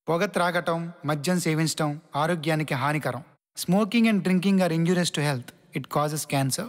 పొగ త్రాగటం మద్యం సేవించటం ఆరోగ్యానికి హానికరం smoking and drinking are injurious to health it causes cancer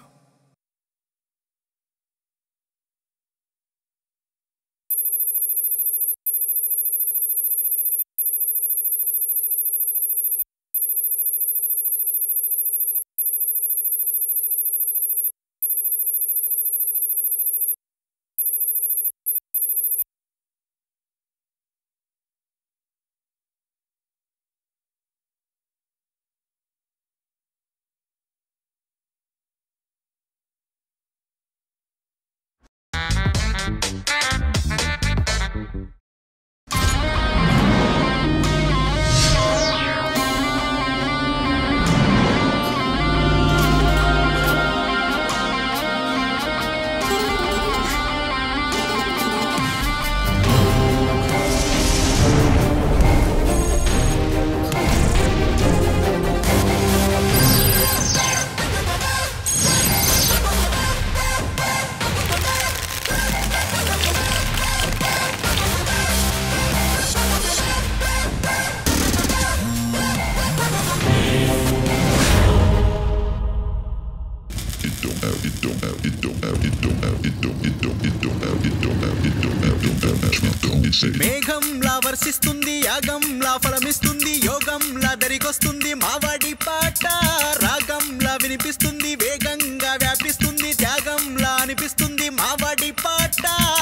మేఘంలా వర్షిస్తుంది యాగంలా ఫలమిస్తుంది యోగంలా దరికొస్తుంది మావాడి పాట రాగంలా వినిపిస్తుంది వేగంగా వ్యాపిస్తుంది త్యాగంలా అనిపిస్తుంది మావాడి పాట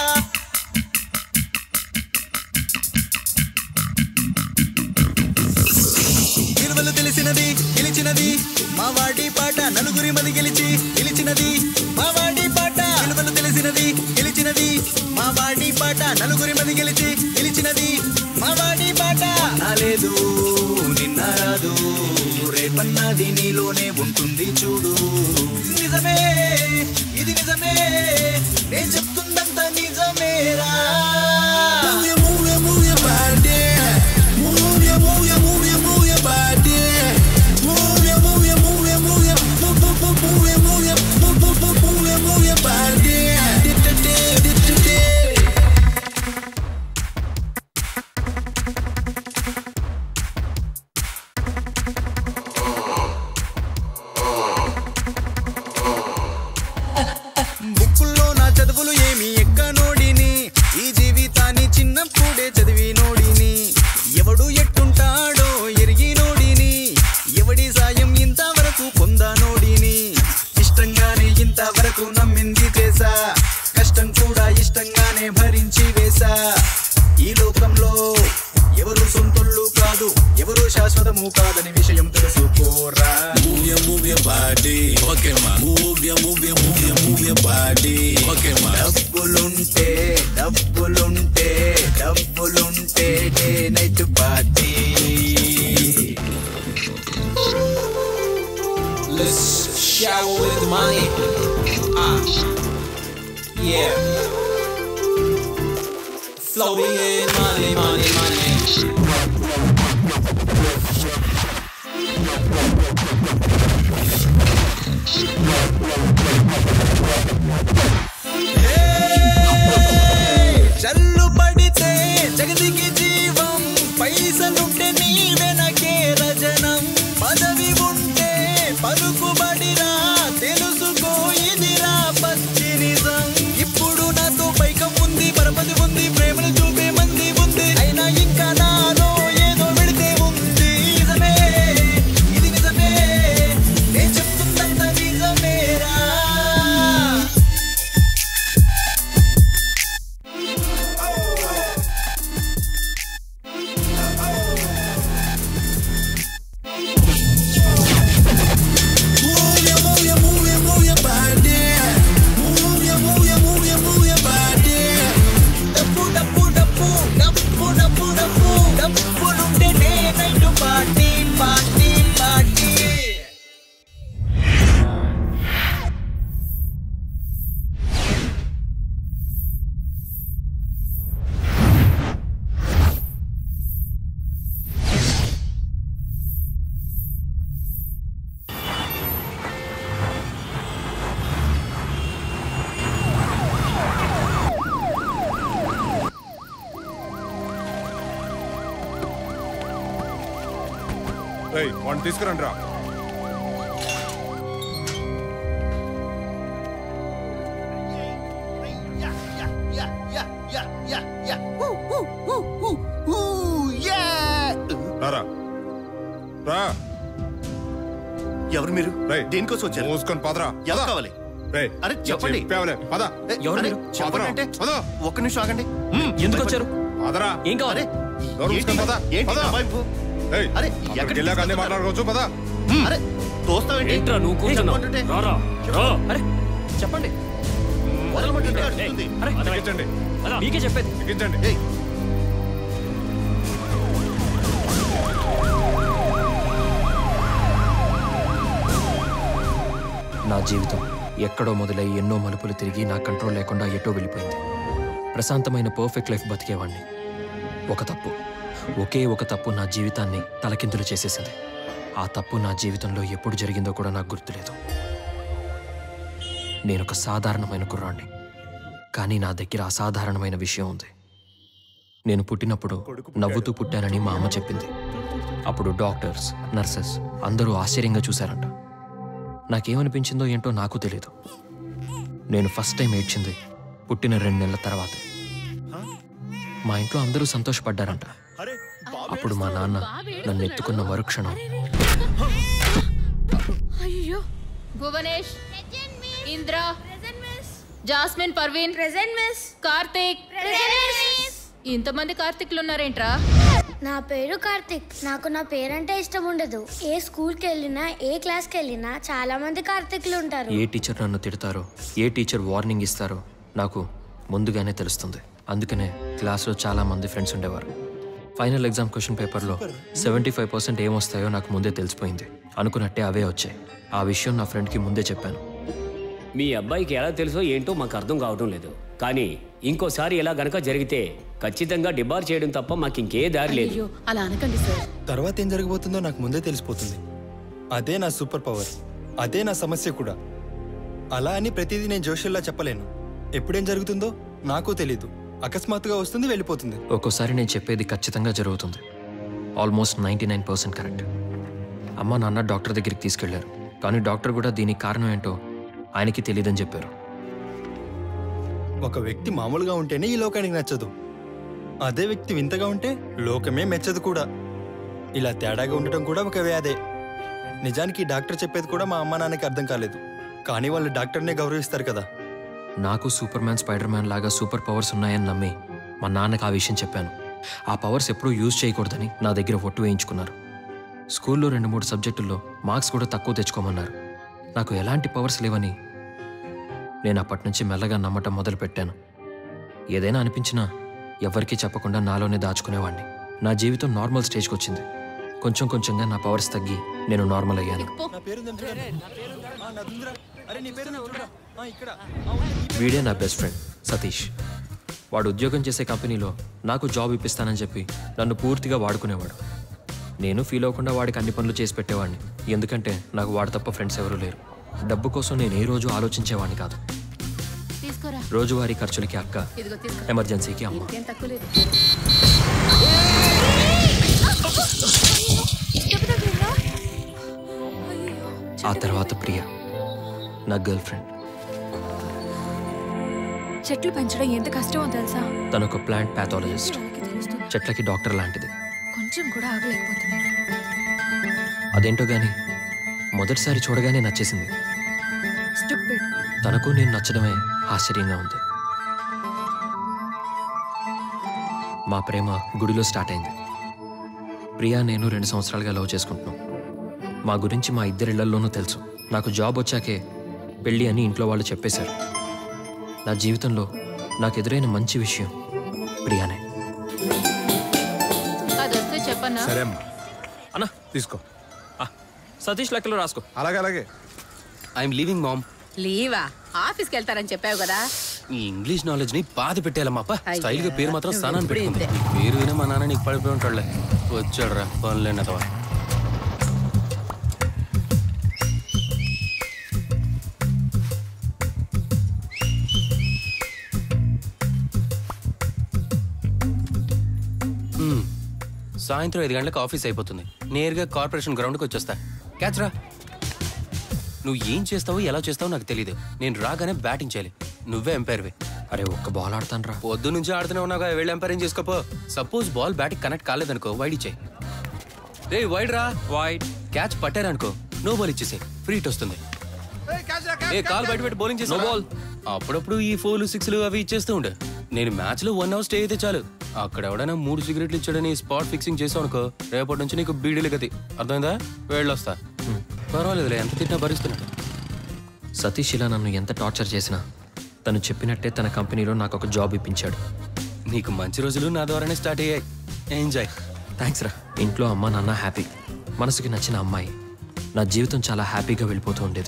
విలువలు తెలిసినది గెలిచినది మావాడి పాట నలుగురి మది గెలిచి గెలిచినది మావాడి పాట విలువలు తెలిసినది గెలిచినది మావాడి పాట నలుగురి మది గెలిచి గెలిచినది మావాడి పాట నాలేదు నిన్న రాదు రేపన్నది నీలోనే ఉంటుంది చూడు నిజమే ఇది నిజమే నేను చెప్తుందంత నిజమేరా Move your, move your body. Move your, move your, move your, move your body. Move your, move your, move your, move your, move, move, move, move your, move your, move, move, move, move your, move your body. బుక్కుల్లో నా చదువులు ఏమి ఎక్కనోడిని ఈ జీవితాన్ని చిన్నప్పుడే చదివి నోడిని ఎవడు ఎట్టుంటాడో ఎరిగి నోడిని ఎవడి సాయం ఇంతవరకు పొందానోడిని ఇష్టంగానే ఇంతవరకు నమ్మింది చేసా కష్టం కూడా ఇష్టంగానే భరించి వేసా ఈ లోకంలో ఎవరు సొంతొళ్ళు కాదు ఎవరు శాశ్వతము కాదని విషయం తెలుసుకోరా Move your, move your body. Okay, man. Move your, move your, move your, move your body. Okay, man. డబ్బులుంటే డబ్బులుంటే డబ్బులుంటే day night party Let's shower with the money. Ah, yeah. Floating in money, money, money. చల్లు పడితే జగతికి జీవం పైసలుంటే నీ వెనకే రజనం పదవి ఉంటే పలుకుబడిరా తెలుసుకో ఇదిరా పచ్చి నిజం ఇప్పుడు నాతో పైకం ఉంది పరపతి ఉంది ప్రేమను చూపే మంది ఉంది అయినా ఇంకా నాలో ఏదో విడితే ఉంది నిజమే ఇది నిజమే నేను చెప్తుందంత నిజమేరా రేయ్ వాడిని తీసుకురండి రా రారా రా ఎవరు మీరు రేయ్ దేనికోసం వచ్చారు మూసుకొని పదరా ఎవరు కావాలి రేయ్ అరే, చెప్పండి. చెప్పావులే పద ఏ, ఎవరు అరే, మీరు? చెప్పండి అంటే పద. ఒక్క నిమిషం ఆగండి ఎందుకు వచ్చారు పదరా ఏం కావాలి అరే నోరు ఏంటి మూసుకొని పద. ఏంటి పద. దబాయింపు? ఏయ్ అరే, అక్కడికి ఎక్కడికి వెళ్ళాక అన్ని తీసుకెళ్తున్నారు? మాట్లాడుకోవచ్చు పద అరే తోస్తావేంటి ఏంట్రా నువ్వు కూర్చున్నావు చెప్పమంటుంటే? రారా రా అరే చెప్పండి వదలమంటుంటే అరుస్తుంది. అరే ఎక్కించండి మీకే చెప్పేది ఎక్కించండి ఏయ్, నా జీవితం ఎక్కడో మొదలై ఎన్నో మలుపులు తిరిగి నా కంట్రోల్ లేకుండా ఎటో వెళ్ళిపోయింది ప్రశాంతమైన పర్ఫెక్ట్ లైఫ్ బతికేవాణ్ణి ఒక తప్పు ఒకే ఒక తప్పు నా జీవితాన్ని తలకిందులు చేసేసింది ఆ తప్పు నా జీవితంలో ఎప్పుడు జరిగిందో కూడా నాకు గుర్తులేదు నేనొక సాధారణమైన కుర్రాణ్ణి కానీ నా దగ్గర అసాధారణమైన విషయం ఉంది నేను పుట్టినప్పుడు నవ్వుతూ పుట్టానని మా అమ్మ చెప్పింది అప్పుడు డాక్టర్స్ నర్సెస్ అందరూ ఆశ్చర్యంగా చూశారంట నాకేమనిపించిందో ఏంటో నాకు తెలియదు నేను ఫస్ట్ టైం ఏడ్చింది పుట్టిన రెండు నెలల తర్వాత మా ఇంట్లో అందరూ సంతోషపడ్డారంట అప్పుడు మా నాన్న నన్ను ఎత్తుకున్న మరుక్షణం అయ్యో Bhuvanesh Indra Jasmine Parveen present miss Karthik ఇంతమంది కార్తీక్లు ఉన్నారేంట్రా నా పేరు కార్తిక్ నాకు నా పేరంటే ఇష్టం ఉండదు ఏ స్కూల్కి వెళ్ళినా ఏ క్లాస్కి వెళ్ళినా చాలా మంది కార్తిక్లు ఉంటారు ఏ టీచర్ నన్ను తిడతారో ఏ టీచర్ వార్నింగ్ ఇస్తారో నాకు ముందుగానే తెలుస్తుంది అందుకనే క్లాస్లో చాలా మంది ఫ్రెండ్స్ ఉండేవారు ఫైనల్ ఎగ్జామ్ క్వశ్చన్ పేపర్లో సెవెంటీ ఫైవ్ పర్సెంట్ ఏమొస్తాయో నాకు ముందే తెలిసిపోయింది అనుకున్నట్టే అవే వచ్చాయి ఆ విషయం నా ఫ్రెండ్కి ముందే చెప్పాను మీ అబ్బాయికి ఎలా తెలుసో ఏంటో మాకు అర్థం కావడం లేదు కానీ ఇంకోసారి ఇలా గనక జరిగితే ఖచ్చితంగా డిబార్ చేయడం తప్ప మాకు ఇంకే దారి లేదు అయ్యో అలా అనకండి సార్ తర్వాత ఏం జరగబోతుందో నాకు ముందే తెలిసిపోతుంది అదే నా సూపర్ పవర్ అదే నా సమస్య కూడా అలా అని ప్రతిదీ నేను జోషుల్లా చెప్పలేను ఎప్పుడేం జరుగుతుందో నాకు తెలీదు అకస్మాత్తుగా వస్తుంది వెళ్ళిపోతుంది ఒక్కోసారి నేను చెప్పేది ఖచ్చితంగా జరుగుతుంది almost ninety nine percent correct అమ్మ నాన్న డాక్టర్ దగ్గరికి తీసుకెళ్లారు కానీ డాక్టర్ కూడా దీనికి కారణం ఏంటో ఆయనకి తెలియదని చెప్పారు ఒక వ్యక్తి మామూలుగా ఉంటేనే ఈ లోకానికి నచ్చదు అదే వ్యక్తి వింతగా ఉంటే లోకమే మెచ్చదు కూడా ఇలా తేడాగా ఉండటం కూడా ఒక వ్యాధే నిజానికి ఈ డాక్టర్ చెప్పేది కూడా మా అమ్మ నాన్నకి అర్థం కాలేదు కానీ వాళ్ళు డాక్టర్నే గౌరవిస్తారు కదా నాకు సూపర్ మ్యాన్ స్పైడర్ మ్యాన్ లాగా సూపర్ పవర్స్ ఉన్నాయని నమ్మి మా నాన్నకి ఆ విషయం చెప్పాను ఆ పవర్స్ ఎప్పుడూ యూజ్ చేయకూడదని నా దగ్గర ఒట్టు వేయించుకున్నారు స్కూల్లో రెండు మూడు సబ్జెక్టుల్లో మార్క్స్ కూడా తక్కువ తెచ్చుకోమన్నారు నాకు ఎలాంటి పవర్స్ లేవని నేను అప్పటి నుంచి మెల్లగా నమ్మటం మొదలుపెట్టాను ఏదైనా అనిపించినా ఎవరికీ చెప్పకుండా నాలోనే దాచుకునేవాడిని నా జీవితం నార్మల్ స్టేజ్కి వచ్చింది కొంచెం కొంచెంగా నా పవర్స్ తగ్గి నేను నార్మల్ అయ్యాను నా పేరు అరే నీ పేరు చూడరా ఆ, ఇక్కడ ఆ, ఉంది. వీడే నా బెస్ట్ ఫ్రెండ్ సతీష్ వాడు ఉద్యోగం చేసే కంపెనీలో నాకు జాబ్ ఇప్పిస్తానని చెప్పి నన్ను పూర్తిగా వాడుకునేవాడు నేను ఫీల్ అవ్వకుండా వాడికి అన్ని పనులు చేసి పెట్టేవాడిని ఎందుకంటే నాకు వాడు తప్ప ఫ్రెండ్స్ ఎవరూ లేరు డబ్బు కోసం నేను ఏ రోజు ఆలోచించేవాడిని కాదు తీసుకోరా రోజువారీ ఖర్చులకి అక్క ఇదిగో తీసుకో ఎమర్జెన్సీకి అమ్మ ఇంకేం తక్కువ లేదు ఆ తర్వాత ప్రియ నా గర్ల్ ఫ్రెండ్ చెట్లు పెంచడం ఎంత కష్టమో తెలుసా తను ఒక ప్లాంట్ ప్యాథాలజిస్ట్ వాళ్ళకి తెలుస్తుంది చెట్లకి డాక్టర్ లాంటిది కొంచెం కూడా ఆగలేకపోతున్నారు అదేంటో గాని మొదటిసారి చూడగానే నచ్చేసింది స్టూపిడ్ తనకు నేను నచ్చడమే ఆశ్చర్యంగా ఉంది మా ప్రేమ గుడిలో స్టార్ట్ అయింది ప్రియా నేను రెండు సంవత్సరాలుగా లవ్ చేసుకుంటున్నాం మా గురించి మా ఇద్దరిళ్లలోనూ తెలుసు నాకు జాబ్ వచ్చాకే పెళ్ళి అని ఇంట్లో వాళ్ళు చెప్పేశారు నా జీవితంలో నాకు ఎదురైన మంచి విషయం ప్రియానే అది వస్తే చెప్పన్నా సరే అమ్మా అన్నా తీసుకో సతీష్ లెక్కలో రాసుకో అలాగే అలాగే ఐఎమ్ లీవింగ్ మామ్ లీవా ఆఫీస్కి వెళ్తారని చెప్పావు కదా ఈ ఇంగ్లీష్ నాలెడ్జ్ ని బాధ పెట్టేయాలమ్మా అప్ప అయ్యా, స్టైల్ గా పేరు మాత్రం నువ్వు స్నానాన్ని ఎప్పుడూ పెట్టుకుంది ఇంతే. ఈ పేరు వినే మా నాన్న నీకు పడిపోయి ఉంటాడులే వచ్చాడు రా పనులేని అతవా సాయంత్రం ఐదు గంటలకు ఆఫీస్ అయిపోతుంది నేరుగా కార్పొరేషన్ గ్రౌండ్కి వచ్చేస్తా క్యాచ్ రా నువ్వు ఏం చేస్తావో ఎలా చేస్తావో నాకు తెలియదు నేను రాగానే బ్యాటింగ్ చేయాలి నువ్వే ఎంపైర్వే అరే ఒక్క బాల్ ఆడతాను రా పొద్దు నుంచి ఆడుతూనే ఉన్నాగా వెళ్ళి ఎంపైరింగ్ చేసుకోపో సపోజ్ బాల్ బ్యాటింగ్ కనెక్ట్ కాలేదనుకో వైడ్ ఇచ్చేయి రే వైడ్ రా వైడ్ క్యాచ్ పట్టారనుకో నో బాల్ ఇచ్చేసే ఫ్రీ హిట్ వస్తుంది ఏ కాల్ బయట పెట్టి బౌలింగ్ చేసి బాల్ అప్పుడప్పుడు ఈ ఫోర్లు సిక్స్లు అవి ఇచ్చేస్తూ ఉండే నేను మ్యాచ్ లో వన్ అవర్ స్టే అయితే చాలు అక్కడ ఎవడైనా మూడు సిగరెట్లు ఇచ్చాడని స్పాట్ ఫిక్సింగ్ చేసావు అనుకో రేపటి నుంచి నీకు బీడీలు గతి అర్థమైందా వెళ్ళొస్తా పర్వాలేదులే ఎంత తిట్టినా భరిస్తున్నాడు సతీష్ ఇలా నన్ను ఎంత టార్చర్ చేసినా తను చెప్పినట్టే తన కంపెనీలో నాకు ఒక జాబ్ ఇప్పించాడు నీకు మంచి రోజులు నా ద్వారానే స్టార్ట్ అయ్యాయి ఎంజాయ్ థ్యాంక్స్ రా ఇంట్లో అమ్మ నాన్న హ్యాపీ మనసుకి నచ్చిన అమ్మాయి నా జీవితం చాలా హ్యాపీగా వెళ్ళిపోతూ ఉండేది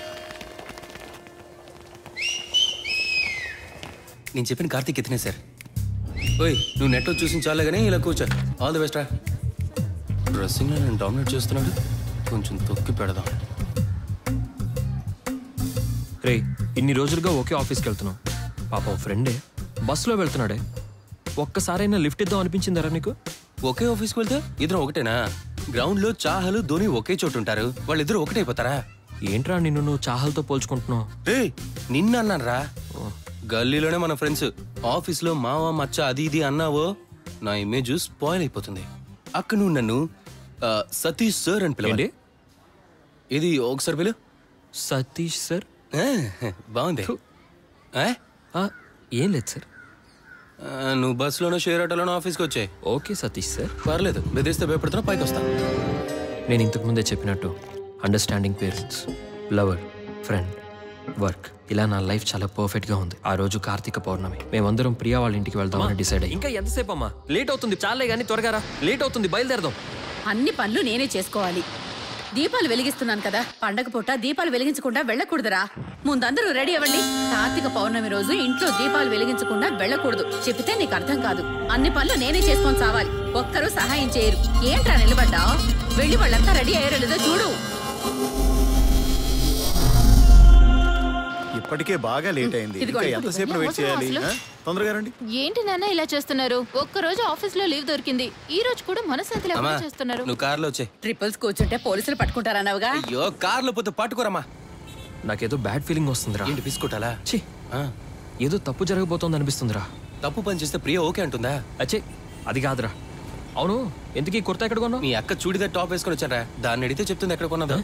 నేను చెప్పిన కార్తీక్ ఎత్తినే సార్ ఓయ్ నువ్వు నెట్లో చూసిన చాలే కానీ ఇలా కూర్చో ఆల్ ది బెస్ట్ రా డ్రెస్సింగ్లో నేను డామినేట్ చేస్తున్నాడు కొంచెం తొక్కి పెడదాం రే ఇన్ని రోజులుగా ఒకే ఆఫీస్కి వెళ్తున్నాం పాపం ఫ్రెండే బస్సులో వెళ్తున్నాడే ఒక్కసారైనా లిఫ్ట్ ఇద్దాం అనిపించిందరా నీకు ఒకే ఆఫీస్కి వెళ్తే ఇద్దరం ఒకటేనా గ్రౌండ్ లో చాహలు ధోని ఒకే చోటు ఉంటారు వాళ్ళిద్దరు ఒకటైపోతారా ఏంట్రా నిన్ను నువ్వు చాహల్తో పోల్చుకుంటున్నావు రే నిన్న అన్నారా గల్లీలోనే మన ఫ్రెండ్స్ ఆఫీస్ లో మావా మచ్చ అది ఇది అన్నావో నా ఇమేజ్ స్పాయిల్ అయిపోతుంది అక్క నువ్వు నన్ను ఆ, సతీష్ సార్ అని పిలవండి ఇది ఒకసారి పిలు సతీష్ సార్ బాగుంది ఆ? ఏం లేదు సార్ ఆ, నువ్వు బస్సులోనో షేర్ ఆటోలోనో ఆఫీస్కి వచ్చాయి ఓకే సతీష్ సార్ పర్లేదు బెదిరిస్తే భయపడుతున్నా పైకి వస్తా నేను ఇంతకు ముందే చెప్పినట్టు understanding parents lover friend work ఇలా నా లైఫ్ చాలా పర్ఫెక్ట్ గా ఉంది ఆ రోజు కార్తీక పౌర్ణమి మేమందరం ప్రియా వాళ్ళ ఇంటికి వెళ్దామని డిసైడ్ అయ్యి ఇంకా ఎంతసేపు అమ్మా లేట్ అవుతుంది చాలే కానీ త్వరగా రా లేట్ అవుతుంది బయలుదేరదాం అన్ని పనులు నేనే చేసుకోవాలి దీపాలు వెలిగిస్తున్నాను కదా పండగ పూట దీపాలు వెలిగించకుండా వెళ్ళకూడదురా ముందందరూ రెడీ అవ్వండి కార్తీక పౌర్ణమి రోజు ఇంట్లో దీపాలు వెలిగించకుండా వెళ్ళకూడదు చెప్తే నీకు అర్థం కాదు అన్ని పనులు నేనే చేసుకొని సావాలి ఒక్కరూ సహాయం చేయరు ఏంట్రా నిలబడ్డా వెళ్ళి వాళ్ళంతా రెడీ అయ్యారో లేదో చూడు ఇప్పటికే బాగా లేట్ అయింది ఇదిగోండి. ఇంకా ఎంతసేపు వెయిట్ చేయాలి అవసరం ఆ? తొందరగా రండి ఏంటి నాన్న ఇలా చేస్తున్నారు ఒక్క రోజు ఆఫీస్ లో లీవ్ దొరికింది ఈ రోజు కూడా మనశ్శాంతి అమ్మా లేకుండా చేస్తున్నారు నువ్వు కార్లో వచ్చే ట్రిపుల్స్ కూర్చుంటే పోలీసులు పట్టుకుంటారన్నావుగా అయ్యో కార్లో పోతే పట్టుకోరమ్మా నాకేదో బ్యాడ్ ఫీలింగ్ వస్తుందిరా ఏంటి బిస్కుటాలా ఛీ ఏదో తప్పు జరగబోతోంది అనిపిస్తుందిరా తప్పు పని చేస్తే ప్రియ ఓకే అంటుందా అచ్చే అది కాదురా అవును ఎందుకు ఈ కుర్తా ఎక్కడ కొన్నావు మీ అక్క చూడిదార్ టాప్ వేసుకొని వచ్చారా దాన్ని అడిగితే చెప్తుంది ఎక్కడ కొన్నదా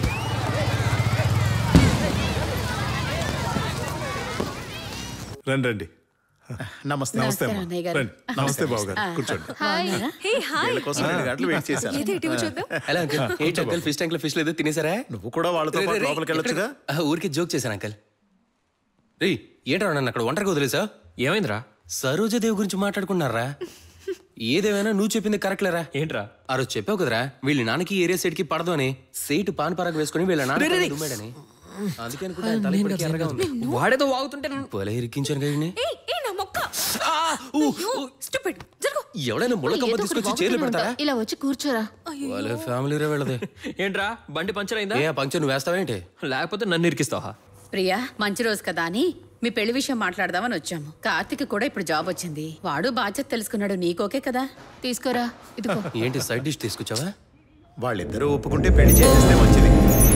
రండి రండి నమస్తే నమస్తే అమ్మా. నమస్కారం, అన్నయ్య గారు. రండి నమస్తే బాబు గారు ఆ. కూర్చోండి హాయ్ హే హాయ్ వీళ్ళ కోసం రెండు గంటలు వెయిట్ చేశాను ఏది ఇటు చూద్దాం ఎలా అంకల్ ఏంటి అంకల్ ఫిష్ ట్యాంక్ లో ఫిష్ లేదు తినేసారా నువ్వు కూడా వాళ్ళతో పాటు లోపలికి వెళ్ళొచ్చుగా ఊరికి జోక్ చేశాను అంకల్ రే ఏంట్రా నన్ను అక్కడ ఒంటరిగా వదిలేసా ఏమైందిరా సరోజదేవి గురించి మాట్లాడుకున్నారా ఏదేమైనా నువ్వు చెప్పింది కరెక్ట్ లేరా ఏంట్రా ఆ రోజు చెప్పావు కదరా వీళ్ళ నాన్నకి ఏరియా సైడ్ కి పడదు అని సైట్ పాన్ పరాగ్ వేసుకుని వీళ్ళ నాన్న రే, రే, రే. దుమ్మాడని అందుకే అనుకుంటా ఆయన తల ఇప్పటికీ ఎర్రగా ఉంది. వాడేదో వాగుతుంటే పొల ఇరికించాను కదా ఈయన్ని. ఏయ్ ఏయ్ నా మొక్క స్టూపిడ్ జరుగు ఎవడైనా ముళ్ళ ఏదో కంప ఒకటి తీసుకొచ్చి వాగుతూనే చీరలు ఉంటా. పెడతారా ఇలా వచ్చి కూర్చోరా వాళ్ళ ఫ్యామిలీ రే వెళ్ళదే ఏంట్రా బండి పంచర్ అయిందా ఏ ఆ పంక్చర్ నువ్వు వేస్తావేంటి లేకపోతే నన్ను ఇరికిస్తావా ప్రియా మంచి రోజు కదా అని మీ పెళ్లి విషయం మాట్లాడదామని వచ్చాము కార్తిక్ కూడా ఇప్పుడు జాబ్ వచ్చింది వాడు బాధ్యత తెలుసుకున్నాడు నీకోకే కదా తీసుకోరా ఇదిగో ఏంటి సైడ్ డిష్ తీసుకొచ్చావా వాళ్ళిద్దరూ ఒప్పుకుంటే పెళ్లి చేసేస్తే మంచిది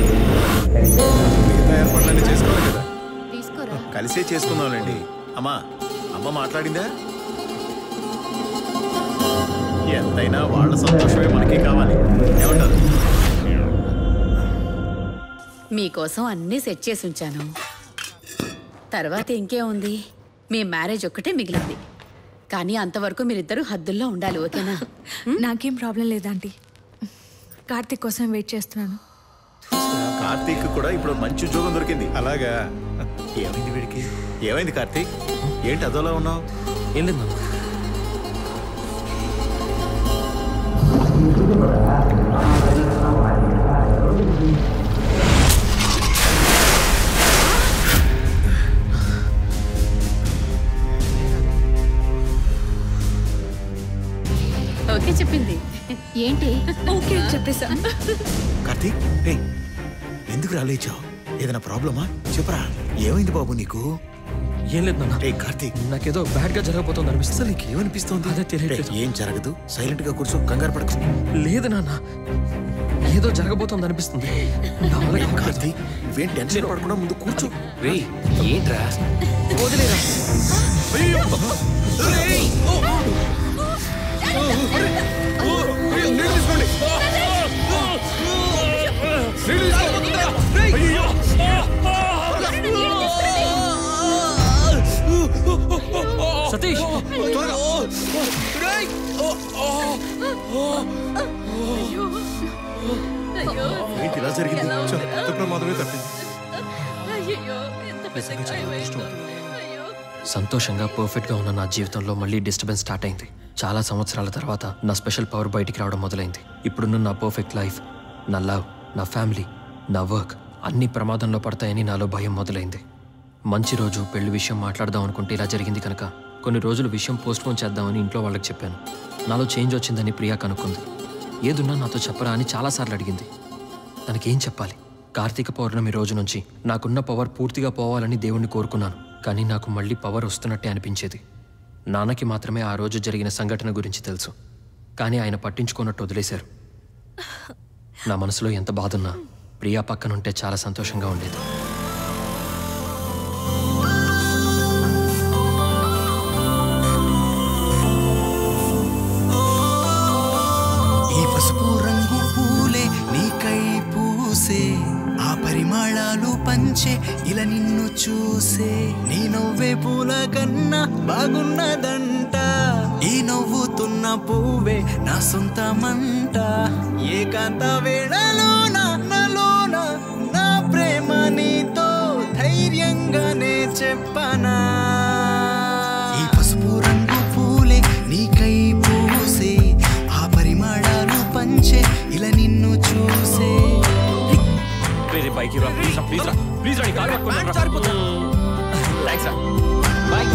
మిగతా ఏర్పాట్లన్నీ చేసుకోవాలి కదా తీసుకోరా కలిసే చేసుకుందాంలేండి అమ్మా అమ్మ మాట్లాడిందా ఎంతైనా వాళ్ళ సంతోషమే మనకి కావాలి ఏమంటారు మీకోసం అన్నీ సెట్ చేసి ఉంచాను తర్వాత ఇంకేముంది మీ మ్యారేజ్ ఒక్కటే మిగిలింది కానీ అంతవరకు మీరిద్దరూ హద్దుల్లో ఉండాలి ఓకేనా నాకేం ప్రాబ్లం లేదంటీ కార్తీక్ కోసం వెయిట్ చేస్తున్నాను కార్తీక్ కూడా ఇప్పుడు మంచి ఉద్యోగం దొరికింది అలాగా ఏమైంది వీడికి ఏమైంది కార్తీక్ ఏంటి అదోలా ఉన్నావు ఏం లేదు నాన్న. ఓకే చెప్పింది ఏంటి ఓకే చెప్పేసా కార్తీక్ ఏయ్, ఎందుకు రాలేచావు ఏదైనా ప్రాబ్లమా చెప్పరా ఏమైంది బాబు నీకు ఏం లేదు నాన్న రే కార్తీక్ నాకేదో బ్యాడ్ గా జరగబోతోంది అనిపిస్తుంది అసలు నీకు ఏమనిపిస్తోంది అదే తెలియట్లేదు రే, ఏం జరగదు సైలెంట్ గా కూర్చో కంగారు పడకు లేదు నాన్న ఏదో జరగబోతోంది అనిపిస్తుంది నా వల్ల కావట్లేదు. కార్తీక్ నువ్వేం టెన్షన్ పడకుండా ముందు కూర్చో రే ఏంట్రా వదిలేరా సతీష్ ఏంటి ఇలా జరిగింది చాలా పెద్ద ప్రమాదమే తప్పింది సంతోషంగా పర్ఫెక్ట్గా ఉన్న నా జీవితంలో మళ్ళీ డిస్టర్బెన్స్ స్టార్ట్ అయింది చాలా సంవత్సరాల తర్వాత నా స్పెషల్ పవర్ బయటికి రావడం మొదలైంది ఇప్పుడున్న నా పర్ఫెక్ట్ లైఫ్ నా లవ్ నా ఫ్యామిలీ నా వర్క్ అన్ని ప్రమాదంలో పడతాయని నాలో భయం మొదలైంది మంచి రోజు పెళ్లి విషయం మాట్లాడదాం అనుకుంటే ఇలా జరిగింది కనుక కొన్ని రోజులు విషయం పోస్ట్పోన్ చేద్దామని ఇంట్లో వాళ్ళకి చెప్పాను నాలో చేంజ్ వచ్చిందని ప్రియా కనుక్కుంది ఏదున్నా నాతో చెప్పరా అని చాలాసార్లు అడిగింది తనకేం చెప్పాలి కార్తీక పౌర్ణమి రోజు నుంచి నాకున్న పవర్ పూర్తిగా పోవాలని దేవుణ్ణి కోరుకున్నాను కానీ నాకు మళ్ళీ పవర్ వస్తున్నట్టే అనిపించేది నాన్నకి మాత్రమే ఆ రోజు జరిగిన సంఘటన గురించి తెలుసు కానీ ఆయన పట్టించుకున్నట్టు వదిలేశారు నా మనసులో ఎంత బాధున్నా ప్రియా పక్కనుంటే చాలా సంతోషంగా ఉండేది ఈ పసుపు రంగు పూలే నీకై పూసే ఆ పరిమళాలు పంచే ఇలా నిన్ను చూసే నీ నవ్వే పూల కన్నా బాగున్నదంట ఈ నవ్వుతున్న పువ్వే నా సొంతమంట ఏకాంత వేళలోన నలోన నా ప్రేమ నీతో ధైర్యంగానే చెప్పనా ఈ పసుపు రంగు పూలే నీకై పూసే ఆ పరిమళాలు పంచే ఇలా నిన్ను చూసే వేరే బైక్ రా ప్లీజ్ రా ప్లీజ్ రా ప్లీజ్ రా నీ కారు పట్టుకొని రా. థాంక్స్ రా బాయ్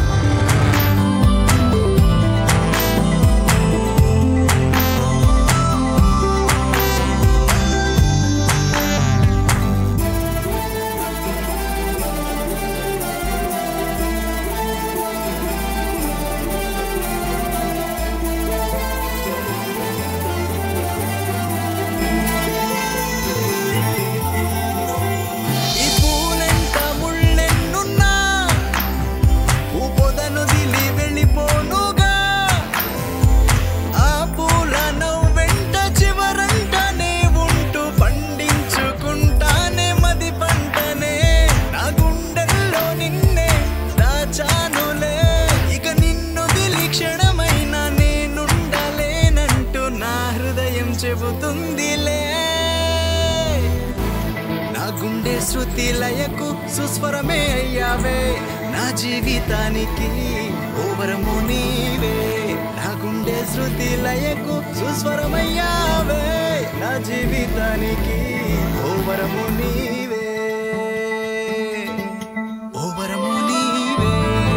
ఈ పూలెంత ముళ్ళెన్నున్నా పూ పొదను దిలి వెళ్ళిపోనుగా ఆ పూల నవ్వెంట చివరంటనే ఉంటూ పండించుకుంటానే మది పంటనే నా గుండెల్లో నిన్నే దాచానులే ఇక నిన్ను దిలి క్షణమైన నేనుండలేనంటూ నా హృదయం చెబుతుందిలే నా గుండె శృతి లయకు సుస్వరమే అయ్యావే నా జీవితానికి ఓవరము నీవే నా గుండె శృతి లయకు సుస్వరమయ్యావే నా జీవితానికి ఓవరము నీవే ఓవరము నీవే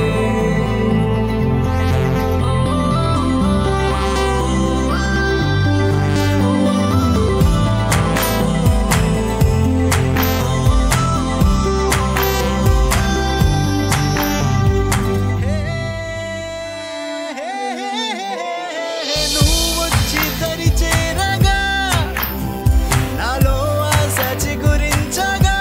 నువ్వొచ్చి దరి చేరగా నాలో ఆశ చిగురించగా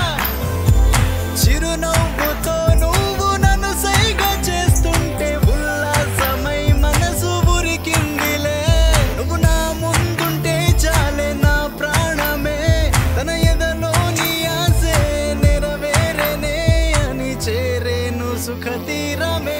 చిరునవ్వుతో నువ్వు నన్ను సైగ చేస్తుంటే ఉల్లాసమై మనసు ఉరికిందిలే నువ్వు నా ముందుంటే చాలే నా ప్రాణమే తన ఎదలోని ఆశే నెరవేరేనే అని చేరేను సుఖ తీరమే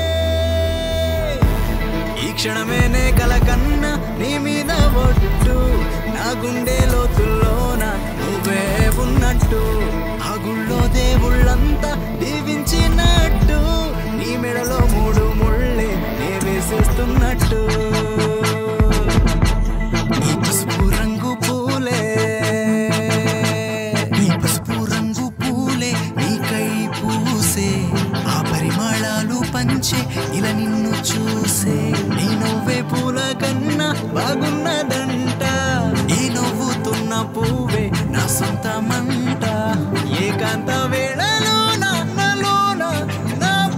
ఈ క్షణమేనే కల కన్నా నీ మీద ఒట్టు నా గుండె లోతుల్లోన నువ్వే ఉన్నట్టు ఆ గుళ్ళో దేవుళ్ళంతా దీవించినట్టు నీ మెడలో మూడు ముళ్ళే నే వేసేస్తున్నట్టు ఈ పసుపు రంగు పూలే ఈ పసుపు రంగు పూలే నీకై పూసే ఆ పరిమళాలు పంచే ఇలా నిన్ను చూసే నీ నవ్వే పూల కన్నా బాగున్నదంట ఈ నవ్వుతున్న పువ్వే నా సొంతమంట ఏకాంత వేళలో నాలోన నా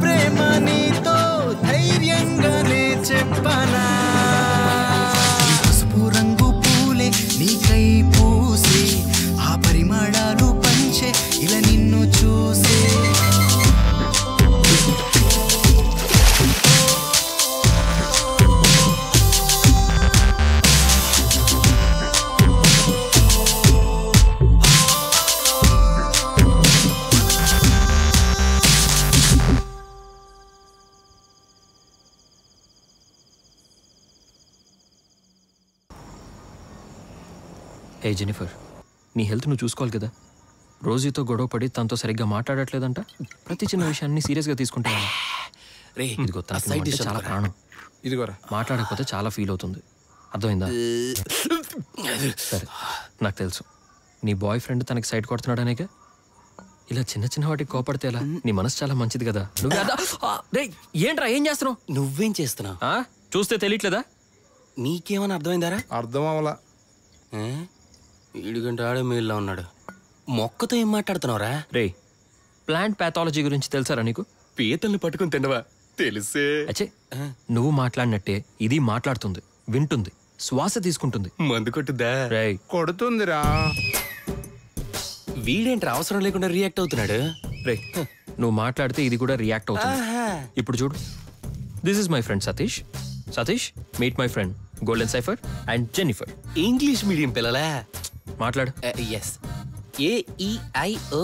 హే జెనిఫర్ నీ హెల్త్ నువ్వు చూసుకోవాలి కదా రోజుతో గొడవ పడి తనతో సరిగ్గా మాట్లాడట్లేదంట ప్రతి చిన్న విషయాన్ని సీరియస్గా తీసుకుంటాను రే ఇదిగో తనకి side నువ్వంటే dish చాలా అనుకోరా. ప్రాణం ఇదిగోరా మాట్లాడకపోతే చాలా ఫీల్ అవుతుంది అర్థమైందా సరే నాకు తెలుసు నీ బాయ్ ఫ్రెండ్ తనకి సైడ్ కొడుతున్నాడనేగా ఇలా చిన్న చిన్న వాటికి కోపడితే ఎలా నీ మనసు చాలా మంచిది కదా నువ్వే అదా- ఆ, రేయ్, ఏంట్రా ఏం చేస్తున్నావు నువ్వేం చేస్తున్నావు ఆ? చూస్తే తెలియట్లేదా నీకేమైనా అర్థమైందారా అర్థం అవలా వీడికంటే ఆడే మీళ్ళ ఉన్నాడు మొక్కతో ఏం మాట్లాడుతున్నావురా రే ప్లాంట్ ప్యాథాలజీ గురించి తెలుసారా నీకు పీతల్ని పట్టుకుని తినవా తెలుసే అచ్చే నువ్వు మాట్లాడినట్టే ఇది మాట్లాడుతుంది వింటుంది శ్వాస తీసుకుంటుంది మందు కొట్టుద్దా రేయ్ కొడుతుందిరా వీడేంట్రా అవసరం లేకుండా రియాక్ట్ అవుతున్నాడు రే నువ్వు మాట్లాడితే ఇది కూడా రియాక్ట్ అవుతుంది ఆహా. ఇప్పుడు చూడు this is my friend Satish Satish meet my friend golden cipher and Jennifer English medium పిల్లలా మాట్లాడు ఎస్ ఏఈఐఓ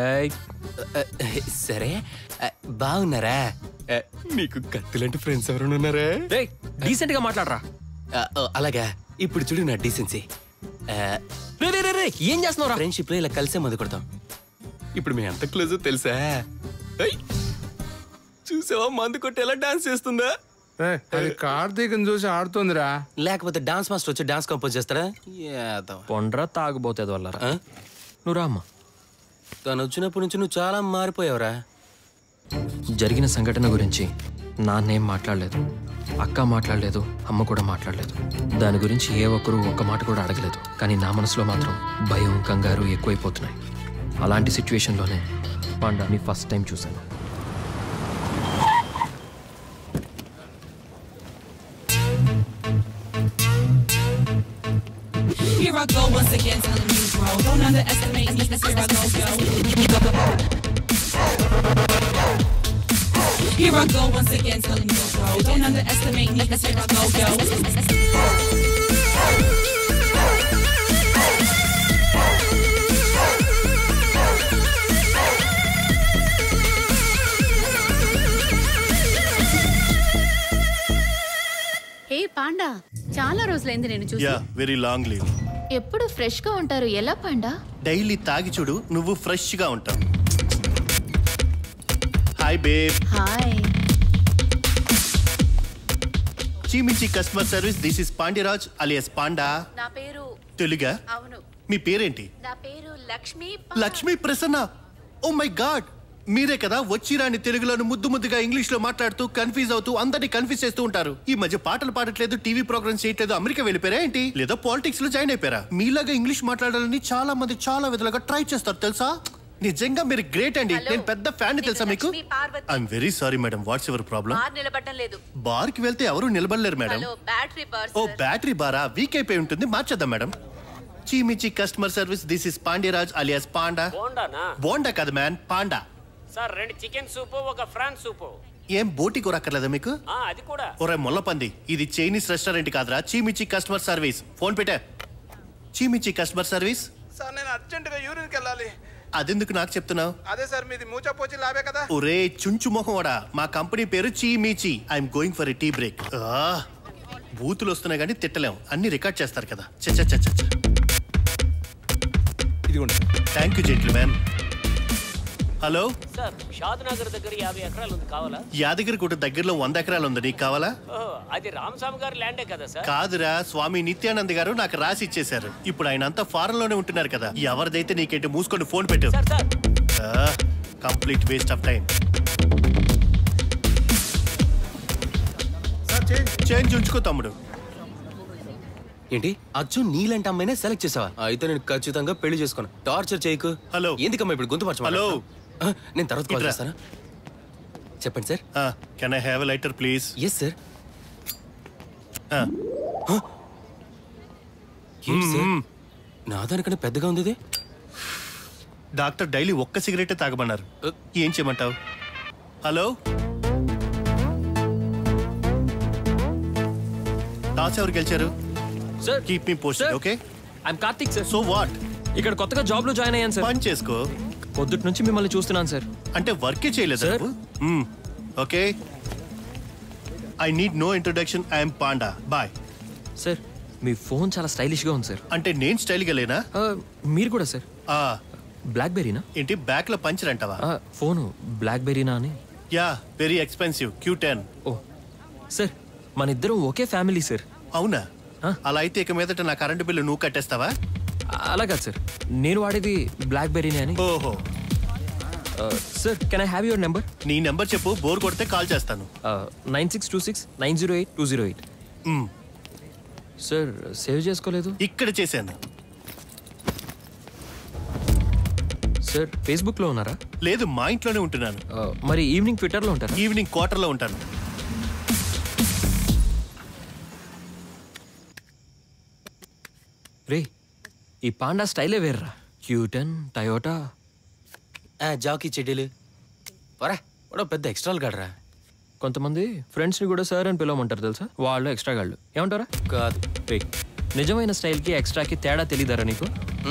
సరే Uh, బాగున్నారా Uh, నీకు కత్తులాంటి ఫ్రెండ్స్ ఎవరైనా ఉన్నారా రే డీసెంట్ గా మాట్లాడరా Uh, oh, అలాగా ఇప్పుడు చూడు నా డీసెన్సీ రే రే రే రే ఏం చేస్తున్నావురా ఫ్రెండ్షిప్ లో ఇలా కలిసే మందు కొడతాం ఇప్పుడు మీ ఎంత క్లోజ్ తెలుసా ఏయ్, చూసావా మందు కొట్టి ఎలా డాన్స్ చేస్తుందా ఏయ్, అది కార్తీక్ని చూసి ఆడుతుందిరా లేకపోతే డాన్స్ మాస్టర్ వచ్చి డాన్స్ కంపోజ్ చేస్తారా యాదవ. పొండ్రా తాగబోతుంది వాళ్ళ ఆ? నువ్వు రామ్మా తను వచ్చినప్పటి నుంచి నువ్వు చాలా మారిపోయావురా జరిగిన సంఘటన గురించి నాన్నేం మాట్లాడలేదు అక్క మాట్లాడలేదు అమ్మ కూడా మాట్లాడలేదు దాని గురించి ఏ ఒక్కరూ ఒక్క మాట కూడా అడగలేదు కానీ నా మనసులో మాత్రం భయం కంగారు ఎక్కువైపోతున్నాయి అలాంటి సిచ్యువేషన్లోనే పాండాని ఫస్ట్ టైం చూశాను Here I go once again telling you, bro. Don't underestimate me, cause here I go, yo. Here I go once again telling you, bro. Don't underestimate me, cause here I go, yo. Hey Panda చాలా రోజులైంది నేను చూసి yeah very long leave ఎప్పుడు fresh గా ఉంటారు ఎలా Panda daily తాగి చూడు నువ్వు ఫ్రెష్ గా ఉంటావు hi babe hi Cheeminchi customer service this is Pandyaraj alias Panda నా పేరు తెలుగా అవును మీ పేరేంటి నా పేరు Lakshmi Lakshmi Prasanna oh my god మీరే కదా వచ్చిరాని తెలుగులోను ముద్దు ముద్దుగా ఇంగ్లీష్ లో మాట్లాడుతూ కన్ఫ్యూజ్ అవుతూ అందరినీ కన్ఫ్యూజ్ చేస్తూ ఉంటారు ఈ మధ్య పాటలు పాడట్లేదు టీవీ ప్రోగ్రామ్స్ చేయట్లేదు అమెరికా వెళ్ళిపోయారా ఏంటి లేదా పాలిటిక్స్ లో జాయిన్ అయిపోయారా మీలాగా ఇంగ్లీష్ మాట్లాడాలని చాలా మంది చాలా విధాలుగా ట్రై చేస్తారు తెలుసా నిజంగా మీరు గ్రేట్ అండి నేను పెద్ద ఫ్యాన్ తెలుసా మీకు Lakshmi Parvathi. I'm very sorry madam whatsoever problem bar నిలబడటం లేదు బార్ కి వెళ్తే ఎవరు నిలబడలేరు madam hello battery bar oh battery బారా వీక్ అయిపోయి ఉంటుంది మార్చేద్దాం madam Cheemichi customer service this is Pandyaraj alias Panda బోండానా బోండా కదా మ్యాన్ పాండా సార్ రెండు చికెన్ సూపు ఒక ఫ్రాన్ సూపు ఏం బోటి కూర అక్కర్లేదా మీకు ఆ, అది కూడా ఒరే మొల్లపంది ఇది చైనీస్ రెస్టారెంట్ కాదురా చీమిచి కస్టమర్ సర్వీస్ ఫోన్ పెట్టా చీమిచి కస్టమర్ సర్వీస్ సార్ నేను అర్జెంటుగా యూరిన్కి వెళ్ళాలి అదెందుకు నాకు చెప్తున్నావు అదే సార్ మీది మూచపోచి లాభే కదా ఒరే చుంచు మొహం వాడా మా కంపెనీ పేరు Cheemichi I'm going for a tea break బూతులు వస్తున్నాయి కానీ తిట్టలేం అన్ని రికార్డ్ చేస్తారు కదా చచ్చ చచ్చ ఇదిగోండి thank you gentleman hello sir Shadnagar దగ్గర యాభై ఎకరాలు ఉంది కావాలా యాదగిరిగుట్ట దగ్గరలో వంద ఎకరాలు ఉంది నీకు కావాలా ఓహో అది రామస్వామి గారి ల్యాండే కదా సార్ కాదురా స్వామి నిత్యానంద్ గారు నాకు రాసి ఇచ్చేశారు ఇప్పుడు ఆయన అంతా ఫారెన్ లోనే ఉంటున్నారు కదా ఎవరిదైతే నీకేంటి మూసుకొని ఫోన్ పెట్టు complete waste of time change ఉంచుకో తమ్ముడు ఏంటి అర్జున్ నీలాంటి అమ్మాయినే సెలెక్ట్ చేసావా అయితే నేను ఖచ్చితంగా పెళ్లి చేసుకోను టార్చర్ చేయకు హలో ఎందుకమ్మా ఇప్పుడు గొంతు పరచమా హలో. నేను తర్వాత కాల్ ఇట్రా. చేస్తానా చెప్పండి sir can I have lighter please yes sir నా దానికన్నా పెద్దగా ఉంది ఇది డాక్టర్ డైలీ ఒక్క సిగరెట్ తాగమన్నారు ఏం చేయమంటావు హలో టాస్ ఎవరు గెలిచారు sir keep me post okay I'm Karthik sir so what ఇక్కడ కొత్తగా జాబ్ లో జాయిన్ అయ్యాను సార్ పని చేసుకో పొద్దుటి నుంచి మిమ్మల్ని చూస్తున్నాను సార్ అంటే వర్కే చేయలేదు sir okay I need no introduction I'm Panda boy sir మీ ఫోన్ చాలా స్టైలిష్గా ఉంది సార్ అంటే నేను స్టైల్గా లేనా మీరు కూడా సార్ బ్లాక్ బెర్రీనా ఏంటి బ్యాక్ లో పంచర్ అంటావా ఫోను బ్లాక్ బెర్రీనా అని yeah very expensive Q ten oh sir మన ఇద్దరం ఒకే ఫ్యామిలీ సార్ అవునా అలా అయితే ఇక మీదట నా కరెంటు బిల్లు నువ్వు కట్టేస్తావా అలా కాదు సార్ నేను వాడేది బ్లాక్ బెర్రీనే అని ఓహో sir can I have your number నీ నెంబర్ చెప్పు బోర్ కొడితే కాల్ చేస్తాను nine six two six nine zero eight two zero eight sir సేవ్ చేసుకోలేదు ఇక్కడ చేశాను సార్ ఫేస్బుక్లో ఉన్నారా లేదు మా ఇంట్లోనే ఉంటున్నాను మరి ఈవినింగ్ ట్విట్టర్లో ఉంటారా ఈవినింగ్ క్వార్టర్లో ఉంటాను రే ఈ పాండా స్టైలే వేర్రా క్యూటన్ టయోటా జాకీ చెడ్డీలు పోరా వాడు పెద్ద ఎక్స్ట్రాలు గడరా కొంతమంది ఫ్రెండ్స్ని కూడా సార్ అని పిలవమంటారు తెలుసా వాళ్ళు ఎక్స్ట్రా గాళ్ళు ఏమంటారా కాదు రే నిజమైన స్టైల్కి ఎక్స్ట్రాకి తేడా తెలీదారా నీకు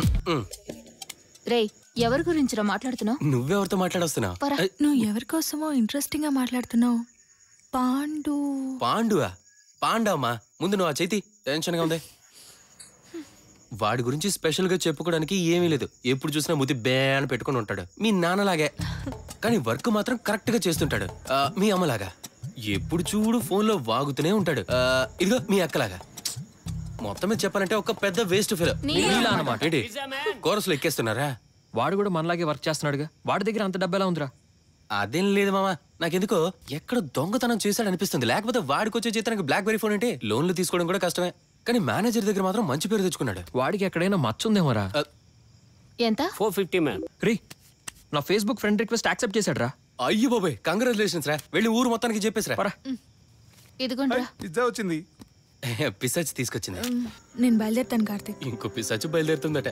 రేయ్ ఎవరి గురించిరా మాట్లాడుతున్నావు నువ్వెవరితో మాట్లాడొస్తున్నావు పరా. నువ్వు ఎవరి కోసమో ఇంట్రెస్టింగ్ గా మాట్లాడుతున్నావు పాండు పాండువా పాండవమ్మా ముందు నువ్వు ఆ చేతి టెన్షన్గా ఉంది వాడి గురించి స్పెషల్ గా చెప్పుకోవడానికి ఏమీ లేదు ఎప్పుడు చూసినా ముద్ది బే అని పెట్టుకుని ఉంటాడు మీ నాన్నలాగే కానీ వర్క్ మాత్రం కరెక్ట్ గా చేస్తుంటాడు ఆ, మీ అమ్మలాగా ఎప్పుడు చూడు ఫోన్ లో వాగుతూనే ఉంటాడు ఆ, ఇదిగో మీ అక్కలాగా మొత్తం మీద చెప్పాలంటే ఒక పెద్ద వేస్ట్ ఫిల్ నీలా అన్నమాట. ఏంటి కోరస్లో ఎక్కేస్తున్నారా వాడు కూడా మనలాగే వర్క్ చేస్తున్నాడుగా వాడి దగ్గర అంత డబ్బెలా ఉందిరా అదేం లేదు మామా నాకెందుకో ఎక్కడ దొంగతనం చేశాడు అనిపిస్తుంది లేకపోతే వాడికి వచ్చే జీతానికి బ్లాక్ బెరీ ఫోన్ అంటే లోన్లు తీసుకోవడం కూడా కష్టమే కానీ మేనేజర్ దగ్గర మాత్రం మంచి పేరు తెచ్చుకున్నాడు వాడికి ఎక్కడైనా మచ్చ ఉందేమోరా ఎంత ఫోర్ ఫిఫ్టీ మ్యామ్ రీ నా ఫేస్బుక్ ఫ్రెండ్ రిక్వెస్ట్ యాక్సెప్ట్ చేశాడు రా అయ్యో బాబాయ్ కంగ్రాచులేషన్స్ రా వెళ్ళి ఊరు మొత్తానికి చెప్పేసిరా ఇదిగోండ్రా పిజ్జా వచ్చింది పిశాచి తీసుకొచ్చింది నేను బయలుదేరుతాను కార్తీక్ ఇంకో పిశాచి బయలుదేరుతుందట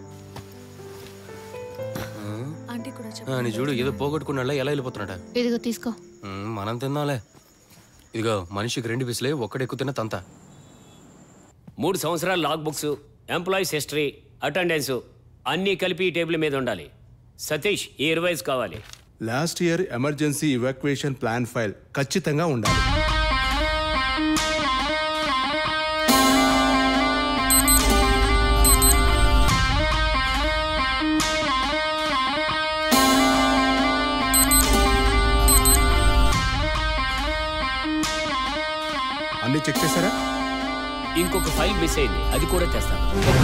ఆంటీ కూడా ఆ, నీ చూడు ఏదో పోగొట్టుకున్నాడా ఎలా వెళ్ళిపోతున్నాడా ఇదిగో తీసుకో మ్మ్, మనం తిందాంలే ఇదిగో మనిషికి రెండు పిసులే ఒక్కడెక్కుతున్న తంత మూడు సంవత్సరాల log books employees history attendance అన్నీ కలిపి ఈ టేబుల్ మీద ఉండాలి సతీష్ ఈ రివైజ్ కావాలి last year emergency evacuation plan file ఖచ్చితంగా ఉండాలి అన్ని చెక్ చేశారా ఇంకొక ఫైల్ మిస్ అయింది అది కూడా తెస్తాను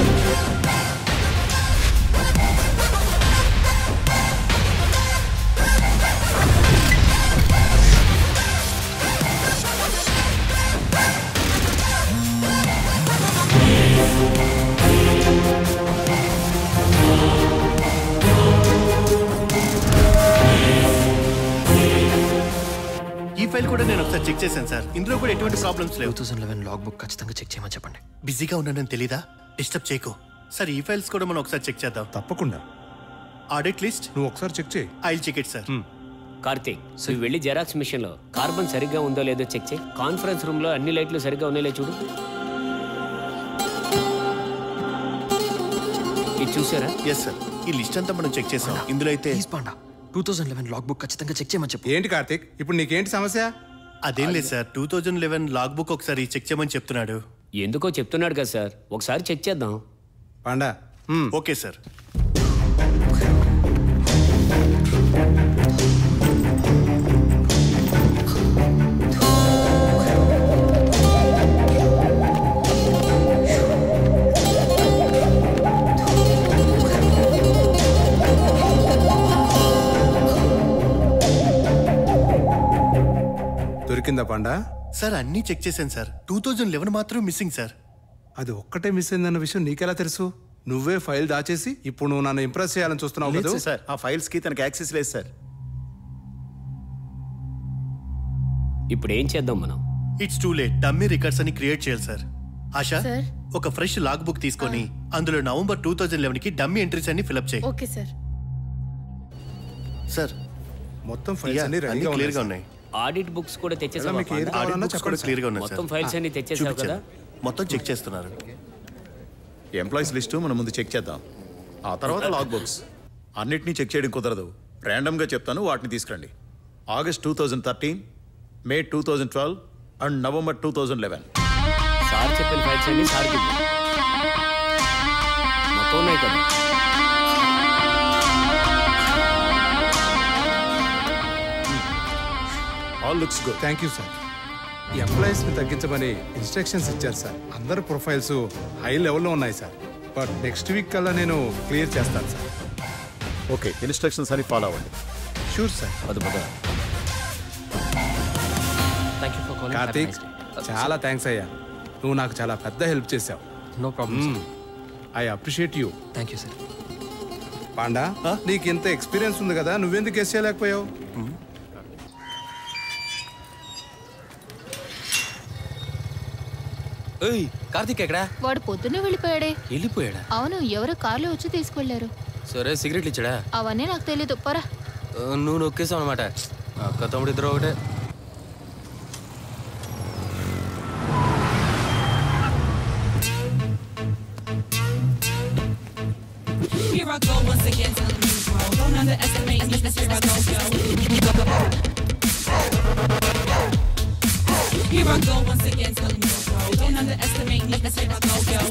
ఈ ఫైల్ కూడా నేను ఒకసారి చెక్ చేశాను సార్ ఇందులో కూడా ఎటువంటి ప్రాబ్లమ్స్ లేవు two thousand eleven log book ఖచ్చితంగా చెక్ చేయమని చెప్పండి బిజీగా ఉన్నానని తెలీదా డిస్టర్బ్ చేయకు సార్ ఈ ఫైల్స్ కూడా మనం ఒకసారి చెక్ చేద్దాం తప్పకుండా ఆడిట్ లిస్ట్ నువ్వు ఒకసారి చెక్ చేయి I check it sir Karthik నువ్వు వెళ్ళి జెరాక్స్ మిషన్ లో కార్బన్ సరిగ్గా ఉందో లేదో చెక్ చేయి కాన్ఫరెన్స్ రూమ్ లో అన్ని లైట్లు సరిగ్గా ఉన్నాయో లేదో చూడు ఇది చూసారా ఎస్ సార్ ఈ లిస్ట్ అంతా మనం చెక్ చేసాం ఇందులో అయితే Panda two thousand eleven log book ఖచ్చితంగా చెక్ చేయమని చెప్పు ఏంటి కార్తిక్ ఇప్పుడు నీకేంటి సమస్య అదేం లేదు sir two thousand eleven log book ఒకసారి చెక్ చేయమని చెప్తున్నాడు ఎందుకో చెప్తున్నాడు కదా సార్ ఒకసారి చెక్ చేద్దాం పాండా ఓకే సార్ దొరికిందా పాండా సార్ అన్నీ చెక్ చేశాను సార్ టూ థౌజండ్ లెవెన్ మాత్రం మిస్సింగ్ సార్ అది ఒక్కటే మిస్ అయిందన్న విషయం నీకెలా తెలుసు నువ్వే ఫైల్ దాచేసి ఇప్పుడు నువ్వు నన్ను ఇంప్రెస్ చేయాలని చూస్తున్నావు లేదు కదా సార్ ఆ ఫైల్స్ కి తనకి యాక్సెస్ లేదు సార్ ఇప్పుడు ఏం చేద్దాం మనం it's too late dummy records అని క్రియేట్ చేయాలి సార్ ఆశా సార్. ఒక ఫ్రెష్ లాగ్ బుక్ తీసుకొని అందులో నవంబర్ టూ థౌజండ్ లెవెన్ కి డమ్మీ ఎంట్రీస్ అన్ని ఫిల్అప్ చేయి ఓకే సార్ సార్ మొత్తం ఫైల్స్ అన్ని రెడీగా క్లియర్ గా ఉన్నాయి ఆడిట్ బుక్స్ కూడా తెచ్చేసావా మీకు ఏది కావాలన్నా ఆడిట్ బుక్స్ కూడా చెప్పండి క్లియర్ గా ఉన్నాయి మొత్తం సార్. ఫైల్స్ అన్ని తెచ్చేసావు కదా చూపించాను. మొత్తం చెక్ చేస్తున్నారు ఎంప్లాయీస్ లిస్టు మనం ముందు చెక్ చేద్దాం ఆ తర్వాత లాగ్ బుక్స్ అన్నిటినీ చెక్ చేయడం కుదరదు ర్యాండమ్గా చెప్తాను వాటిని తీసుకురండి August two thousand thirteen May two thousand twelve and November two thousand eleven sir చెప్పిన ఫైల్స్ అన్ని సార్ బాగున్నాయి కదా all looks good thank you sir employees ని తగ్గించమని ఇన్స్ట్రక్షన్స్ ఇచ్చారు సార్ అందరు ప్రొఫైల్స్ హై లెవెల్లో ఉన్నాయి సార్ బట్ నెక్స్ట్ వీక్ కల్లా నేను క్లియర్ చేస్తాను సార్ ఓకే ఇన్స్ట్రక్షన్స్ అని ఫాలో అవ్వండి షూర్ సార్ అది పద thank you for calling Karthik చాలా థ్యాంక్స్ అయ్యా నువ్వు నాకు చాలా పెద్ద హెల్ప్ చేశావు no problem I appreciate you thank you sir Panda నీకు ఇంత ఎక్స్పీరియన్స్ ఉంది కదా నువ్వెందుకు గెస్ చేయలేకపోయావు ఏయ్ కార్తీక్ ఎక్కడా వాడు పొద్దున్నే వెళ్ళిపోయాడే వెళ్ళిపోయాడా అవును ఎవరో కార్లో వచ్చి తీసుకువెళ్లారు సరే సిగరెట్లు ఇచ్చాడా అవన్నీ నాకు తెలీదు పరా ఆ, నువ్వు నొక్కేసావు అనమాట అక్క తమ్ముడు ఇద్దరు ఒకటే Here I go once again to the news world. Don't underestimate me, this here I go, yo. Here I go once again to the news world. Don't underestimate me, this here I go, yo.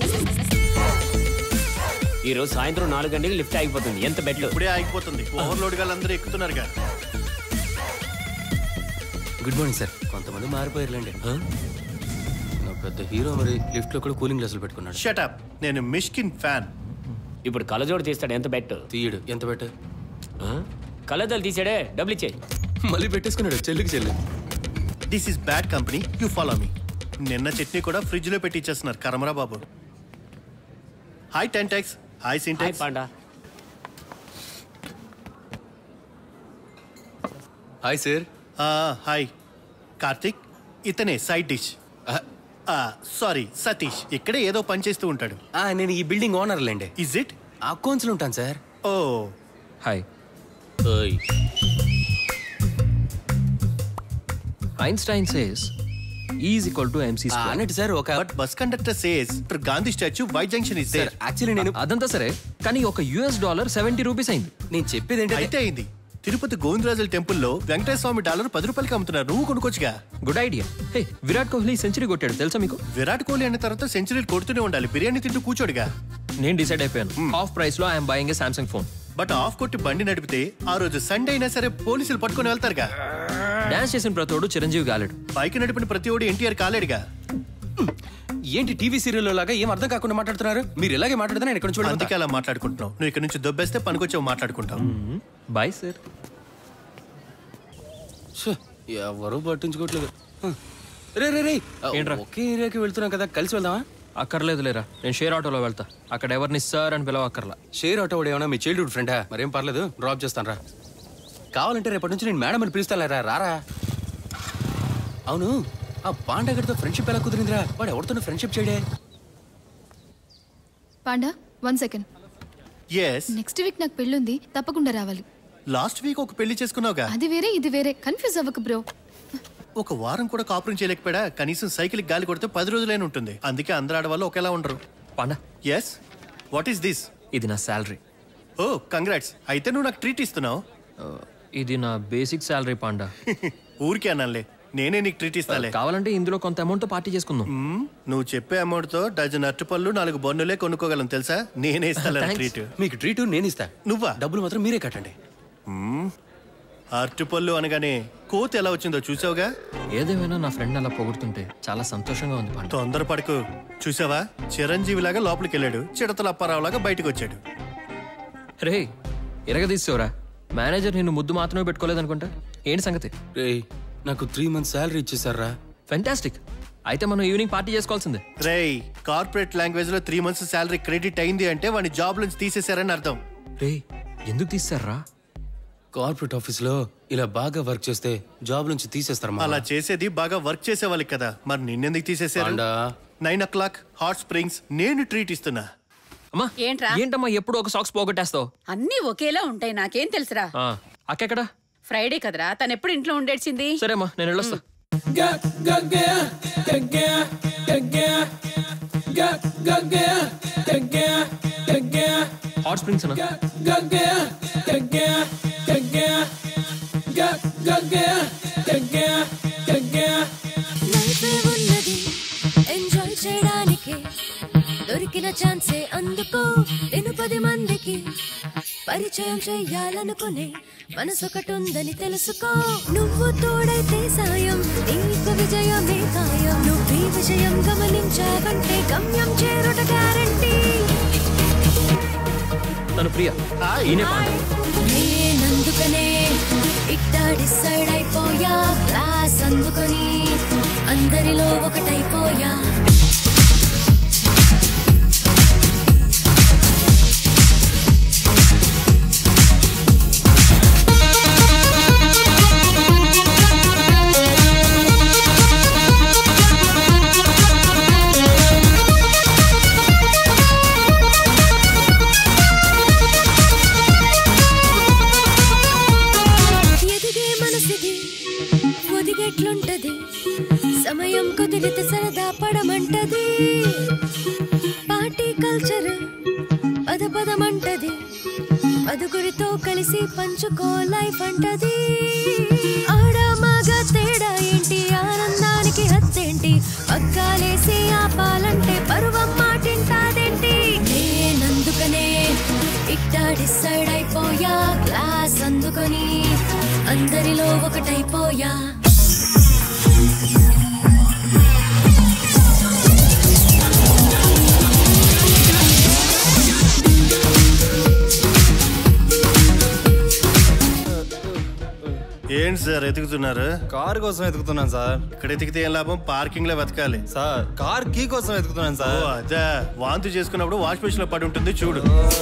ఈ రోజు సాయంత్రం నాలుగు గంటలకు lift ఆగిపోతుంది ఎంత బెడ్లు ఇప్పుడే ఆగిపోతుంది ఓవర్లోడ్ గా అందరూ ఎక్కుతున్నారుగా గుడ్ మార్నింగ్ సార్ కొంతమంది మారిపోయారులేండి ఆ? నా పెద్ద హీరో మరి లిఫ్ట్ లో కూడా కూలింగ్ గ్లాసులు పెట్టుకున్నాడు షటప్ నేను మిష్కిన్ ఫ్యాన్ ఇప్పుడు కలజోడు తీస్తాడు ఎంత బెట్ తీయడు ఎంత బెట్ కలజోడు తీసాడే డబ్బులు ఇచ్చే మళ్ళీ పెట్టేసుకున్నాడు చెల్లికి చెల్లి this is bad company you follow me నిన్న చట్నీ కూడా ఫ్రిడ్జ్ లో పెట్టి ఇచ్చేస్తున్నారు కరమరా బాబు hi Tentex hi Sintex Panda hi sir hi Karthik ఇతనే సైడ్ డిష్ సారీ సతీష్ ఇక్కడే ఏదో పని చేస్తూ ఉంటాడు నేను ఈ బిల్డింగ్ ఓనర్ లేండి ఇజ్ ఇట్ అకౌంట్స్ ఉంటాను సార్ ఓ హాయ్ ఓయ్ Einstein says is equal to MC అన్నట్టు సార్ ఒక but bus conductor says Gandhi statue white junction is there actually నేను అదంతా సరే కానీ ఒక యుఎస్ డాలర్ సెవెంటీ రూపీస్ అయింది నేను చెప్పేది ఏంటంటే అయితే అయింది తిరుపతి గోవిందరాజుల టెంపుల్లో వెంకటేశ్వర స్వామి డాలర్ పది రూపాయలకి అమ్ముతున్నారు నువ్వు కొనుక్కోవచ్చుగా good idea hey Virat Kohli century కొట్టాడు తెలుసా మీకు విరాట్ కోహ్లీ అన్న తర్వాత సెంచరీలు కొడుతూనే ఉండాలి బిర్యానీ తింటూ కూర్చోడుగా నేను డిసైడ్ అయిపోయాను హాఫ్ ప్రైస్ లో I'm buying a Samsung phone but off కొట్టి బండి నడిపితే ఆ రోజు సండే అయినా సరే పోలీసులు పట్టుకొని వెళ్తారుగా డాన్స్ చేసిన ప్రతోడు చిరంజీవి గాలేడు బైక్ నడిపిన ప్రతి ఓడి ఎన్టీఆర్ కాలేడుగా ఏంటి టీవీ సీరియల్ లాగా ఏం అర్థం కాకుండా మాట్లాడుతున్నారు మీరు ఇలాగే మాట్లాడితే నేను ఇక్కడ నుంచి అందుకే అలా మాట్లాడుకుంటున్నావు నువ్వు ఇక్కడ నుంచి దొబ్బేస్తే పనికొచ్చావు మాట్లాడుకుంటావు బాయ్ సార్ ఎవరు పట్టించుకోవట్లేదు హ్మ్. రే రే రే ఏంట్రా? ఒకే ఏరియాకి వెళ్తున్నాం కదా కలిసి వెళ్దామా అక్కర్లేదు లేరా నేను షేర్ ఆటోలో వెళ్తా అక్కడ ఎవరిని సార్ అని పిలవక్కర్లా షేర్ ఆటో వాడు ఏమన్నా మీ చైల్డ్హుడ్ ఫ్రెండా మరేం పర్లేదు డ్రాప్ చేస్తాను రా కావాలంటే రేపటి నుంచి నేను మేడం అని పిలుస్తాను రా రారా అవును ఆ పాండగడితో ఫ్రెండ్షిప్ ఎలా కుదిరిందిరా వాడు ఎవరితో ఫ్రెండ్షిప్ చేయడే Panda one second yes next week నాకు పెళ్ళుంది తప్పకుండా రావాలి లాస్ట్ వీక్ ఒక పెళ్లి చేసుకున్నావుగా అది వేరే ఇది వేరే కన్ఫ్యూజ్ అవ్వకు బ్రో ఒక వారం కూడా కాపురం చేయలేకపోయాడా కనీసం సైకిల్ గాలి కొడితే పది రోజులైనా ఉంటుంది అందుకే అందరు ఆడవాళ్ళు ఒకేలా ఉండరు Panda yes what is this ఇది నా శాలరీ ఓ కంగ్రాట్స్ అయితే నువ్వు నాకు ట్రీట్ ఇస్తున్నావు ఇది నా బేసిక్ శాలరీ పాండా ఊరికే అనాలే నేనే నీకు ట్రీట్ ఇస్తాలే కావాలంటే ఇందులో కొంత అమౌంట్ పార్టీ చేసుకుందాం మ్మ్, నువ్వు చెప్పే అమౌంట్ తో డజన్ అరటిపళ్ళు నాలుగు బన్నులే కొనుక్కోగలం తెలుసా నేనే ఇస్తాను Thanks. ట్రీట్ మీకు ట్రీట్ నేను ఇస్తా నువ్వా డబ్బులు మాత్రం మీరే కట్టండి మ్మ్, అరటిపళ్ళు అనగానే కోతి ఎలా వచ్చిందో చూసావుగా ఏదేమైనా నా ఫ్రెండ్ అలా పొగుడుతుంటే చాలా సంతోషంగా ఉంది పాండా తొందరపడకు చూసావా చిరంజీవి లాగా లోపలికి వెళ్ళాడు చిడతల అప్పారావు లాగా బయటకు వచ్చాడు రే ఎరగదీసేవరా మేనేజర్ నిన్ను ముద్దు మాత్రమే పెట్టుకోలేదనుకుంటా ఏంటి సంగతి రే నాకు త్రీ మంత్స్ శాలరీ ఇచ్చేసారా ఫెంటాస్టిక్ అయితే మనం ఈవినింగ్ పార్టీ చేసుకోవాల్సిందే రేయ్ కార్పొరేట్ లాంగ్వేజ్ లో త్రీ మంత్స్ శాలరీ క్రెడిట్ అయింది అంటే వాడిని జాబ్ నుంచి తీసేశారని అర్థం రే ఎందుకు తీస్తారా కార్పొరేట్ ఆఫీస్ లో ఇలా బాగా వర్క్ చేస్తే జాబ్ నుంచి తీసేస్తారు అలా చేసేది బాగా వర్క్ చేసే వాళ్ళకి కదా మరి నిన్నెందుకు తీసేశారు Panda. Nine o'clock hot springs నేను ట్రీట్ ఇస్తున్నా అమ్మా ఏంట్రా ఏంటమ్మా ఎప్పుడు ఒక సాక్స్ పోగొట్టేస్తావు అన్నీ ఒకేలా ఉంటాయి నాకేం తెలుసురా ఆ, అక్కెక్కడా ఫ్రైడే కదరా తను ఎప్పుడు ఇంట్లో ఉండేసింది సరేమ్మా నేను వెళ్ళొస్తా హాట్ స్ప్రింగ్స్ అన్నా లైఫే ఉన్నది ఎంజాయ్ చేయడానికి దొరికిన ఛాన్సే అందుకో నేను పది మందికి పరిచయం చెయ్యాలనుకునే మనసొకటుందని తెలుసుకో నువ్వు తోడైతే సాయం నీకు విజయమే ఖాయం నువ్వు ఈ విజయం గమనించావంటే గమ్యం చేరుట గ్యారంటీ తను ప్రియ ఈయనే పాండ నేనందుకనే ఇట్టా డిసైడ్ అయిపోయా క్లాస్ అందుకొని అందరిలో ఒకటైపోయా ఎదిగే మనసిది ఒదిగెట్లుంటది సమయం కుదిరితే సరదా పడమంటది పార్టీ కల్చర్ పద పదమంటది పదుగురితో కలిసి పంచుకో లైఫ్ అంటది ఆడ మగ తేడా ఏంటి ఆనందానికి హత్తేంటి పక్కాలేసి ఆపాలంటే పరువం మాటింటాదేంటి నేనందుకనే ఇట్టా డిసైడ్ అయిపోయా క్లాస్ అందుకొని అందరిలో ఒకటైపోయా ఏంటి సార్ ఎతుకుతున్నారు కార్ కోసం వెతుకుతున్నాను సార్ ఇక్కడ ఎతికితే ఏం లాభం పార్కింగ్ లో వెతకాలి సార్ కార్ కీ కోసం వెతుకుతున్నాను ఓ, సార్ అదా వాంతి చేసుకున్నప్పుడు వాష్ మెషిన్ లో పడి ఉంటుంది చూడు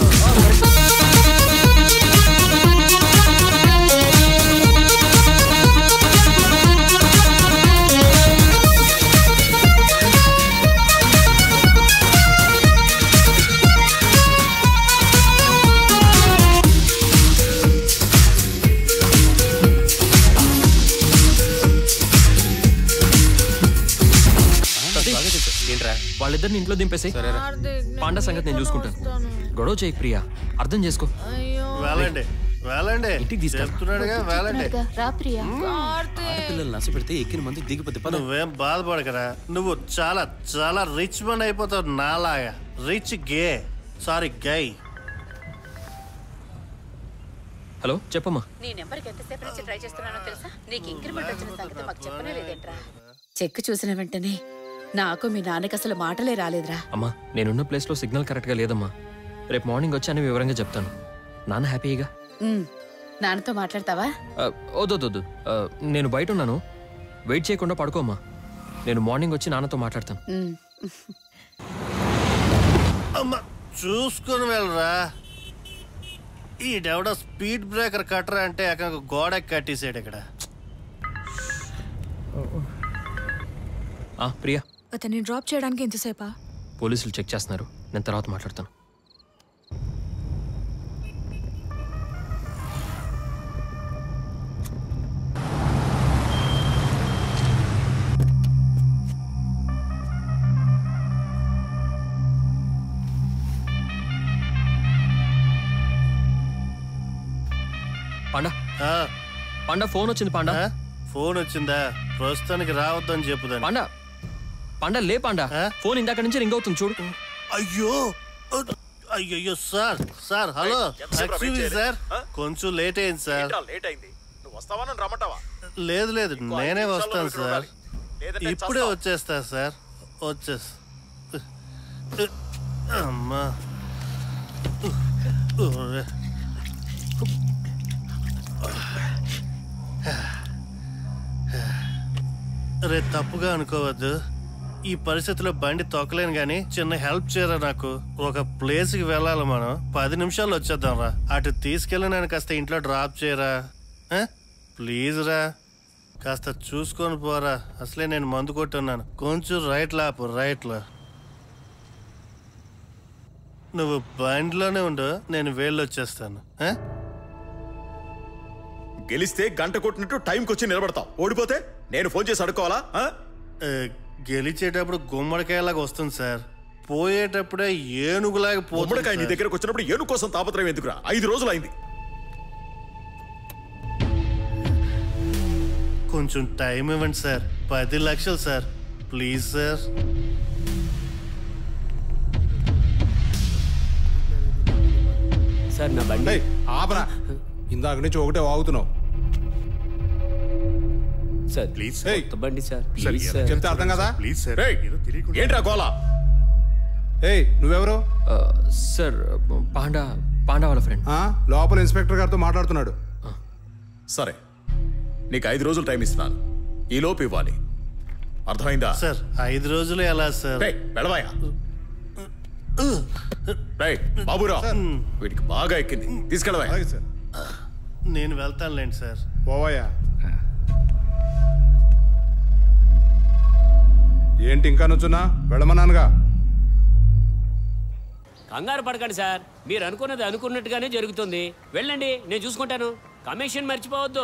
ఏంట్రా వాళ్ళిద్దరిని ఇంట్లో దింపేసి పాండ సంగతి నేను చూసుకుంటాను గొడవ చేయి ప్రియా అర్థం చేసుకో వెళ్ళండి వెళ్ళండి చెప్తున్నాడుగా వెళ్ళండి రా ప్రియా ఆడపిల్లలు నచ్చ పెడితే ఎక్కిన మంది దిగిపోతే పద నువ్వేం బాధపడకరా నువ్వు చాలా చాలా రిచ్ మన్ అయిపోతావు నాలాగా rich gay sorry guy hello చెప్పమ్మా నీ నెంబర్కి ఎంతసేపు నుంచి ట్రై చేస్తున్నానో తెలుసా నీకు ఇంక్రిమెంట్ వచ్చిన సంగతి మాకు చెప్పనే లేదేంట్రా చెక్ చూసిన వెంటనే నాకు మీ నాన్నకి అసలు మాటలే రాలేదురా అమ్మా నేనున్న ప్లేస్లో సిగ్నల్ కరెక్ట్గా లేదమ్మా రేపు మార్నింగ్ వచ్చి అని వివరంగా చెప్తాను నాన్న హ్యాపీగా ఉమ్, నాన్నతో మాట్లాడతావా వద్దొద్దు నేను బయట ఉన్నాను వెయిట్ చేయకుండా పడుకోమ్మా నేను మార్నింగ్ వచ్చి నాన్నతో మాట్లాడతాను ఉమ్. అమ్మ చూసుకొని వెళ్ళరా ఈ డెవడ స్పీడ్ బ్రేకర్ కట్టరా అంటే ఏకంగా గోడ కట్టేసాడు ఇక్కడ ఆ, ప్రియా అతన్ని డ్రాప్ చేయడానికి ఎంతసేపా పోలీసులు చెక్ చేస్తున్నారు నేను తర్వాత మాట్లాడతాను పాండా పాండా ఫోన్ వచ్చింది పాండా ఫోన్ వచ్చిందా ప్రస్తుతానికి రావద్దని చెప్పుదాన్ని పాండా పాండా లే పాండా ఫోన్ ఇందాక నుంచి రింగ్ అవుతుంది చూడు అయ్యో అయ్యో సార్ సార్ హలో ఎంతసేపు రా ఎక్స్క్యూజ్ వెయిట్ సార్ చేయలేదు? కొంచెం లేట్ అయింది సార్ ఏంట్రా లేట్ అయింది నువ్వు వస్తావా నన్ను రమ్మంటావా లేదు లేదు ఇంకో ఐదు నేనే నిమిషాల్లో వస్తాను ఇక్కడ సార్ ఉండాలి. లేదంటే ఇప్పుడే చస్తావు. వచ్చేస్తా సార్ వచ్చేస్ అమ్మా ఓరే. రే తప్పుగా అనుకోవద్దు ఈ పరిస్థితిలో బండి తొక్కలేను గాని చిన్న హెల్ప్ చేయరా నాకు ఒక ప్లేస్ కి వెళ్ళాలి మనం పది నిమిషాలు వచ్చేద్దాం రా అటు తీసుకెళ్ళి నేను కాస్త ఇంట్లో డ్రాప్ చేయరా ఆ? ప్లీజ్ రా కాస్త చూసుకొని పోరా అసలే నేను మందు కొట్టున్నాను కొంచెం రైట్ లాపు రైట్ లా నువ్వు బండిలోనే ఉండు నేను వెళ్ళొచ్చేస్తాను ఆ? గెలిస్తే గంట కొట్టినట్టు టైంకి వచ్చి నిలబడతావు ఓడిపోతే నేను ఫోన్ చేసి అడుక్కోవాలా ఆ? ఆ, గెలిచేటప్పుడు గుమ్మడికాయలాగా వస్తుంది సార్ పోయేటప్పుడే ఏనుగులాగా గుమ్మడికాయ నీ పోతుంది దగ్గరకు వచ్చినప్పుడు ఏను కోసం తాపత్రయం ఎందుకురా ఐదు రోజులు అయింది కొంచెం టైం ఇవ్వండి సార్ పది లక్షలు సార్ ప్లీజ్ సార్ సార్ నా బండి ఆపరా ఇందాక నుంచి ఒకటే వాగుతున్నావు సార్ ప్లీజ్ కొత్త బండి సార్ సార్, ప్లీజ్ సార్ చెప్తే అర్థం కదా ప్లీజ్ సార్ రేయ్, ఏంట్రా గోలా ఏయ్ నువ్వెవరు సార్ పాండా పాండా వాళ్ళ ఫ్రెండ్ ఆ, లోపల ఇన్స్పెక్టర్ గారితో మాట్లాడుతున్నాడు సరే నీకు ఐదు రోజులు టైం ఇస్తున్నాను ఈ లోపు ఇవ్వాలి అర్థమైందా సార్ ఐదు రోజులు ఎలా సార్ రేయ్, వెళ్ళవయ్యా రేయ్, బాబురావు వీడికి బాగా ఎక్కింది తీసుకెళ్ళవా సార్ నేను వెళ్తానులేండి సార్ పోవయ్యా ఏంటి ఇంకా నుంచున్నా వెళ్ళమన్నానుగా కంగారు పడకండి సార్ మీరు అనుకున్నది అనుకున్నట్టుగానే జరుగుతుంది వెళ్ళండి నేను చూసుకుంటాను కమిషన్ మర్చిపోవద్దు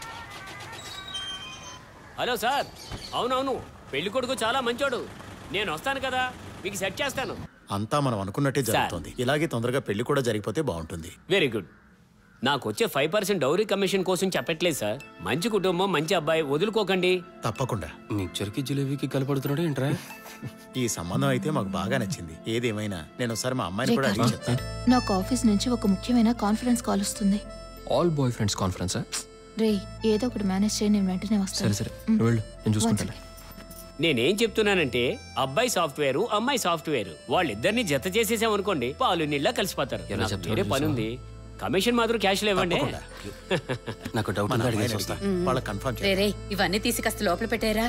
హలో సార్ అవునవును పెళ్లి కొడుకు చాలా మంచోడు నేను వస్తాను కదా మీకు సెట్ చేస్తాను అంతా మనం అనుకున్నట్టే సార్. జరుగుతుంది ఇలాగే తొందరగా పెళ్లి కూడా జరిగిపోతే బాగుంటుంది వెరీ గుడ్ నాకు వచ్చే ఫైవ్ పర్సెంట్ డౌరీ కమిషన్ కోసం చెప్పట్లేదు సార్ మంచి కుటుంబం మంచి అబ్బాయి వదులుకోకండి తప్పకుండా మిక్చర్కి జిలేబీకి కలపడుతున్నాడు ఏంట్రా ఈ సంబంధం అయితే మాకు బాగా నచ్చింది ఏదేమైనా నేను ఒకసారి మా అమ్మాయిని కూడా అడిగి చెప్తాను నాకు ఆఫీస్ నుంచి ఒక ముఖ్యమైన కాన్ఫరెన్స్ కాల్ వస్తుంది ఆల్ బాయ్ ఫ్రెండ్స్ కాన్ఫరెన్సా రే ఏదో ఒకటి మేనేజ్ చేయి నేను వెంటనే సరే వస్తాను సరే నువ్వు వెళ్ళు నేను చూసుకుంటాను నేనేం చెప్తున్నానంటే అబ్బాయి సాఫ్ట్వేర్ అమ్మాయి సాఫ్ట్వేర్ వాళ్ళిద్దరిని జత చేసేసాం అనుకోండి పాలు నీళ్ళ కలిసిపోతారు ఎలా నాకు చెప్తారో వేరే పని తెలుసా? ఉంది కమిషన్ మాత్రం క్యాష్ లో ఇవ్వండి నాకు డౌట్ మన ఉందా అమ్మాయిని అడిగేసి వస్తా అడిగి వాళ్ళకి కన్ఫర్మ్ రే రే ఇవన్నీ తీసి కాస్త లోపల పెట్టారా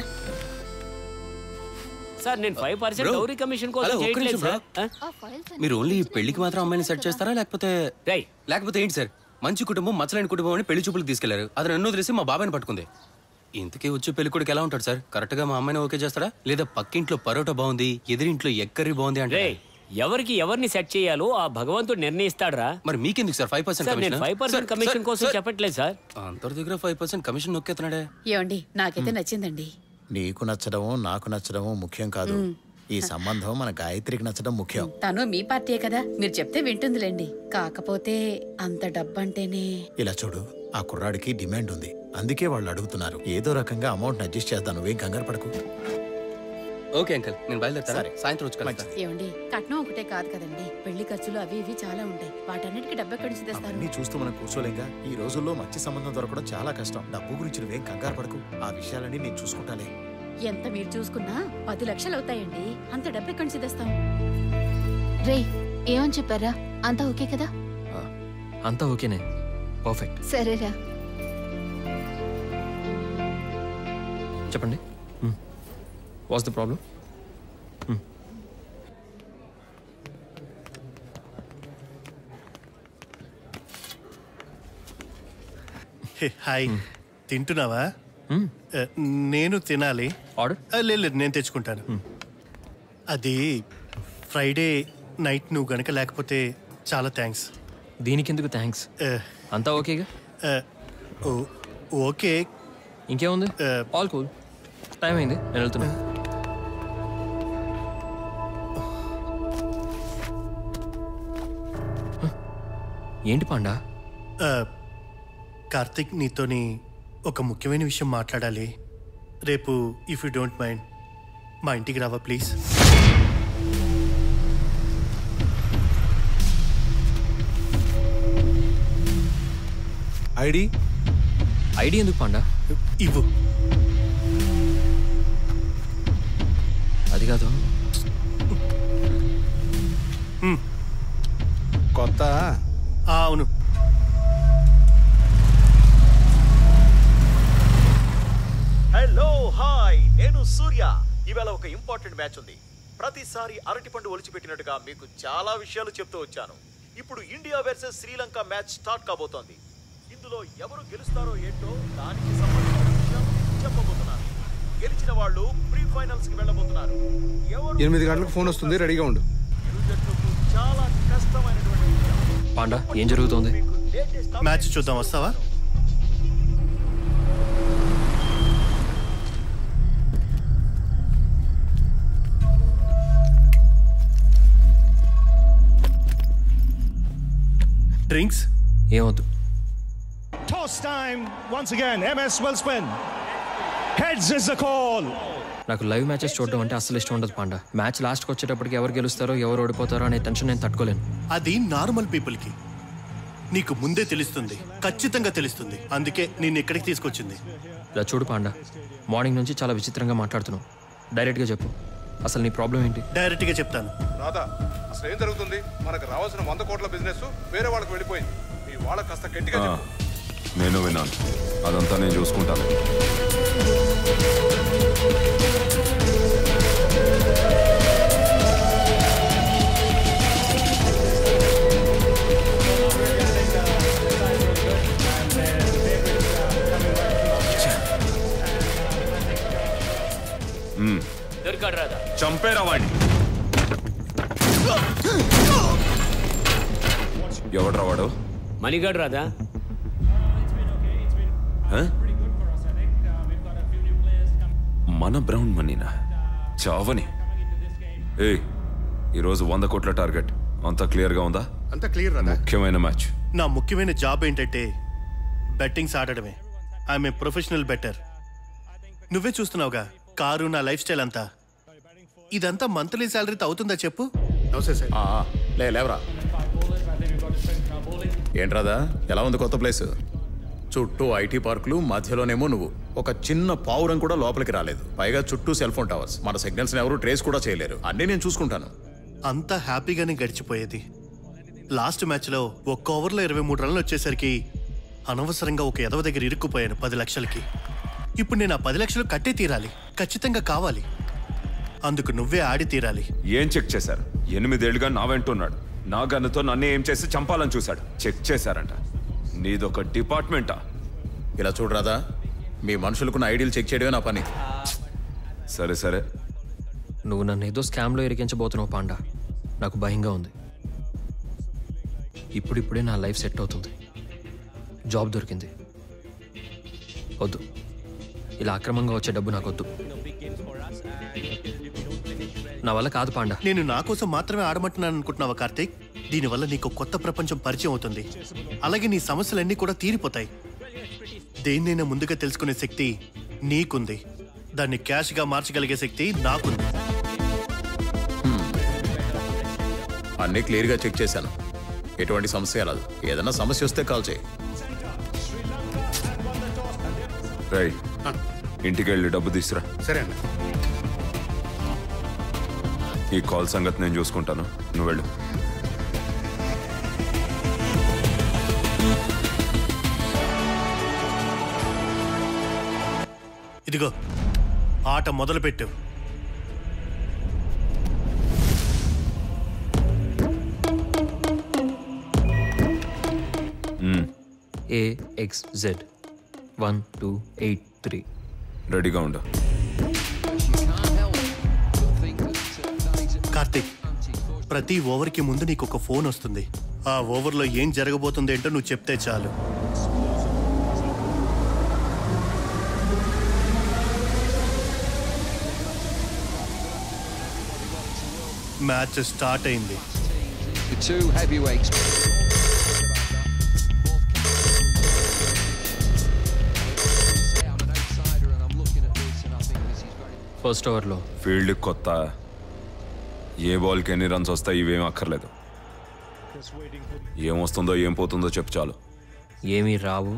సార్ నేను five percent Bro, dowry commission కోసం హలో, ఒక్క చేయట్లేదు నిమిషం, సార్ ఆ? మీరు ఓన్లీ పెళ్లికి మాత్రం అమ్మాయిని సెట్ చేస్తారా లేకపోతే లేకపోతే ఏంటి సార్ మంచి కుటుంబం మచ్చలేని కుటుంబం అని పెళ్లి చూపులకు తీసుకెళ్లారు అది నన్ను వదిలేసి మా బాబాయ్ని పట్టుకుంది ఇంతకీ వచ్చి పెళ్లి కొడుకు ఎలా ఉంటాడు సార్ కరెక్ట్ గా మా అమ్మాయిని ఓకే చేస్తాడా లేదా పక్కింట్లో పరోటా బాగుంది ఎదిరింట్లో ఎక్కరి బాగుంది అంటే రేయ్, ఎవరికి ఎవరిని సెట్ చేయాలో ఆ భగవంతుడు నిర్ణయిస్తాడరా మరి మీకెందుకు సార్ ఫైవ్ పర్సెంట్ సార్ నేను ఫైవ్ పర్సెంట్ కమిషన్ కోసం చెప్పట్లేదు సార్ అందరి దగ్గర ఫైవ్ పర్సెంట్ కమిషన్ నొక్కేస్తున్నాడే ఏమండి నాకైతే నచ్చిందండి నీకు నచ్చడము నాకు నచ్చడము ముఖ్యం కాదు మ్. ఈ సంబంధం మన గాయత్రికి నచ్చడం ముఖ్యం తను మీ పార్టీయే కదా మీరు చెప్తే వింటుందిలేండి కాకపోతే అంత డబ్బంటేనే ఇలా చూడు ఆ కుర్రాడికి డిమాండ్ ఉంది అందుకే వాళ్ళు అడుగుతున్నారు ఏదో రకంగా అమౌంట్ అడ్జస్ట్ చేద్దాం నువ్వేం కంగారు పడకు ఓకే అంకల్ నేను బయలుదేరుతాను సాయంత్రం వచ్చి కలుస్తాను ఏమండి కట్నం ఒకటే కాదు కదండి పెళ్లి ఖర్చులు అవి ఇవి చాలా ఉంటాయి వాటన్నిటికీ డబ్బెక్కడి నుంచి తెస్తారు అన్ని చూస్తూ మనం కూర్చోలేంగా ఈ రోజుల్లో మంచి సంబంధం దొరకడం చాలా కష్టం డబ్బు గురించి నువ్వేం కంగారు పడకు ఆ విషయాలన్నీ నేను చూసుకుంటాలే ఎంత మీరు చూసుకున్నా పది లక్షలు అవుతాయండి అంత డబ్బు ఎక్కడి నుంచి తెస్తాం రే ఏమని చెప్పారా అంతా ఓకే కదా అంతా ఓకేనే పర్ఫెక్ట్ సరేరా చెప్పండి what's the problem hey, hi తింటున్నావా ఆ, నేను తినాలి ఆర్డర్ లేదు లేదు నేను తెచ్చుకుంటాను అది ఫ్రైడే నైట్ నువ్వు గనక లేకపోతే చాలా థ్యాంక్స్ దీనికి ఎందుకు థ్యాంక్స్ అంతా ఓకేగా ఓకే ఇంకేముంది ఆల్ కూల్ టైం అయింది నేను వెళ్తున్నా ఏంటి పాండా ఆ, కార్తిక్ నీతోని ఒక ముఖ్యమైన విషయం మాట్లాడాలి రేపు ఇఫ్ యూ డోంట్ మైండ్ మా ఇంటికి రావా ప్లీజ్ ఐడి ఐడి ఎందుకు పాండా ఇవ్వు అది కాదు కొత్త అవును హలో హాయ్ నేను సూర్య ఇవాళ ఒక ఇంపార్టెంట్ మ్యాచ్ ఉంది ప్రతిసారి అరటిపండు ఒలిచిపెట్టినట్టుగా మీకు చాలా విషయాలు చెప్తూ వచ్చాను ఇప్పుడు India versus Sri Lanka match start కాబోతోంది ఇందులో ఎవరు గెలుస్తారో ఏంటో దానికి సంబంధించిన విషయాలు చెప్పబోతున్నాను గెలిచిన వాళ్ళు ప్రీ ఫైనల్స్ కి వెళ్ళబోతున్నారు ఎవరు ఎనిమిది గంటలకు ఫోన్ వస్తుంది రెడీగా ఉండు ఇరు జట్లకు చాలా కష్టమైనటువంటి విషయం పాండా ఏం జరుగుతోంది మ్యాచ్ చూద్దాం వస్తావా డ్రింక్స్ ఏమొద్దు Toss time once again. MS will spin. Heads is the call. నాకు లైవ్ మ్యాచెస్ చూడడం అంటే అసలు ఇష్టం ఉండదు పాండా మ్యాచ్ లాస్ట్కి వచ్చేటప్పటికి ఎవరు గెలుస్తారో ఎవరు ఓడిపోతారో అనే టెన్షన్ నేను తట్టుకోలేను అది నార్మల్ పీపుల్కి నీకు ముందే తెలుస్తుంది ఖచ్చితంగా తెలుస్తుంది అందుకే నేను ఇక్కడికి తీసుకొచ్చింది ఇలా చూడు పాండా మార్నింగ్ నుంచి చాలా విచిత్రంగా మాట్లాడుతున్నావు డైరెక్ట్గా చెప్పు అసలు నీ ప్రాబ్లం ఏంటి డైరెక్ట్ గా చెప్తాను రాధా అసలు ఏం జరుగుతుంది మనకు రావాల్సిన వంద కోట్ల బిజినెస్ వేరే వాళ్ళకి వెళ్ళిపోయింది మీ వాళ్ళకి కాస్త గట్టిగా ఆ, చెప్పు నేను విన్నాను అదంతా నేను చూసుకుంటాను మ్మ్. దొరికాడు రాదా చంపేరా వాడిని ఎవడ్రా వాడు మణిగాడు రాదా ఆ? మన బ్రౌన్ మనీనా చావని ఏ ఈరోజు వంద కోట్ల టార్గెట్ అంతా క్లియర్గా ఉందా అంతా క్లియర్ రా ముఖ్యమైన మ్యాచ్ నా ముఖ్యమైన జాబ్ ఏంటంటే బెట్టింగ్స్ ఆడడమే ఐఎమ్ ఏ ప్రొఫెషనల్ బెటర్ నువ్వే చూస్తున్నావుగా కారు నా లైఫ్ స్టైల్ అంతా ఇదంతా మంత్లీ శాలరీతో అవుతుందా చెప్పు నమస్తే సార్ లే లేవరా ఏంట్రాదా ఎలా ఉంది కొత్త ప్లేస్ చుట్టూ ఐటీ పార్కులు మధ్యలోనేమో నువ్వు ఒక చిన్న పావురం కూడా లోపలికి రాలేదు పైగా చుట్టూ సెల్ ఫోన్ టవర్స్ మన సిగ్నల్స్ ఎవరు ట్రేస్ కూడా చేయలేరు అన్నీ నేను చూసుకుంటాను అంతా హ్యాపీగానే గడిచిపోయేది లాస్ట్ మ్యాచ్లో ఒక్క ఓవర్లో ఇరవై మూడు రన్లు వచ్చేసరికి అనవసరంగా ఒక ఎదవ దగ్గర ఇరుక్కుపోయాను పది లక్షలకి ఇప్పుడు నేను ఆ పది లక్షలు కట్టే తీరాలి ఖచ్చితంగా కావాలి అందుకు నువ్వే ఆడి తీరాలి ఏం చెక్ చేశారు ఎనిమిదేళ్లుగా నా వెంటున్నాడు నా గన్నుతో నన్ను ఏం చేసి చంపాలని చూశాడు చెక్ చేశారంట నీదొక డిపార్ట్మెంటా ఇలా చూడరాదా మీ మనుషులకున్న ఐడియలు చెక్ చేయడమే నా పని సరే సరే నువ్వు నన్ను ఏదో స్కామ్లో ఇరికించబోతున్నావు పాండా నాకు భయంగా ఉంది ఇప్పుడిప్పుడే నా లైఫ్ సెట్ అవుతుంది జాబ్ దొరికింది వద్దు ఇలా అక్రమంగా వచ్చే డబ్బు నాకు వద్దు నా వల్ల కాదు పాండా నేను నా కోసం మాత్రమే ఆడమంటున్నాను అనుకుంటున్నావా కార్తీక్ దీనివల్ల నీకు కొత్త ప్రపంచం పరిచయం అవుతుంది అలాగే నీ సమస్యలన్నీ కూడా తీరిపోతాయి దేన్నైనా ముందుగా తెలుసుకునే శక్తి నీకుంది దాన్ని క్యాష్గా మార్చగలిగే శక్తి నాకుంది అన్నీ క్లియర్గా చెక్ చేశాను ఎటువంటి సమస్య రాదు ఏదైనా సమస్య వస్తే కాల్ చేయి రై ఇంటికి వెళ్ళి డబ్బు తీసురా సరే అండి ఈ కాల్ సంగతి నేను చూసుకుంటాను నువ్వు వెళ్ళు ఇదిగో ఆట మొదలుపెట్టు A X Z one two eight three రెడీగా ఉండు కార్తీక్ ప్రతి ఓవర్కి ముందు నీకు ఒక ఫోన్ వస్తుంది ఆ ఓవర్లో ఏం జరగబోతుంది ఏంటో నువ్వు చెప్తే చాలు మ్యాచ్ స్టార్ట్ అయింది The two heavyweights. ఫస్ట్ ఓవర్లో ఫీల్డ్ కొత్త ఏ బాల్కి ఎన్ని రన్స్ వస్తాయి ఇవేం అక్కర్లేదు ఏం వస్తుందో ఏం పోతుందో చెప్పు చాలు ఏమీ రావు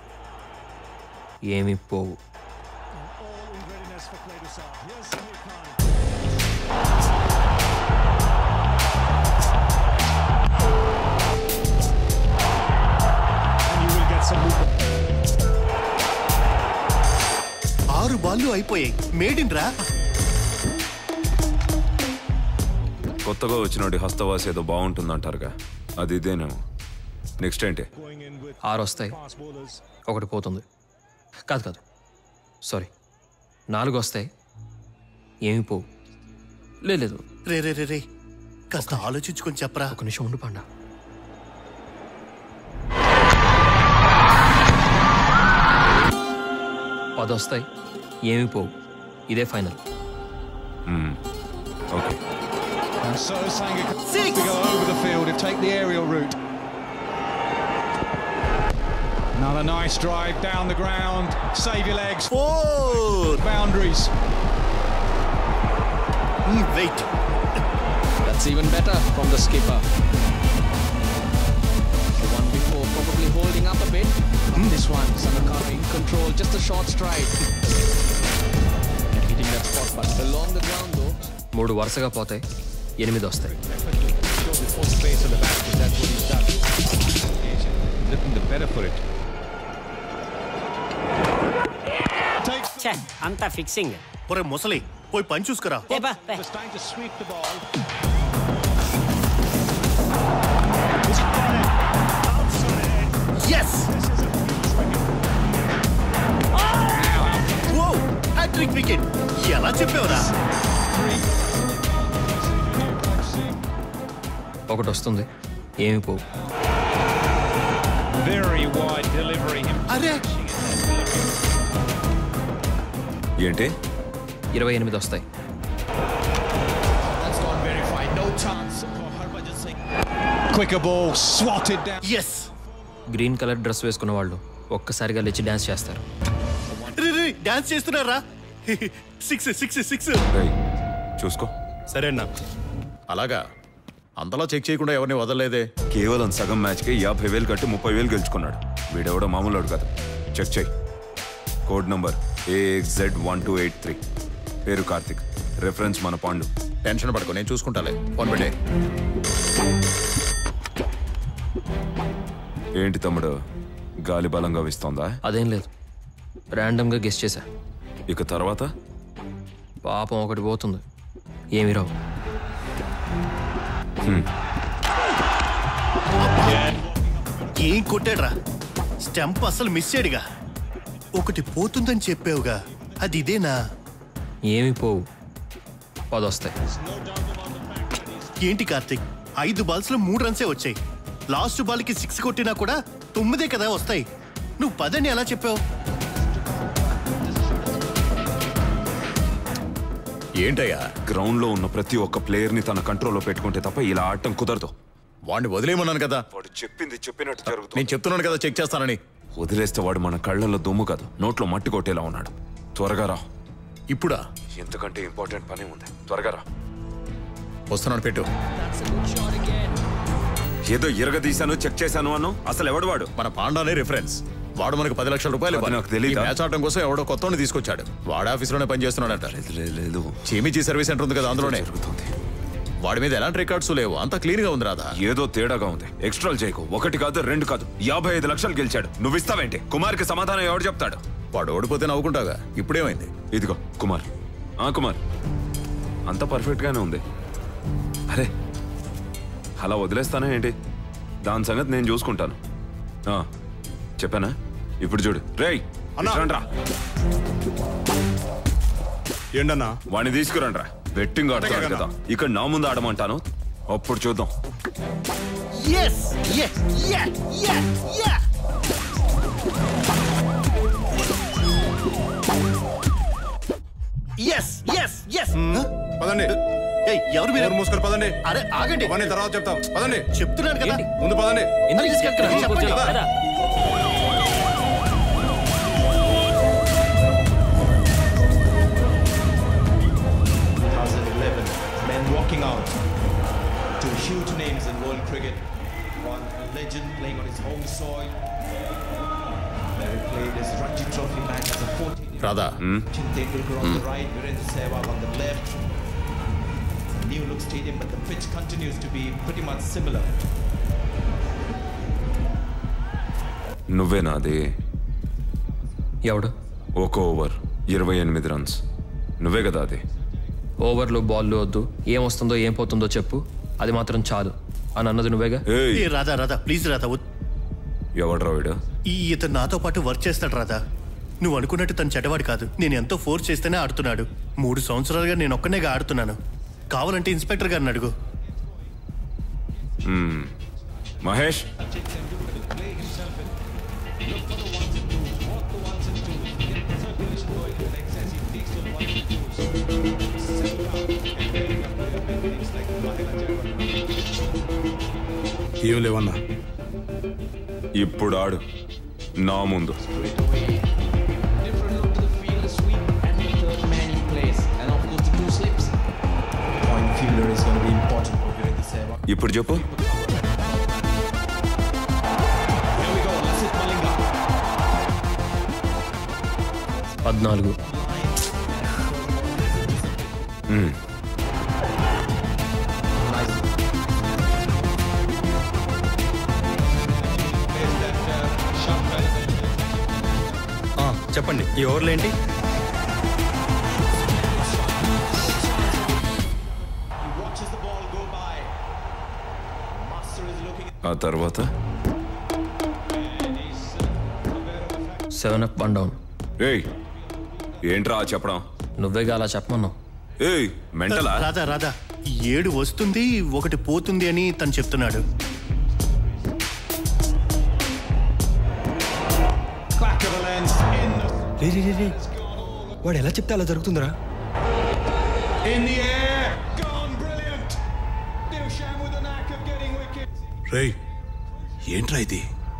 ఏమీ పోవు ఆరు బాళ్ళు అయిపోయాయి మేడిన్ రా కొత్తగా వచ్చినోడి హస్తవాసి ఏదో బాగుంటుందంటారుగా అది ఇదేనేమో నెక్స్ట్ ఏంటి ఆరు వస్తాయి ఒకటి పోతుంది కాదు కాదు సారీ నాలుగు వస్తాయి ఏమి పోవు లే- లేదు రే రే రే రే కాస్త ఆలోచించుకొని చెప్పరా ఒక నిమిషం ఉండు పండా పది వస్తాయి ఏమి పోవు ఇదే final okay And so Sangha to go over the field and take the aerial route. Another nice drive down the ground. Save your legs. Four boundaries. Wait. That's even better from the skipper. The one before This one, Sanakara in control, just a short stride. And hitting that spot, but along the ground though. మూడు వరుసగా పోతాయి ఎనిమిది వస్తాయి Show the full space of the bat, because that's what he's done. Looking the better for it. అంతా fixing ఒరే ముసలి పోయి పని చూసుకురా Was trying to sweep the ball. Yes oh hattrick wicket ఎలా చెప్పావురా ఒకటి వస్తుంది ఏమి పోవు Very wide delivery. Him అరే ఏంటి ఇరవై ఎనిమిది వస్తాయి That's gone very fine. No chance for Harbhajan Singh. quicker ball swatted down. Yes green colour dress వేసుకున్న వాళ్ళు ఒక్కసారిగా లేచి డ్యాన్స్ చేస్తారు రే రే డాన్స్ చేస్తున్నారా సిక్స్ సిక్స్ సిక్స్ చూసుకో సరే అన్నా అలాగా అంతలా చెక్ చేయకుండా ఎవరిని వదలలేదే కేవలం సగం మ్యాచ్కి యాభై వేలు కట్టి ముప్పై వేలు గెలుచుకున్నాడు వీడెవడో మామూలు కాదు చెక్ చేయి code number A X Z one two eight three పేరు కార్తిక్ రెఫరెన్స్ మన పాండు టెన్షన్ పడుకో నేను చూసుకుంటాలే ఫోన్ పెట్టే ఏంటి తమ్ముడు గాలి బలంగా వీస్తోందా అదేం లేదు ర్యాండమ్గా గెస్ట్ చేశా ఇక తర్వాత పాపం ఒకటి పోతుంది ఏమి రావు ఏం కొట్టాడ్రా స్టంప్ అసలు మిస్ అయ్యాడుగా ఒకటి పోతుందని చెప్పావుగా అది ఇదేనా ఏమి పోవు పది వస్తాయి ఏంటి కార్తిక్ ఐదు బాల్స్ లో మూడు రన్సే వచ్చాయి లాస్ట్ బాల్ కి సిక్స్ కొట్టినా కూడా తొమ్మిదే కదా వస్తాయి నువ్వు పదని ఎలా చెప్పావు ఏంటయ్యా గ్రౌండ్ లో ఉన్న ప్రతి ఒక్క ప్లేయర్ ని తన కంట్రోల్లో పెట్టుకుంటే తప్ప ఇలా ఆడటం కుదరదు వాడిని వదిలేయమన్నాను కదా వాడు చెప్పింది చెప్పినట్టు జరుగుతుంది నేను చెప్తున్నాను కదా చెక్ చేస్తానని వదిలేస్తే వాడు మన కళ్ళల్లో దుమ్ము కాదు నోట్లో మట్టి కొట్టేలా ఉన్నాడు త్వరగా రా ఇప్పుడా ఎంతకంటే ఇంపార్టెంట్ పని ఉంది త్వరగా రా వస్తున్నాను పెట్టు ఏదో ఇరగదీశాను చెక్ చేశాను అను అసలు ఎవడు వాడు మన పాండానే రిఫరెన్స్ వాడు మనకు పది లక్షల రూపాయలు ఇవ్వాలి. నాకు తెలీదా? ఈ మ్యాచ్ ఆడటం కోసం ఎవడో కొత్తని తీసుకొచ్చాడు వాడు ఆఫీస్లోనే పనిచేస్తున్నాడంట లేదు చీమిచి సర్వీస్ సెంటర్ ఉంది కదా అందులోనే వాడి మీద ఎలాంటి రికార్డ్స్ లేవు అంత క్లీన్ గా ఉంది రాదా ఏదో తేడాగా ఉంది ఎక్స్ట్రాలు చేయకు ఒకటి కాదు రెండు కాదు యాభై ఐదు లక్షలు గెలిచాడు నువ్వు ఇస్తావేంటి కుమార్కి సమాధానం ఎవడు చెప్తాడు వాడు ఓడిపోతే నవ్వుకుంటాగా ఇప్పుడేమైంది ఇదిగో కుమార్ ఆ కుమార్ అంత పర్ఫెక్ట్ గానే ఉంది అరే అలా వదిలేస్తానా ఏంటి దాని సంగతి నేను చూసుకుంటాను ఆ, చెప్పానా ఇప్పుడు చూడు రేయ్ రా ఏంటన్నా వాడిని తీసుకురండ్రా బెట్టింగ్ ఆడుతున్నాడు కదా ఇక్కడ నా ముందు ఆడమంటాను అప్పుడు చూద్దాం yes yes yes yes yes పదండి ఏయ్ ఎవరు మీరు ఎవరు మూసుకొని పదండి అరే ఆగండి అవన్నీ తర్వాత చెప్తాం పదండి చెప్తున్నాను కదా ముందు పదండి ఎందుకు తీసుకెళ్తున్నారు? చెప్పండి. పద. men walking out. Two huge names in world cricket. One a legend playing on his home soil. Where he played his Ranji Trophy match as a 14 రాదా Sachin Tendulkar on the right, Virendra Sehwag on the left. It's a new look stadium, but the pitch continues to be pretty much similar. నువ్వేనా అది ఎవడు ఒక over ఇరవై ఎనిమిది runs నువ్వే కదా అది ఓవర్లు బాల్లు వద్దు ఏం వస్తుందో ఏం పోతుందో చెప్పు అది మాత్రం చాలు అని అన్నది నువ్వేగా ఏ రాధా రాధా ప్లీజ్ రాధా వద్- ఎవడ్రా వీడు ఈ ఇతను నాతో పాటు వర్క్ చేస్తాడు రాధా నువ్వు అనుకున్నట్టు తను చెడ్డవాడు కాదు నేను ఎంతో ఫోర్స్ చేస్తేనే ఆడుతున్నాడు మూడు సంవత్సరాలుగా నేను ఒక్కనేగా ఆడుతున్నాను కావాలంటే ఇన్స్పెక్టర్ గారిని అడుగు మ్మ్. మహేష్ ఏం లేవన్నా ఇప్పుడు ఆడు నా ముందు Third man in place, and of course the two slips. Point fielder is going to be important for Virendra Sehwag. ఇప్పుడు చెప్పు Here we go, Lasith Malinga. పద్నాలుగు మ్మ్. ఆ, చెప్పండి ఈ ఓవర్లు ఏంటి ఆ తర్వాత సెవెన్ అప్ వన్ డౌన్ ఏయ్ ఏంట్రా ఆ చెప్పడం నువ్వేగా అలా చెప్పమన్నావు ఏయ్ మెంటలా రాధా రాధా ఏడు వస్తుంది ఒకటి పోతుంది అని తను చెప్తున్నాడు Clack of a lens in the, రే రే రే రే వాడు ఎలా చెప్తే అలా జరుగుతుందిరా in the air. Gone, brilliant. Dushan with the knack of getting wicked. రేయ్ ఏంట్రా ఇది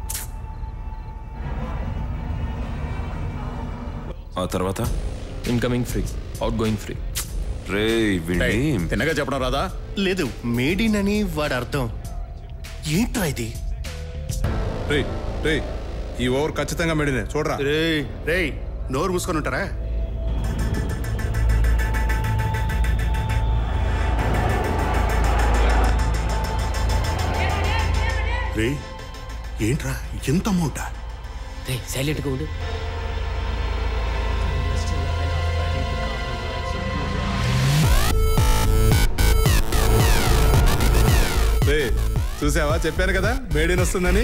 ఆ తర్వాత incoming free outgoing free రే విని తిన్నగా చెప్పడం రాదా లేదు మేడిన్ అని వాడి అర్థం ఏంట్రా ఇది రేయ్ రేయ్ ఈ ఓవర్ ఖచ్చితంగా మెడినే చూడరా రే రే నోరు మూసుకొని ఉంటారా రే ఏంట్రా ఎంత అమౌంటా రే సైలెంట్గా ఉండు రే చూసావా చెప్పాను కదా మేడిన్ వస్తుందని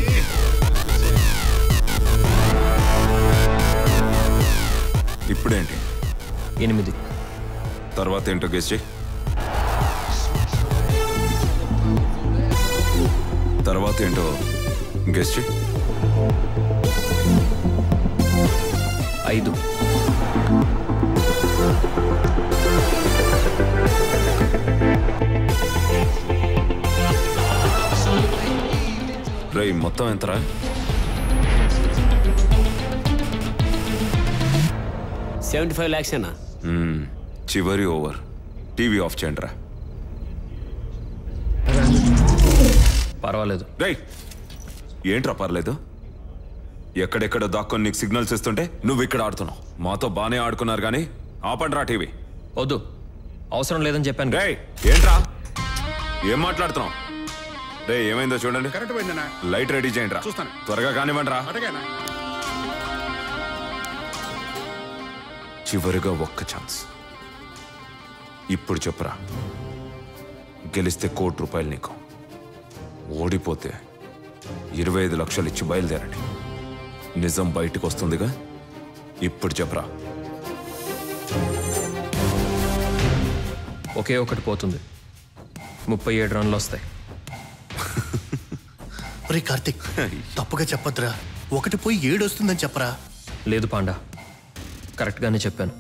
ఇప్పుడేంటి ఎనిమిది తర్వాత ఏంటో గెస్ చేయి తర్వాత ఏంటో గెస్ చేయి ఐదు రే మొత్తం ఎంతరా సెవెంటీ ఫైవ్ ల్యాక్స్ అన్నా మ్మ్. చివరి ఓవర్ టీవీ ఆఫ్ చేయండి రా పర్వాలేదు రేయ్ ఏంట్రా పర్లేదు ఎక్కడెక్కడ దాక్కొని నీకు సిగ్నల్స్ ఇస్తుంటే నువ్వు ఇక్కడ ఆడుతున్నావు మాతో బానే ఆడుకున్నారు కానీ ఆపండి రా టీవీ వద్దు అవసరం లేదని చెప్పాను రేయ్ ఏంట్రా ఏం మాట్లాడుతున్నావు రే ఏమైందో చూడండి కరెక్ట్ పోయిందన్నా లైట్ రెడీ చేయండి రా చూస్తాను. త్వరగా కానివ్వండి రా అటగానా చివరిగా ఒక్క ఛాన్స్ ఇప్పుడు చెప్పురా గెలిస్తే కోటి రూపాయలు నీకు ఓడిపోతే ఇరవై ఐదు లక్షలు ఇచ్చి బయలుదేరండి నిజం బయటకు వస్తుందిగా ఇప్పుడు చెప్పరా ఒకే ఒకటి పోతుంది ముప్పై ఏడు రన్లు వస్తాయి ఒరే కార్తిక్ తప్పుగా చెప్పొద్దురా ఒకటి పోయి ఏడు వస్తుందని చెప్పరా లేదు పాండా కరెక్ట్గానే చెప్పాను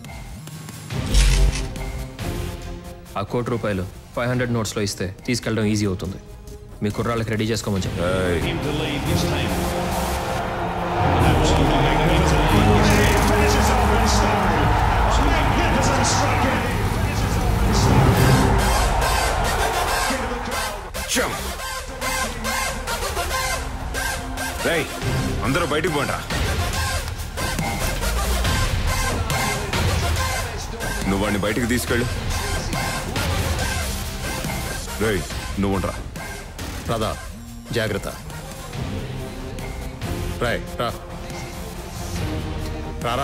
ఆ కోటి రూపాయలు ఫైవ్ హండ్రెడ్ నోట్స్లో ఇస్తే తీసుకెళ్ళడం ఈజీ అవుతుంది మీ కుర్రాళ్ళకి రెడీ చేసుకోమని చెప్పాను Him to lead this time. Absolutely magnificent. Finishes off in style. Magnificent striking. రేయ్ అందరూ బయటికి పోండ్రా నువ్వు వాడిని బయటికి తీసుకెళ్ళు రేయ్ నువ్వుండ్రా రాదా జాగ్రత్త రాయ్ రా రారా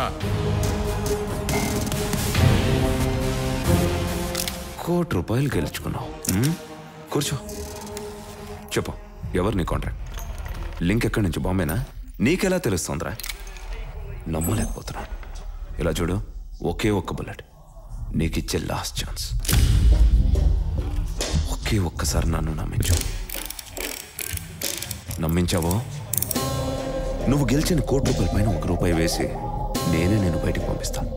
కోటి రూపాయలు గెలుచుకున్నావు ఉమ్? కూర్చో చెప్పు ఎవరు నీ కాంట్రాక్ట్ లింక్ ఎక్కడి నుంచి బాంబేనా నీకెలా తెలుస్తుందిరా నమ్మలేకపోతున్నా ఇలా చూడు ఒకే ఒక్క బుల్లెట్ నీకిచ్చే లాస్ట్ ఛాన్స్ ఒకే ఒక్కసారి నన్ను నమ్మించు నమ్మించావో నువ్వు గెలిచిన కోటి రూపాయల పైన ఒక రూపాయి వేసి నేనే నేను బయటికి పంపిస్తాను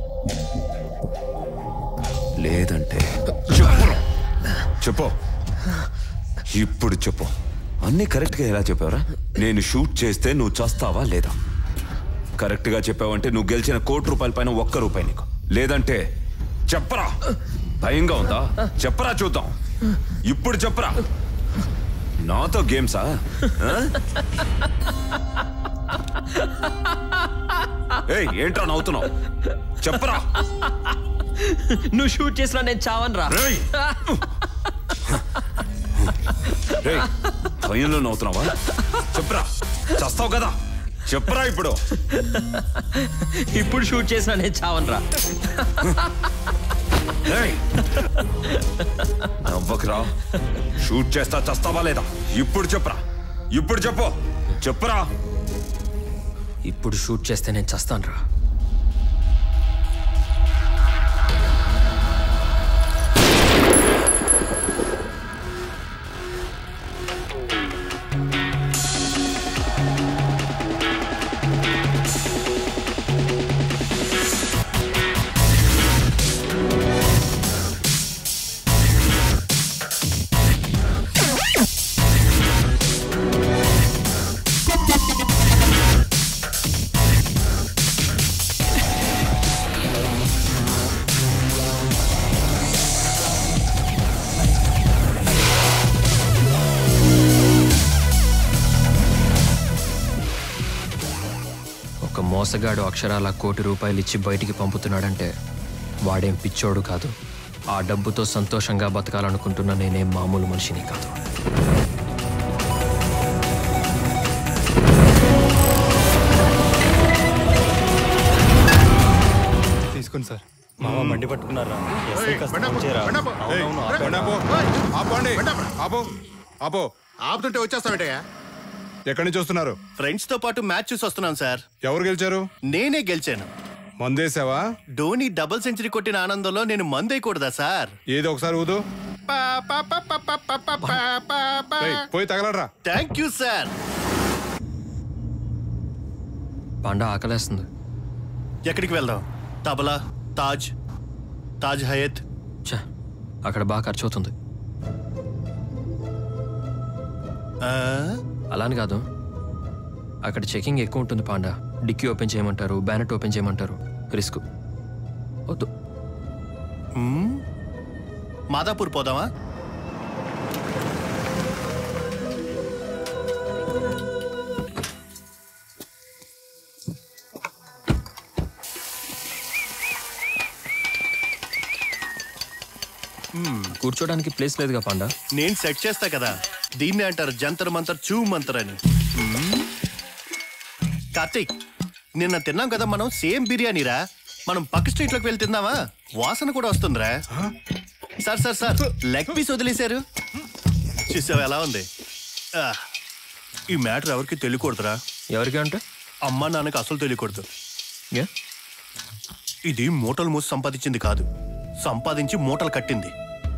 లేదంటే చెప్పు చెప్పు ఇప్పుడు చెప్పు అన్నీ కరెక్ట్గా ఎలా చెప్పావరా నేను షూట్ చేస్తే నువ్వు చస్తావా లేదా కరెక్ట్గా చెప్పావంటే నువ్వు గెలిచిన కోటి రూపాయల పైన ఒక్క రూపాయి నీకు లేదంటే చెప్పరా భయంగా ఉందా చెప్పరా చూద్దాం ఇప్పుడు చెప్పరా నాతో గేమ్సా ఆ? ఏయ్ ఏంట్రా నవ్వుతున్నావు చెప్పరా నువ్వు షూట్ చేసినా నేను చావన్ రా రేయ్, భయంలో నవ్వుతున్నావా చెప్పరా చస్తావు కదా చెప్పరా ఇప్పుడు ఇప్పుడు షూట్ చేసినా నేను చావన్ రా రేయ్, నవ్వకురా షూట్ చేస్తా చస్తావా లేదా ఇప్పుడు చెప్పరా ఇప్పుడు చెప్పు చెప్పరా ఇప్పుడు షూట్ చేస్తే నేను చస్తాను రా ఒక మోసగాడు అక్షరాల కోటి రూపాయలు ఇచ్చి బయటికి పంపుతున్నాడంటే వాడేం పిచ్చోడు కాదు ఆ డబ్బుతో సంతోషంగా బతకాలనుకుంటున్న నేనేం మామూలు మనిషిని కాదు తీసుకోండి సార్ మామ మండి పట్టుకున్నారా ఎస్ఐ కాస్త బండపు, ఫోన్ చేయరా? బండపు. అవునవును, ఏయ్, ఆపాను. బండపు. ఆపండి ఆపో ఆపో ఆపుతుంటే వచ్చేస్తావేటయ్యా ఎక్కడి నుంచి వస్తున్నారు ఫ్రెండ్స్ తో పాటు మ్యాచ్ చూసి వస్తున్నాం సార్ ఎవరు గెలిచారు నేనే గెలిచాను మందేసావా ధోని డబుల్ సెంచరీ కొట్టిన ఆనందంలో నేను మందేయకూడదా సార్ ఏదో ఒకసారి ఊదు ఏయ్, పోయి తగలరా థ్యాంక్ యూ సార్ పండ ఆకలేస్తుంది ఎక్కడికి వెళ్దాం తబలా తాజ్ తాజ్ హయత్ ఛ, అక్కడ బాగా ఖర్చు అవుతుంది అలాని కాదు అక్కడ చెకింగ్ ఎక్కువ ఉంటుంది పాండా డిక్కీ ఓపెన్ చేయమంటారు బ్యానెట్ ఓపెన్ చేయమంటారు రిస్క్ వద్దు మ్మ్. మాదాపూర్ పోదామా కూర్చోడానికి ప్లేస్ లేదుగా పాండా నేను సెట్ చేస్తా కదా దీన్ని అంటారు జంతర్ మంతర్ చూ మంతర్ అని మ్మ్. కార్తీక్ నిన్న తిన్నాం కదా మనం సేమ్ బిర్యానీరా మనం పక్క స్ట్రీట్ లోకి వెళ్ళి తిందామా వాసన కూడా వస్తుందిరా sir sir sir leg piece వదిలేశారు చూసావు ఎలా ఉంది ఆ, ఈ మ్యాటర్ ఎవరికి తెలియకూడదురా ఎవరికి అంటే అమ్మా నాన్నకి అసలు తెలియకూడదు ఏ? ఇది మూటలు మూసి సంపాదించింది కాదు సంపాదించి మూటలు కట్టింది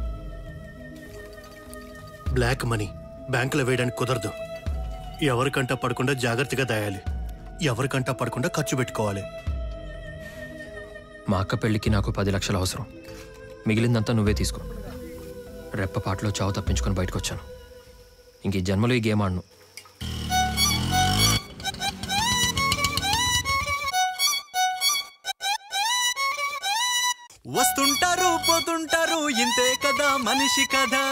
బ్లాక్ మనీ బ్యాంకులో వేయడానికి కుదరదు ఎవరికంటా పడకుండా జాగ్రత్తగా దాయాలి ఎవరికంటా పడకుండా ఖర్చు పెట్టుకోవాలి మా అక్క పెళ్ళికి నాకు పది లక్షలు అవసరం మిగిలిందంతా నువ్వే తీసుకో రెప్పపాట్లో చావు తప్పించుకొని బయటకు వచ్చాను ఇంక ఈ జన్మలో ఈ గేమ్ ఆడను వస్తుంటారు పోతుంటారు ఇంతే కదా మనిషి కదా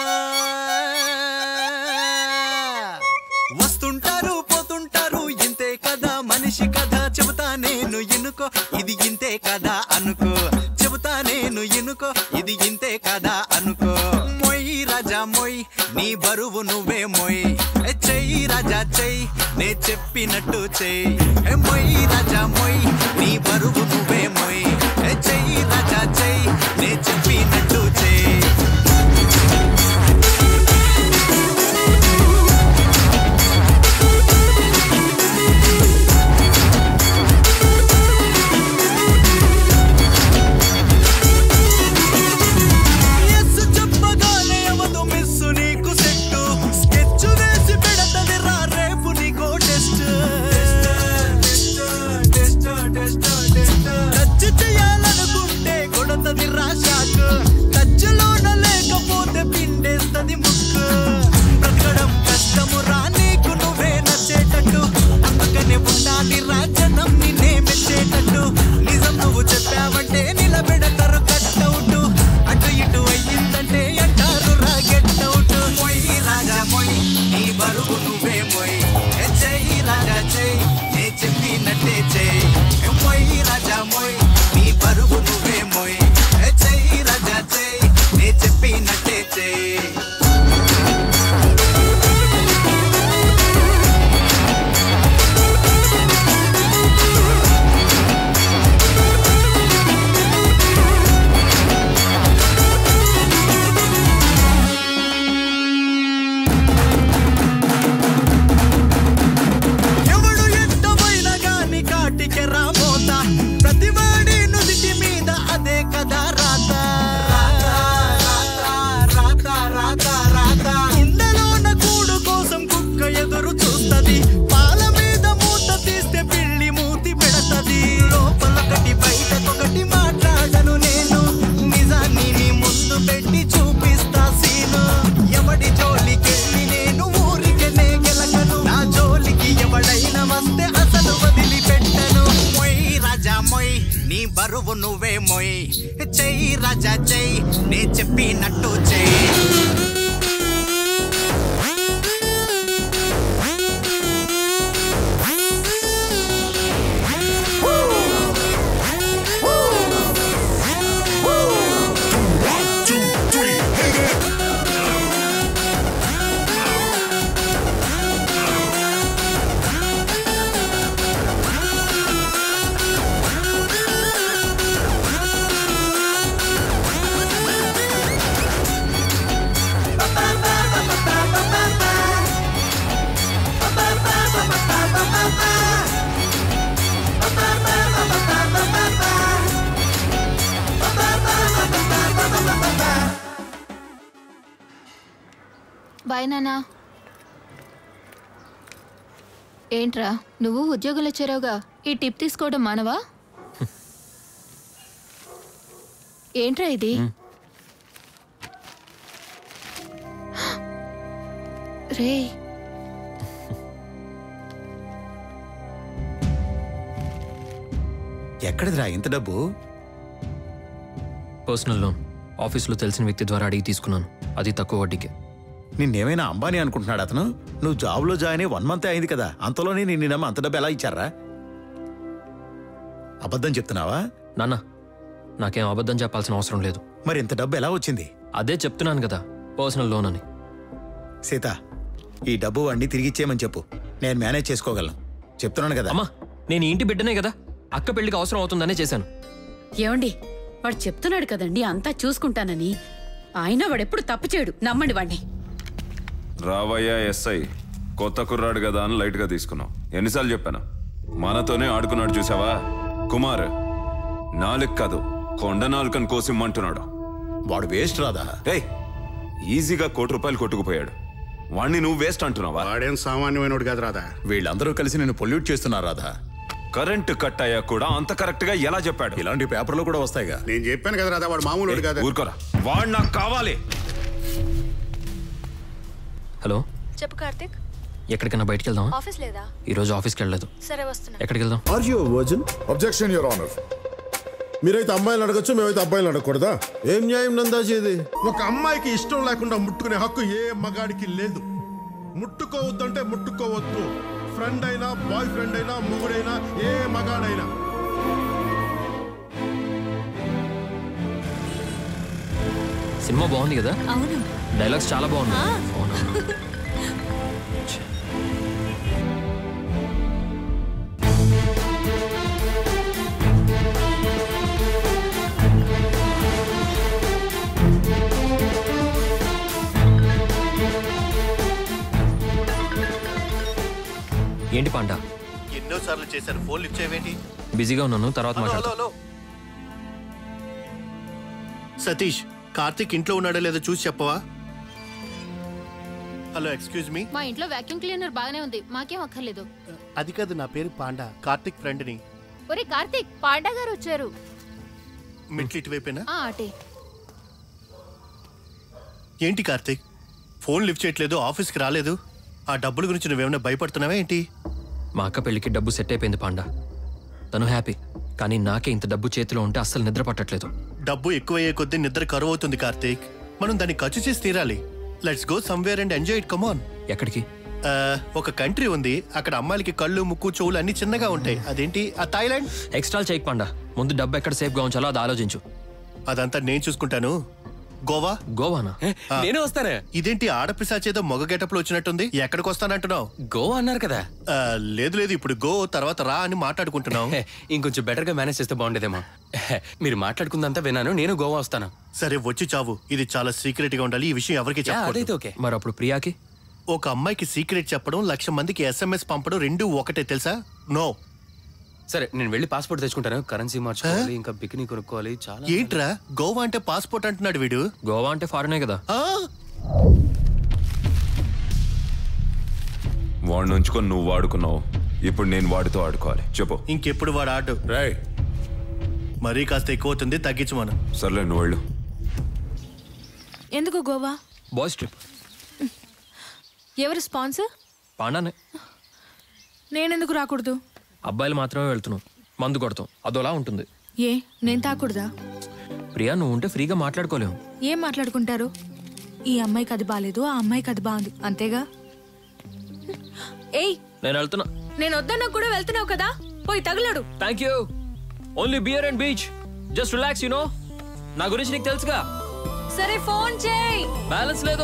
వస్తుంటారు పోతుంటారు ఇంతే కదా మనిషి కదా చెబుతా నేను ఎన్నుకో ఇది ఇంతే కదా అనుకో చెబుతా నేను ఎన్నుకో ఇది ఇంతే కదా అనుకో మొయ్ రాజా మొయ్ నీ బరువు నువ్వే మొయ్ ఏ చెయ్యి రాజా చెయ్యి నే చెప్పినట్టు చెయ్యి ఏ మొయ్ రాజా మొయ్ నీ బరువు నువ్వే మొయ్ ఏ చెయ్యి రాజా చెయ్యి నే చెప్పినట్టు చెయ్యి ఎస్సు చెప్పగానే అవదు మిస్సు నీకు సెట్టు స్కెచ్ వేసి పెడతది రా రేపు నీకో టెస్ట్ టచ్ చేయాలనుకుంటే కొడతది రా షాక్ టచ్లోన లేకపోతే పిండేస్తది ముక్కు బ్రతకడం కష్టము రా నీకు నువ్వే నచ్చేటట్టు అందుకనే ఉండాలి రా జనం నిన్నే మెచ్చేటట్టు నిజం నువ్వు చెప్పావంటే నిలబెడతారు కట్అవుట్ అటు ఇటు అయ్యిందంటే అంటారు రా గెట్ అవుట్ మొయ్ రాజా మొయ్ నీ బరువు నువ్వే మొయ్ ఏ చెయ్యి రాజా చెయ్యి నే చెప్పినట్టే చెయ్యి ఏ మొయ్ రాజా నీ బరువు నువ్వే మొయ్ చెయ్యి రాజా చెయ్యి నే చెప్పినట్టు చెయ్యి బాయ్ నానా ఏంట్రా నువ్వు ఉద్యోగంలో చేరావుగా ఈ టిప్ తీసుకోవడం మానవా ఏంట్రా ఇది రే ఎక్కడిదిరా ఇంత డబ్బు పర్సనల్ లోన్ ఆఫీస్లో తెలిసిన వ్యక్తి ద్వారా అడిగి తీసుకున్నాను అది తక్కువ వడ్డీకే నిన్నేమైనా అంబానీ అనుకుంటున్నాడు అతను నువ్వు జాబ్లో జాయిన్ అయ్యి వన్ మంత్ అయింది కదా అంతలోనే నిన్ను నమ్మ అంత డబ్బు ఎలా ఇచ్చారా అబద్ధం చెప్తున్నావా నాన్న నాకేం అబద్ధం చెప్పాల్సిన అవసరం లేదు మరి ఇంత డబ్బు ఎలా వచ్చింది అదే చెప్తున్నాను కదా పర్సనల్ లోన్ అని సీత ఈ డబ్బు వాడిని తిరిగి ఇచ్చేయమని చెప్పు నేను మేనేజ్ చేసుకోగలను చెప్తున్నాను కదా అమ్మా నేను ఈ ఇంటి బిడ్డనే కదా అక్క పెళ్లికి అవసరం అవుతుందనే చేశాను ఏమండి వాడు చెప్తున్నాడు కదండి అంతా చూసుకుంటానని అయినా వాడెప్పుడు తప్పు చేయడు నమ్మండి వాడిని రావయ్యా ఎస్ఐ కొత్త కుర్రాడు కదా అని లైట్గా తీసుకున్నావు ఎన్నిసార్లు చెప్పాను మనతోనే ఆడుకున్నాడు చూసావా కుమార్ నాలుగు కాదు కొండ నాలుకని కోసిమ్మంటున్నాడు వాడు వేస్ట్ రాదా ఏయ్ ఈజీగా కోటి రూపాయలు కొట్టుకుపోయాడు వాణ్ణి నువ్వు వేస్ట్ అంటున్నావా వాడేం సామాన్యమైనడు కాదు రాదా వీళ్ళందరూ కలిసి నేను పొల్యూట్ చేస్తున్నారు రాధా కరెంటు కట్ అయ్యా కూడా అంత కరెక్ట్ గా ఎలా చెప్పాడు ఇలాంటి పేపర్లో కూడా వస్తాయిగా నేను చెప్పాను కదా రాదా వాడు మామూలు కాదు ఊరుకోరా వాడు నాకు కావాలి హలో చెప్పు కార్తిక్ ఎక్కడికైనా బయటికి వెళ్దాం ఆఫీస్ లేదా ఈరోజు ఆఫీస్కి వెళ్ళలేదు సరే వస్తున్నా ఎక్కడికి వెళ్దాం are you virgin objection your honour మీరైతే అమ్మాయిలు అడగచ్చు మేమైతే అబ్బాయిలు అడగకూడదా ఏం న్యాయం నందాజీ ఇది ఒక అమ్మాయికి ఇష్టం లేకుండా ముట్టుకునే హక్కు ఏ మగాడికి లేదు ముట్టుకోవద్దంటే ముట్టుకోవద్దు ఫ్రెండ్ అయినా బాయ్ ఫ్రెండ్ అయినా మొగుడైనా ఏ మగాడైనా సినిమా బాగుంది కదా అవును డైలాగ్స్ చాలా బాగున్నాయి ఆ. అవునా? ఏంటి పాండా ఎన్నో సార్లు చేశాను ఫోన్ లిఫ్ట్ చేయవేంటి బిజీగా ఉన్నాను తర్వాత హలో, మాట్లాడతా హలో, హలో. సతీష్ కార్తీక్ ఇంట్లో ఉన్నాడో లేదో చూసి చెప్పవా హలో ఎక్స్క్యూజ్ మీ మా ఇంట్లో వాక్యూమ్ క్లీనర్ బాగానే ఉంది మాకేం అక్కర్లేదు అది కాదు నా పేరు పాండా కార్తీక్ ఫ్రెండ్ని ఒరే కార్తీక్ పాండా గారు వచ్చారు మెట్లు ఇటువైపేనా ఆ అటే ఏంటి కార్తీక్ ఫోన్ లిఫ్ట్ చేయట్లేదు ఆఫీస్కి రాలేదు ఆ డబ్బుల గురించి నువ్వేమైనా భయపడుతున్నావా ఏంటి మా అక్క పెళ్లికి డబ్బు సెట్ అయిపోయింది పాండా తను హ్యాపీ కానీ నాకే ఇంత డబ్బు చేతిలో ఉంటే అస్సలు నిద్ర పట్టట్లేదు డబ్బు ఎక్కువయ్యే కొద్దీ నిద్ర కరువు అవుతుంది కార్తీక్ మనం దాన్ని ఖర్చు చేసి తీరాలి let's go somewhere and enjoy it come on ఎక్కడికి ఒక కంట్రీ ఉంది అక్కడ అమ్మాయిలకి కళ్ళు ముక్కు చెవులు అన్ని చిన్నగా ఉంటాయి అదేంటి ఆ థాయిలాండ్ ఎక్స్ట్రా చేయకు పాండా ముందు డబ్బు ఎక్కడ సేఫ్గా ఉంచాలో అది ఆలోచించు అదంతా నేను చూసుకుంటాను గోవా గోవానా నేను వస్తానే ఇదేంటి ఆడపిశాచేదో మొగ గెటప్ లో వచ్చినట్టుంది ఎక్కడికి వస్తానంటున్నావు గోవా అన్నారు కదా లేదు లేదు ఇప్పుడు గో తర్వాత రా అని మాట్లాడుకుంటున్నాం ఇంకొంచెం బెటర్ గా మేనేజ్ చేస్తే బాగుండేదేమో మీరు మాట్లాడుకుందంతా విన్నాను నేను గోవా వస్తాను సరే వచ్చి చావు ఇది చాలా సీక్రెట్ గా ఉండాలి ఈ విషయం ఎవరికి అదైతే చెప్పకూడదు ఓకే మరి అప్పుడు ప్రియాకి ఒక అమ్మాయికి సీక్రెట్ చెప్పడం లక్ష మందికి ఎస్ఎంఎస్ పంపడం రెండు ఒకటే తెలుసా నో సరే నేను వెళ్ళి పాస్పోర్ట్ తెచ్చుకుంటాను కరెన్సీ మార్చుకోవాలి ఇంకా బికినీ కొనుక్కోవాలి చాలా ఏంట్రా గోవా అంటే పాస్పోర్ట్ అంటున్నాడు వీడు గోవా అంటే ఫారెనే కదా వాడిని ఉంచుకొని నువ్వు వాడుకున్నావు ఇప్పుడు నేను వాడితో ఆడుకోవాలి చెప్పు ఇంకెప్పుడు వాడు ఆడు రాయ్ మరీ కాస్త ఎక్కువ అవుతుంది తగ్గించు మనం సర్లే నువ్వు వెళ్ళు ఎందుకు గోవా బాయ్స్ ట్రిప్ ఎవరు స్పాన్సర్ పాండానే నేనెందుకు రాకూడదు అబ్బాయిలు మాత్రమే వెళ్తున్నాం మందు కొడతాం అదోలా ఉంటుంది ఏ నేను తాకూడదా ప్రియా నువ్వు ఉంటే ఫ్రీగా మాట్లాడుకోలేము ఏం మాట్లాడుకుంటారు ఈ అమ్మాయికి అది బాగాలేదు ఆ అమ్మాయికి అది బాగుంది అంతేగా ఏయ్ నేను వెళ్తున్నా నేను వద్దన్నా కూడా వెళ్తున్నావు కదా పోయి తగులాడు thank you only beer and beach just relax you know నా గురించి నీకు తెలుసుగా సరే ఫోన్ చేయి బ్యాలెన్స్ లేదు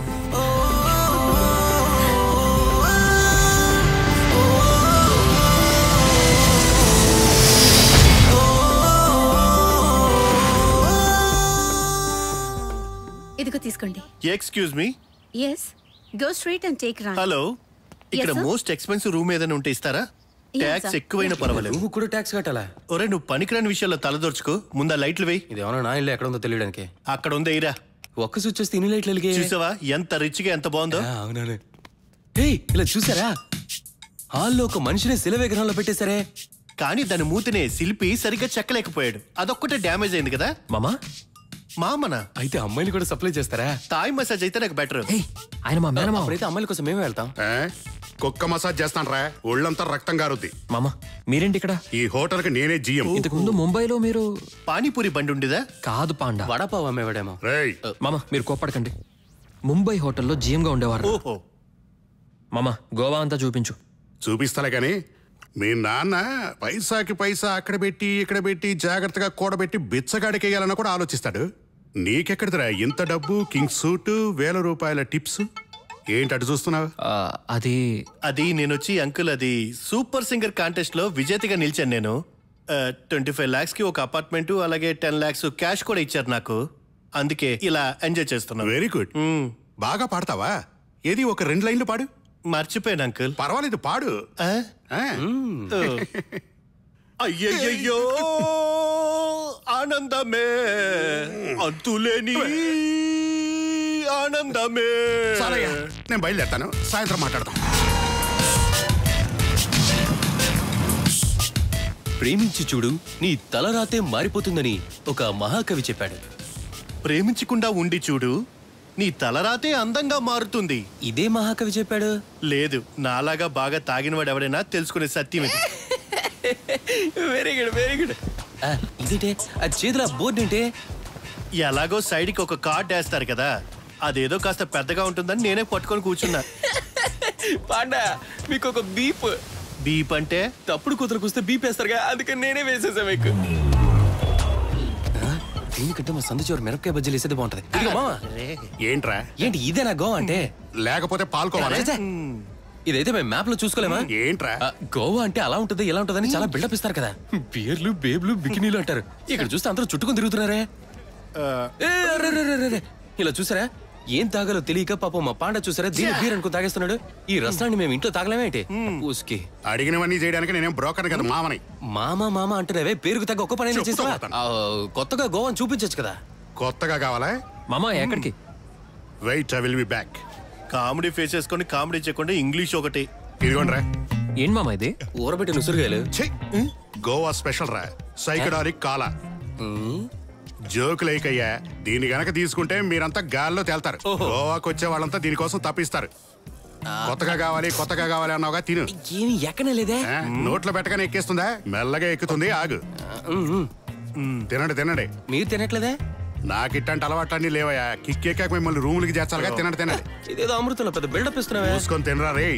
ఇదిగో తీసుకోండి excuse me yes go street and take రా హలో ఇక్కడ sir. మోస్ట్ ఎక్స్పెన్సివ్ రూమ్ ఏదైనా ఉంటే ఇస్తారా Yeah, ట్యాక్స్ sir. ఎక్కువైనా Yeah. పర్వాలేదు నువ్వు కూడా ట్యాక్స్ కట్టాలా ఒరే నువ్వు పనికిరాని విషయాల్లో తలదొరుచుకో ముందా లైట్లు వేయి ఇది ఏమన్నా నా ఇల్లు ఎక్కడ ఉందో తెలియడానికి అక్కడ ఉంది ఇరా ఒక్క స్విచ్ వస్తే ఇన్ని లైట్లు వెలిగే చూసావా ఎంత రిచ్ గా ఎంత బాగుందో అవునవును ఏయ్ ఇలా చూసారా హాల్లో ఒక మనిషిని శిల విగ్రహంలో పెట్టేశారే కానీ దాని మూతినే శిల్పి సరిగ్గా చెక్కలేకపోయాడు అదొక్కటే డ్యామేజ్ అయింది కదా మామా మామనా అయితే అమ్మాయిలు కూడా సప్లై చేస్తారా తాయి మసాజ్ అయితే నాకు బెటర్ ఆయన మా మేనమామ అప్పుడైతే అమ్మాయిల కోసం మేమే వెళ్తాం కుక్క మసాజ్ చేస్తాను రా ఒళ్ళంతా రక్తం గారుద్ది మామా మీరేంటి ఇక్కడ ఈ హోటల్ కి నేనే జిఎం ఇంతకు ముందు ముంబైలో మీరు పానీపూరి బండి ఉండేదా కాదు పాండా వడపావు అమ్మేవాడేమో రేయ్ మామ మీరు కోపడకండి ముంబై హోటల్లో జీఎంగా ఉండేవారు ఓహో మామ గోవా అంతా చూపించు చూపిస్తాలే కానీ మీ నాన్న పైసాకి పైసా అక్కడ పెట్టి ఇక్కడ పెట్టి జాగ్రత్తగా కూడబెట్టి బిచ్చగాడికి వేయాలన్నా కూడా ఆలోచిస్తాడు నీకెక్కడిదిరా ఇంత డబ్బు కింగ్ సూట్ వేల రూపాయల టిప్స్ ఏంటి అటు చూస్తున్నావు అది అది నేను వచ్చి అంకుల్ అది సూపర్ సింగర్ కాంటెస్ట్ లో విజేతగా నిలిచాను నేను ట్వంటీ ఫైవ్ లాక్స్ కి ఒక అపార్ట్మెంట్ అలాగే టెన్ లాక్స్ క్యాష్ కూడా ఇచ్చారు నాకు అందుకే ఇలా ఎంజాయ్ చేస్తున్నాను వెరీ గుడ్ బాగా పాడతావా ఏది ఒక రెండు లైన్లు పాడు మర్చిపోయాను అంకుల్ పర్వాలేదు పాడు ఆ. అయ్యయ్యో ఆనందమే అంతులేని ఆనందమే సరేయ్యా, నేను బయలుదేరుతాను సాయంత్రం మాట్లాడతాం ప్రేమించి చూడు నీ తలరాతే మారిపోతుందని ఒక మహాకవి చెప్పాడు ప్రేమించకుండా ఉండి చూడు నీ తలరాతే అందంగా మారుతుంది ఇదే మహాకవి చెప్పాడు లేదు నాలాగా బాగా తాగినవాడు ఎవడైనా తెలుసుకునే సత్యం ఇది వెరీ గుడ్ వెరీ గుడ్ ఇదేంటే ఆ చేతుల బోర్డు ఏంటే ఎలాగో సైడ్కి ఒక కార్డ్ వేస్తారు కదా అదేదో కాస్త పెద్దగా ఉంటుందని నేనే పట్టుకొని కూర్చున్నా పాండా మీకు ఒక బీప్ బీప్ అంటే తప్పుడు కూతురు కూస్తే బీప్ వేస్తారుగా అందుకని నేనే వేసేసా మీకు ఆ, దీనికంటే మా సందు చివరి మిరపకాయ బజ్జీలు వేసేది బాగుంటది ఇదిగో మామ ఏంట్రా ఏంటి ఇదేనా గోవా అంటే లేకపోతే పాల్కోవాలి ఛే, ఇదైతే మేము మ్యాప్ లో చూసుకోలేమా ఏంట్రా ఆ, గోవా అంటే అలా ఉంటది ఇలా ఉంటదని చాలా బిల్డప్ ఇస్తారు కదా బియర్లు బేబ్లు బికినీలు అంటారు ఇక్కడ చూస్తే అందరూ చుట్టుకొని తిరుగుతున్నారే ఏ, అరే, అరే, అరే, అరే. ఇలా చూసారా ఏం తాగాలో తెలియక పాపం మా పాండ చూసారా దీని బీర్ అనుకో తాగేస్తున్నాడు ఈ రసాన్ని మేము ఇంట్లో తాగలేమేంటి ఊసుకి అడిగినవన్నీ చేయడానికి నేనేం బ్రోకర్ కదా మామని మామ మామ అంటున్నావే పేరుకు తగ్గ ఒక్క పని చెప్తా చేసావా పోతాను. ఆ, కొత్తగా గోవాని చూపించచ్చు కదా కొత్తగా కావాలా మామ ఎక్కడికి wait I will be back comedy face చేసుకొని కామెడీ చేయకుండా ఇంగ్లీష్ ఒకటి ఇదిగోండ్రా ఏం మామ ఇది ఊరబెట్టి నుసురుగాయలు ఛీ! గోవా స్పెషల్ రా సైకడాలిక్ కాలా జోకులేకయ్యా దీన్ని గనక తీసుకుంటే మీరంతా గాల్లో తేల్తారు గోవాకి వచ్చే వాళ్ళంతా దీనికోసం తప్పిస్తారు కొత్తగా కావాలి కొత్తగా కావాలి అన్నావుగా తిను ఏమి ఎక్కనే లేదే ఆ, నోట్లో పెట్టగానే ఎక్కేస్తుందా మెల్లగా ఎక్కుతుంది ఆగు తినండి తినండి మీరు తినట్లేదే నాకు ఇట్టంటి అలవాట్లన్నీ లేవయ్యా కిక్ ఎక్కాక మిమ్మల్ని రూములకి చేర్చాలిగా తినండి తినండి ఇదేదో అమృతంలో పెద్ద బిల్డప్ ఇస్తున్నావే చూసుకొని తినరా రే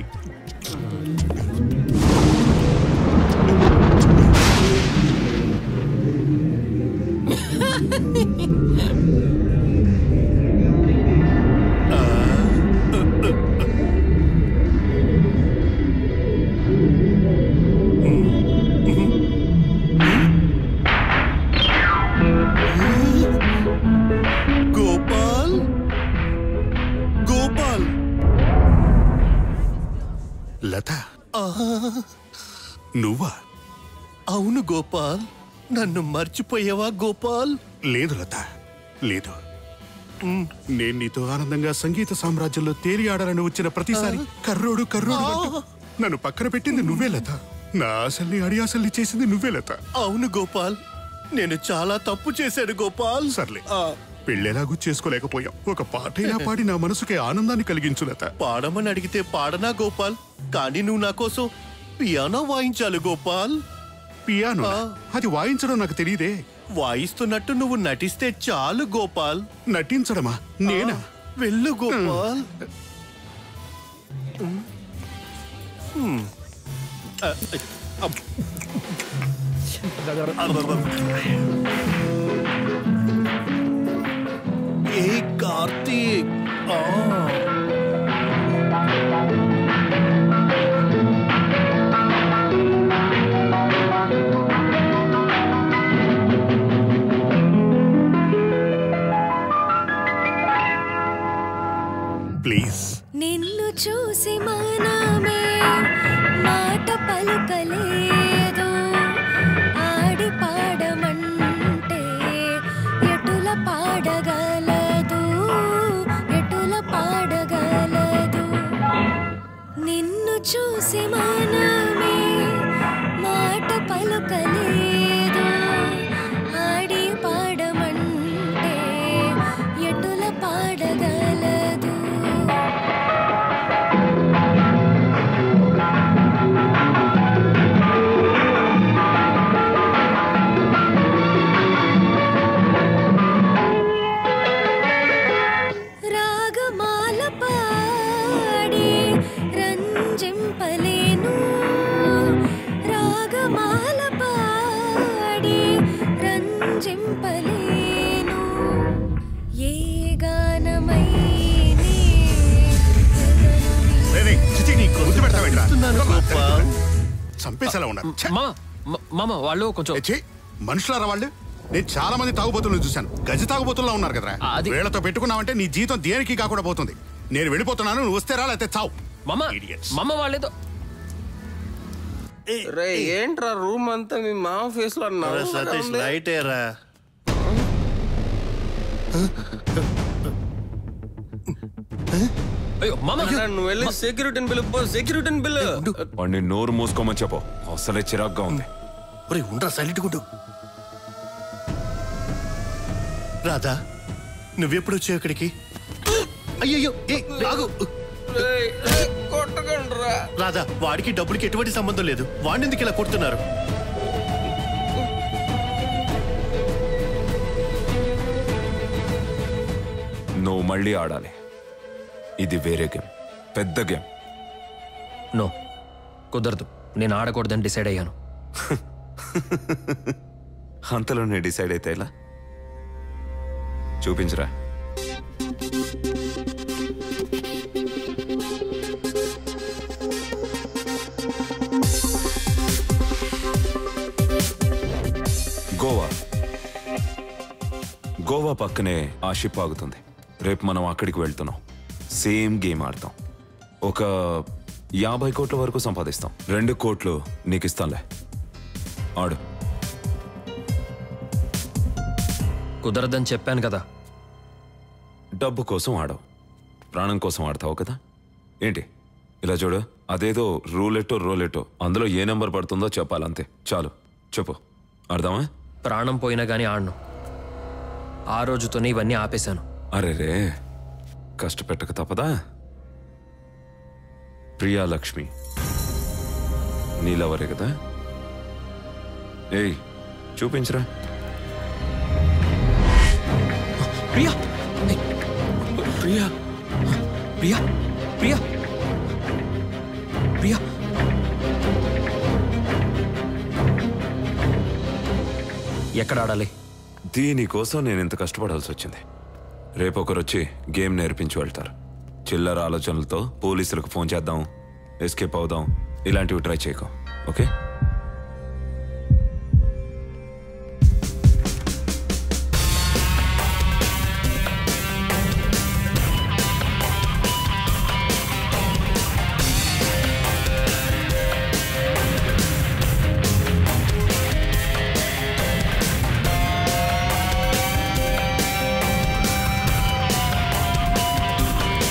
గోపాల్ గోపాల్ లత నువ్వా అవును గోపాల్ నన్ను మర్చిపోయావా గోపాల్ లేదు లత లేదు నేను నీతో ఆనందంగా సంగీత సామ్రాజ్యంలో తేలి ఆడాలని వచ్చిన ప్రతిసారి కర్రోడు కర్రోడు అంటూ నన్ను పక్కన పెట్టింది నువ్వే లత నా ఆశల్ని అడి ఆశల్ని చేసింది నువ్వే లత అవును గోపాల్ నేను చాలా తప్పు చేశాను గోపాల్ సర్లే పెళ్ళేలాగూ చేసుకోలేకపోయాం ఒక పాటైనా పాడి నా మనసుకి ఆనందాన్ని కలిగించు లత పాడమని అడిగితే పాడనా గోపాల్ కానీ నువ్వు నా కోసం పియానో వాయించాలి గోపాల్ పియానో అది వాయించడం నాకు తెలియదే వాయిస్తున్నట్టు నువ్వు నటిస్తే చాలు గోపాల్ నటించడమా నేనా వెళ్ళు గోపాల్ హ్మ్. ఆ, అబ్. ఏ కార్తీక్ ఆ. ప్లీజ్ నిన్ను చూసి మనమే మాట పలుకలేదు ఆడి పాడమంటే ఎటుల పాడగలదు ఎటుల పాడగలదు నిన్ను చూసి మనమే మాట పలుకలేదు ఆడి పాడమంటే ఎటుల పాడగలదు రాగమాల పాడి రంజింపలేను రాగమాల పాడి రంజింపలేను ఏ గానమై రేయ్, చిచి, ముద్దు పెడతావేంట్రా? గోపాల్. చంపేసేలా ఉన్నారు ఛ! మామ వాళ్ళు కొంచెం ఏ, ఛీ, మనుషులారా వాళ్ళు నేను చాలా మంది తాగుబోతులను చూశాను గజ తాగుబోతుల్లో ఉన్నారు కదరా వీళ్ళతో పెట్టుకున్నావంటే నీ జీతం దేనికి కాకుండా పోతుంది నేను వెళ్ళిపోతున్నాను నువ్వు వస్తే రా లేకపోతే చావు మమ్మ మమ్మ వాళ్ళేదో రే ఏంట్రా రూమ్ అంతా మీ మామ ఫేస్ లో అరే సతీష్ లైట్ ఏరా అయ్యో మామ నువ్వు వెళ్ళి సెక్యూరిటీని పిలుపు సెక్యూరిటీని పిలు వాడిని నోరు మూసుకోమని చెప్పు అసలే చిరాగ్గా ఉంది ఒరే ఉండరా సైలెంట్ గుండు రాధా నువ్వెప్పుడు వచ్చావు ఇక్కడికి అయ్యయ్యో ఏ రాగు కొట్టకండ్రా రాధా వాడికి డబ్బులకి ఎటువంటి సంబంధం లేదు వాడిని ఎందుకు ఇలా కొడుతున్నారు నువ్వు మళ్ళీ ఆడాలి ఇది వేరే గేమ్ పెద్ద గేమ్ నో కుదరదు నేను ఆడకూడదని డిసైడ్ అయ్యాను అంతలోనే డిసైడ్ అయితే ఎలా చూపించరా గోవా గోవా పక్కనే ఆ షిప్ ఆగుతుంది రేపు మనం అక్కడికి వెళ్తున్నాం సేమ్ గేమ్ ఆడతాం ఒక యాభై కోట్ల వరకు సంపాదిస్తాం రెండు కోట్లు నీకు ఇస్తానులే ఆడు కుదరదని చెప్పాను కదా డబ్బు కోసం ఆడవు ప్రాణం కోసం ఆడతావు కదా ఏంటి ఇలా చూడు అదేదో రూలెట్టో రోలెట్టో అందులో ఏ నెంబర్ పడుతుందో చెప్పాలంతే చాలు చెప్పు అర్థమా ప్రాణం పోయినా గానీ ఆడను ఆ రోజుతోనే ఇవన్నీ ఆపేశాను అరే రే కష్టపెట్టక తప్పదా ప్రియా లక్ష్మి నీలవరే కదా ఏయ్ చూపించరా ప్రియా ప్రియా ప్రియా ప్రియా ప్రియా ఎక్కడ ఆడాలి దీనికోసం నేను ఇంత కష్టపడాల్సి వచ్చింది రేపు ఒకరు వచ్చి గేమ్ నేర్పించి వెళ్తారు చిల్లర ఆలోచనలతో పోలీసులకు ఫోన్ చేద్దాం ఎస్కేప్ అవుదాం ఇలాంటివి ట్రై చేయకు okay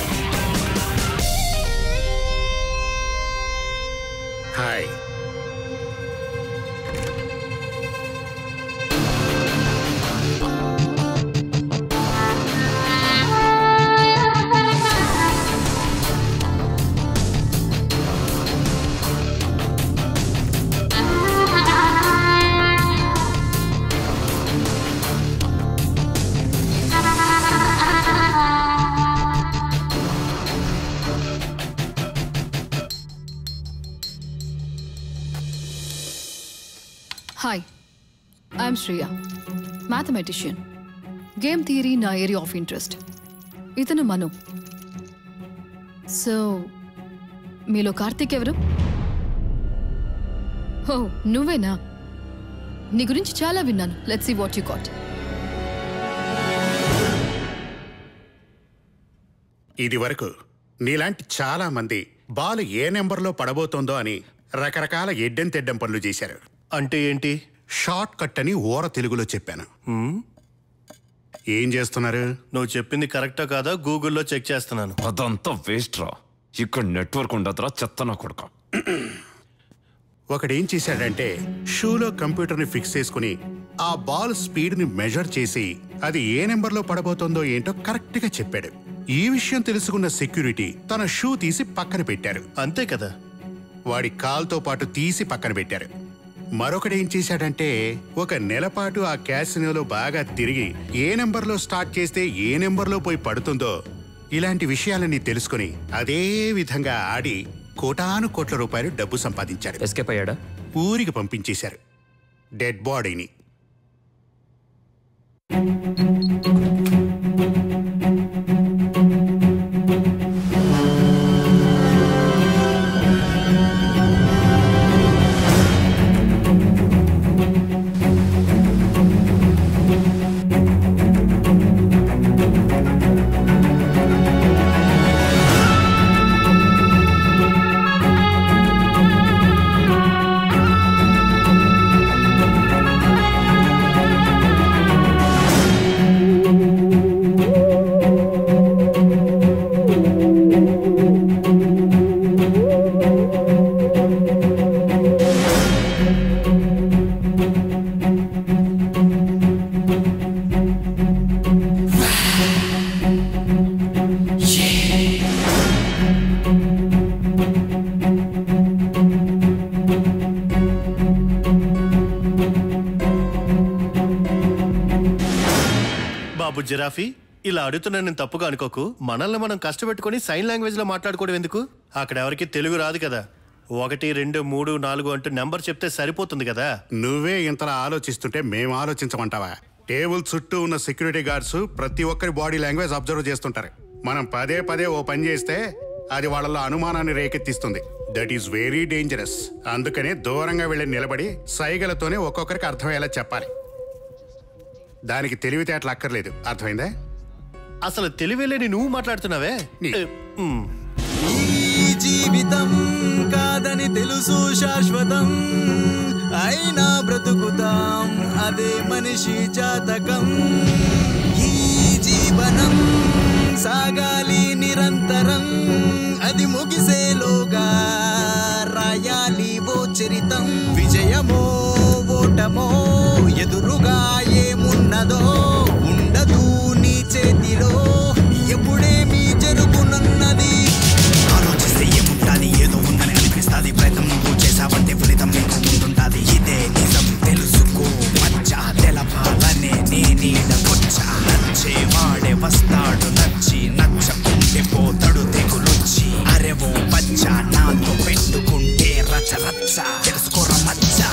hi I'm Shreya mathematician game theory నా ఏరియా ఆఫ్ ఇంట్రెస్ట్ ఇతను మను సో మీలో కార్తీక్ ఎవరు ఓ నువ్వేనా నీ గురించి చాలా విన్నాను let's see what you got ఇది వరకు నీలాంటి చాలా మంది బాల్ ఏ నెంబర్లో పడబోతోందో అని రకరకాల ఎడ్డెం తెడ్డెం పనులు చేశారు అంటే ఏంటి షార్ట్ కట్ అని ఓర తెలుగులో చెప్పాను ఏం చేస్తున్నారు నువ్వు చెప్పింది కరెక్టా కాదా గూగుల్లో చెక్ చేస్తున్నాను అదంతా వేస్ట్ రా ఇక్కడ నెట్వర్క్ ఉండదురా చెత్త నా కొడుక ఒకడేం చేశాడంటే షూలో కంప్యూటర్ని ఫిక్స్ చేసుకుని ఆ బాల్ స్పీడ్ని మెజర్ చేసి అది ఏ నెంబర్లో పడబోతోందో ఏంటో కరెక్ట్గా చెప్పాడు ఈ విషయం తెలుసుకున్న సెక్యూరిటీ తన షూ తీసి పక్కన పెట్టారు అంతే కదా వాడి కాల్తో పాటు తీసి పక్కన పెట్టారు మరొకడేం చేశాడంటే ఒక నెలపాటు ఆ క్యాసినోలో బాగా తిరిగి ఏ నెంబర్లో స్టార్ట్ చేస్తే ఏ నెంబర్లో పోయి పడుతుందో ఇలాంటి విషయాలన్నీ తెలుసుకుని అదే విధంగా ఆడి కోటాను కోట్ల రూపాయలు డబ్బు సంపాదించాడు ఎస్కేప్ అయ్యాడా ఊరికి పంపించేశారు డెడ్ బాడీని బాబు జిరాఫీ ఇలా అడుగుతున్నా నేను తప్పుగా అనుకోకు మనల్ని మనం కష్టపెట్టుకుని సైన్ లాంగ్వేజ్ లో మాట్లాడుకోవడం ఎందుకు అక్కడ ఎవరికి తెలుగు రాదు కదా ఒకటి రెండు మూడు నాలుగు అంటూ నెంబర్ చెప్తే సరిపోతుంది కదా నువ్వే ఇంతలా ఆలోచిస్తుంటే మేము ఆలోచించమంటావా టేబుల్ చుట్టూ ఉన్న సెక్యూరిటీ గార్డ్స్ ప్రతి ఒక్కరి బాడీ లాంగ్వేజ్ అబ్జర్వ్ చేస్తుంటారు మనం పదే పదే ఓ పని చేస్తే అది వాళ్ళలో అనుమానాన్ని రేకెత్తిస్తుంది దట్ ఈస్ వెరీ డేంజరస్ అందుకనే దూరంగా వెళ్ళి నిలబడి సైగలతోనే ఒక్కొక్కరికి అర్థమయ్యేలా చెప్పాలి దానికి తెలివితేటలు అక్కర్లేదు అర్థమైందా అసలు తెలివిలేని నువ్వు మాట్లాడుతున్నావే ఉమ్. ఈ జీవితం కాదని తెలుసు శాశ్వతం అయినా బ్రతుకుతాం అదే మనిషి జాతకం ఈ జీవనం సాగాలి నిరంతరం అది ముగిసేలోగా రాయాలి ఓ చరితం విజయమో ఓటమో ఎదురుగా ఏమున్నదో ఉండదు నీ చేతిలో ఎప్పుడేమీ జరుగునున్నది ఆలోచిస్తే ఏముంటాది ఏదో ఉందని అనిపిస్తాది ప్రయత్నం నువ్వు చేసావంటే ఫలితం నీకు ముందుంటాది ఇదే నిజం తెలుసుకో మచ్చా తెలపాలనే నీ నీడకొచ్చా నచ్చేవాడే వస్తాడు నచ్చి నచ్చకుంటే పోతాడు తెగులొచ్చి అరెవో బచ్చా నాతో పెట్టుకుంటే రచ రచ్చ తెలుసుకోర మచ్చా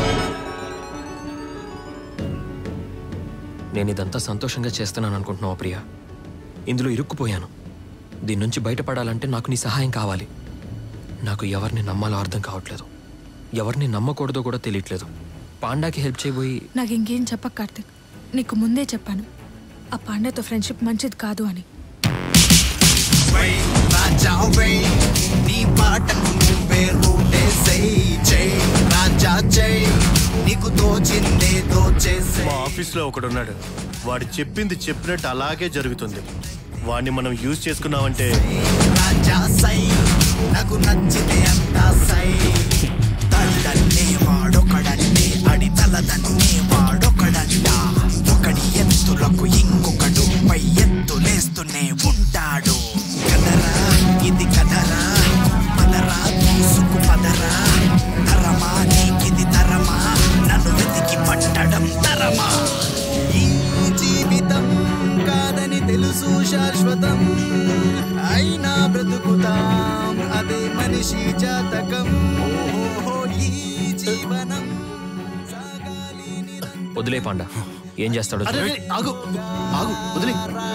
నేను ఇదంతా సంతోషంగా చేస్తున్నాను అనుకుంటున్నావా ప్రియా ఇందులో ఇరుక్కుపోయాను దీని నుంచి బయటపడాలంటే నాకు నీ సహాయం కావాలి నాకు ఎవరిని నమ్మాలో అర్థం కావట్లేదు ఎవరిని నమ్మకూడదో కూడా తెలియట్లేదు పాండాకి హెల్ప్ చేయబోయి నాకు ఇంకేం చెప్పక కార్తిక్ నీకు ముందే చెప్పాను ఆ పాండతో ఫ్రెండ్షిప్ మంచిది కాదు అని వై రాజా వై నీ పాటకు నువ్వే రూటేసై జై రాజా జై నీకు దోచిందే దోచేసే మా ఆఫీస్ లో ఒకడున్నాడు వాడు చెప్పింది చెప్పినట్టు అలాగే జరుగుతుంది వాడిని మనం యూజ్ చేసుకున్నామంటే రాజా సై నాకు నచ్చితే అంతా సై తల్లన్నే వాడొకడంటే అడి తలదన్నే వాడొకడంట ఒకడి ఎత్తులకు ఇంకొకడు పై ఎత్తులేస్తూనే ఉంటాడు కదరా ఇది కదరా పదరా తీసుకు పదరా తరమా నీకిది తరమా నన్ను వెతికి పట్టడం తరమా ఈ జీవితం కాదని తెలుసు శాశ్వతం అయినా బ్రతుకుతాం అదే మనిషి జాతకం ఓహో ఈ జీవనం సాగాలి నిరంతరం వదిలే పాండా ఏం చేస్తాడో అరే చూడు. అరే, ఆగు ఆగు వదిలే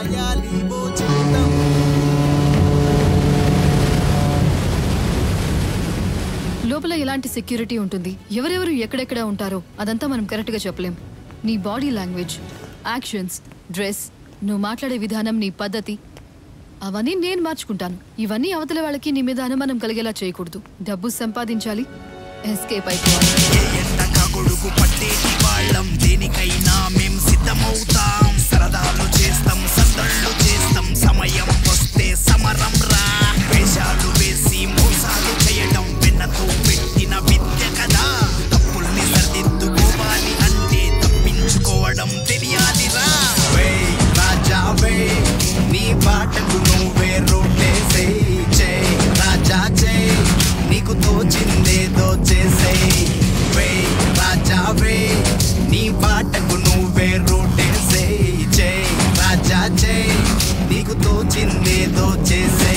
లోపల ఎలాంటి సెక్యూరిటీ ఉంటుంది ఎవరెవరు ఎక్కడెక్కడ ఉంటారో అదంతా మనం కరెక్ట్గా చెప్పలేం నీ బాడీ లాంగ్వేజ్ యాక్షన్స్ డ్రెస్ నువ్వు మాట్లాడే విధానం నీ పద్ధతి అవన్నీ నేను మార్చుకుంటాను ఇవన్నీ అవతల వాళ్ళకి నీ మీద అనుమానం కలిగేలా చేయకూడదు డబ్బు సంపాదించాలి ఎస్కేప్ అయిపోవాలి గొడుగు పట్టేటి వాళ్ళం దేనికైనా మేం సిద్ధమవుతాం సరదాలు చేస్తాం సందళ్ళు చేస్తాం సమయం వస్తే సమరం రా వేషాలు వేసి మోసాలు చేయడం వెన్నతో పెట్టిన విద్య కదా తప్పుల్ని సరిదిద్దుకోవాలి అంటే తప్పించుకోవడం తెలియాలిరా వే రాజా వే నీ బాటకు నువ్వే రోటేసే చే రాజా చే నీకు తోచిందేదో చేసే వే రాజా వే నీ బాటకు నువ్వే రోటేసే చే రాజా చే నీకు తోచిందేదో చేసే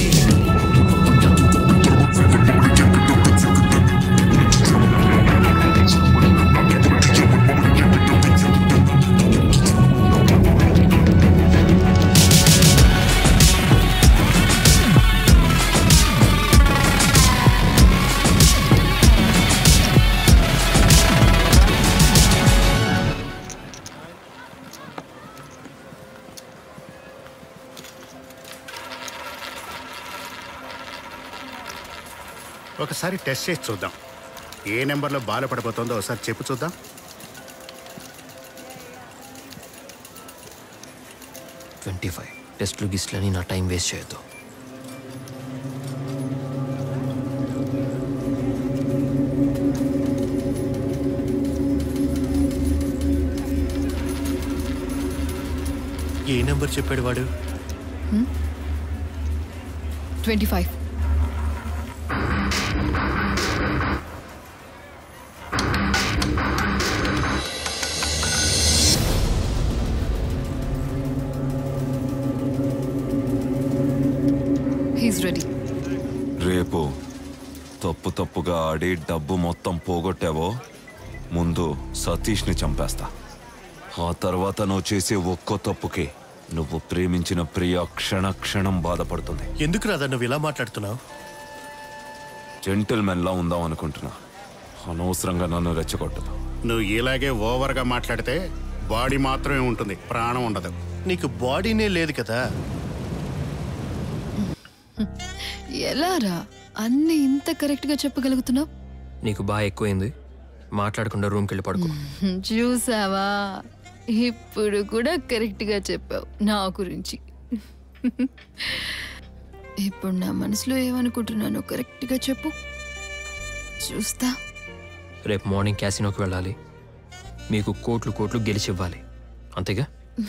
ఒకసారి టెస్ట్ చేసి చూద్దాం ఏ నెంబర్లో బాల పడిపోతుందో ఒకసారి చెప్పు చూద్దాం ట్వంటీ ఫైవ్ టెస్ట్లు గిస్ట్లని నా టైం వేస్ట్ చేయొద్దు ఏ నెంబర్ చెప్పాడు వాడు ట్వంటీ ఫైవ్ హీస్ రెడీ రేపు తప్పు తప్పుగా ఆడి డబ్బు మొత్తం పోగొట్టావో ముందు సతీష్ని చంపేస్తా ఆ తర్వాత నువ్వు చేసే ఒక్కో తప్పుకి నువ్వు ప్రేమించిన ప్రియ క్షణ క్షణం బాధపడుతుంది ఎందుకు రాదా నువ్వు ఇలా మాట్లాడుతున్నావు జెంటిల్మెన్లా ఉందాం అనుకుంటున్నా అనవసరంగా నన్ను రెచ్చగొట్టదు నువ్వు ఇలాగే ఓవర్గా మాట్లాడితే బాడీ మాత్రమే ఉంటుంది ప్రాణం ఉండదు నీకు బాడీనే లేదు కదా ఎలారా అన్ని ఇంత కరెక్ట్గా చెప్పగలుగుతున్నావు నీకు బాగా ఎక్కువైంది మాట్లాడకుండా రూమ్కి వెళ్ళి పడుకో చూసావా ఇప్పుడు కూడా కరెక్ట్గా చెప్పావు నా గురించి ఇప్పుడు నా మనసులో ఏమనుకుంటున్నానో కరెక్ట్గా చెప్పు చూస్తా రేపు మార్నింగ్ క్యాసినోకి వెళ్ళాలి మీకు కోట్లు కోట్లు గెలిచి ఇవ్వాలి అంతేగా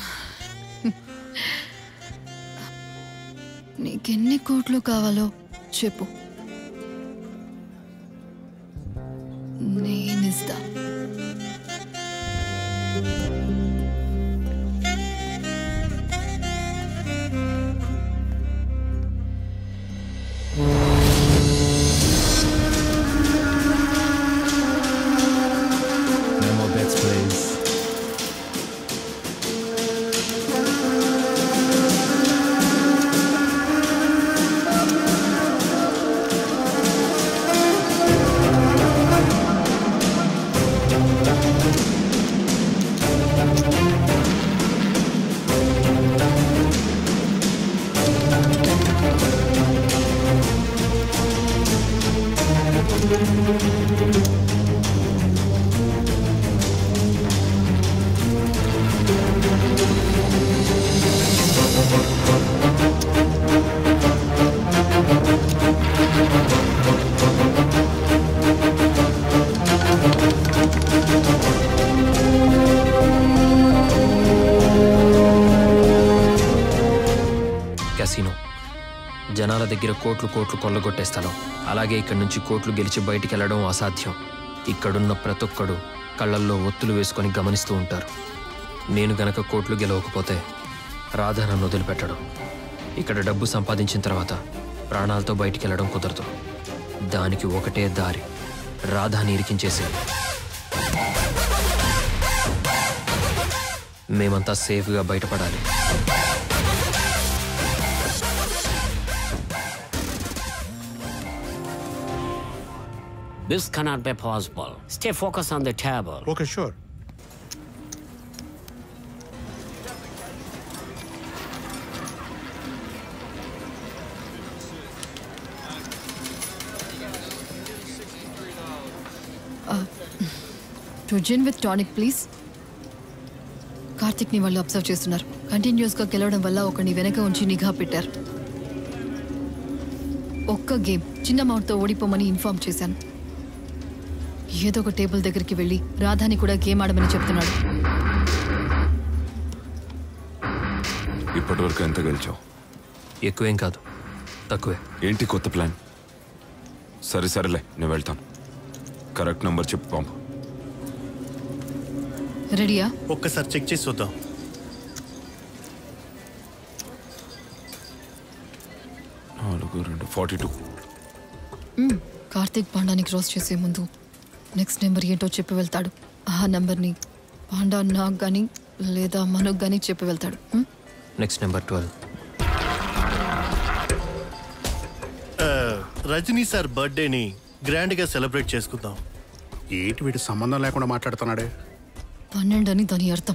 నీకెన్ని కోట్లు కావాలో చెప్పు నేనిస్తా No more bets, please. Casino జనాల దగ్గర కోట్లు కోట్లు కొల్లగొట్టేస్తాను అలాగే ఇక్కడి నుంచి కోట్లు గెలిచి బయటికి వెళ్ళడం అసాధ్యం ఇక్కడున్న ప్రతి ఒక్కడు కళ్ళల్లో ఒత్తులు వేసుకొని గమనిస్తూ ఉంటారు నేను గనక కోట్లు గెలవకపోతే రాధ నన్ను వదిలిపెట్టడం ఇక్కడ డబ్బు సంపాదించిన తర్వాత ప్రాణాలతో బయటికి వెళ్ళడం కుదరదు దానికి ఒకటే దారి రాధాని ఇరికించేసేది మేమంతా సేఫ్గా బయటపడాలి This cannot be possible. Stay focused on the table. Okay, sure. Two gin with tonic please Karthik ని వాళ్ళు అబ్జర్వ్ చేస్తున్నారు కంటిన్యూస్ గా గెలవడం వల్ల ఒకని వెనక ఉంచి నిఘా పెట్టారు ఒక్క గేమ్ చిన్న అమౌంట్ తో ఓడిపోమని ఇన్ఫార్మ్ చేశాను ఏదో ఒక టేబుల్ దగ్గరికి వెళ్ళి రాధాని కూడా గేమ్ ఆడమని చెప్తున్నాడు ఇప్పటివరకు ఎంత గెలిచావు ఎక్కువేం కాదు తక్కువే ఏంటి కొత్త ప్లాన్ సరే సరేలే నేను వెళ్తాను కరెక్ట్ నంబర్ చెప్పు పంపు రెడీయా ఒక్కసారి చెక్ చేసి చూద్దాం నాలుగు రెండు ఫార్టీ టూ మ్మ్. కార్తీక్ పాండాని క్రాస్ చేసే ముందు నెక్స్ట్ నెంబర్ ఏంటో చెప్పి వెళ్తాడు ఆ నెంబర్ని పాండా నాకు కానీ లేదా మనకు కానీ చెప్పి వెళ్తాడు మ్మ్? నెక్స్ట్ నెంబర్ ట్వెల్వ్ ఆ, రజనీ సార్ బర్త్డేని గ్రాండ్ గా సెలబ్రేట్ చేసుకుందాం ఏంటి వీటి సంబంధం లేకుండా మాట్లాడుతున్నాడే పన్నెండు అని దాని అర్థం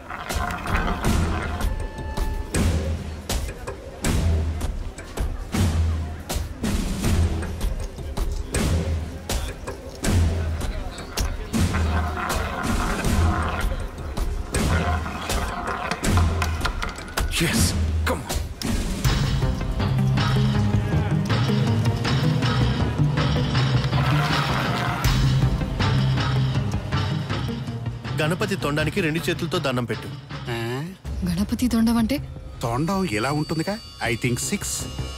Yes, come on. గణపతి తొండానికి రెండు చేతులతో దండం పెట్టు గణపతి దొండం అంటే తొండం ఎలా ఉంటుందిగా ఐ థింక్ సిక్స్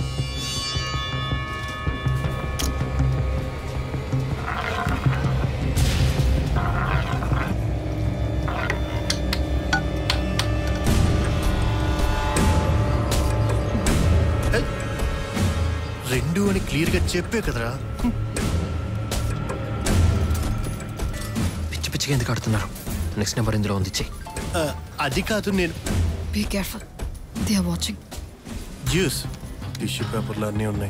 రెండు అని క్లియర్ గా చెప్పే కదరా పిచ్చి పిచ్చిగా ఎందుకు ఆడుతున్నారు నెక్స్ట్ నెంబర్ ఇందులో ఉంది చెయ్యి ఆ, అది కాదు నేను be careful they are watching juice tissue పేపర్లు అన్నీ ఉన్నాయి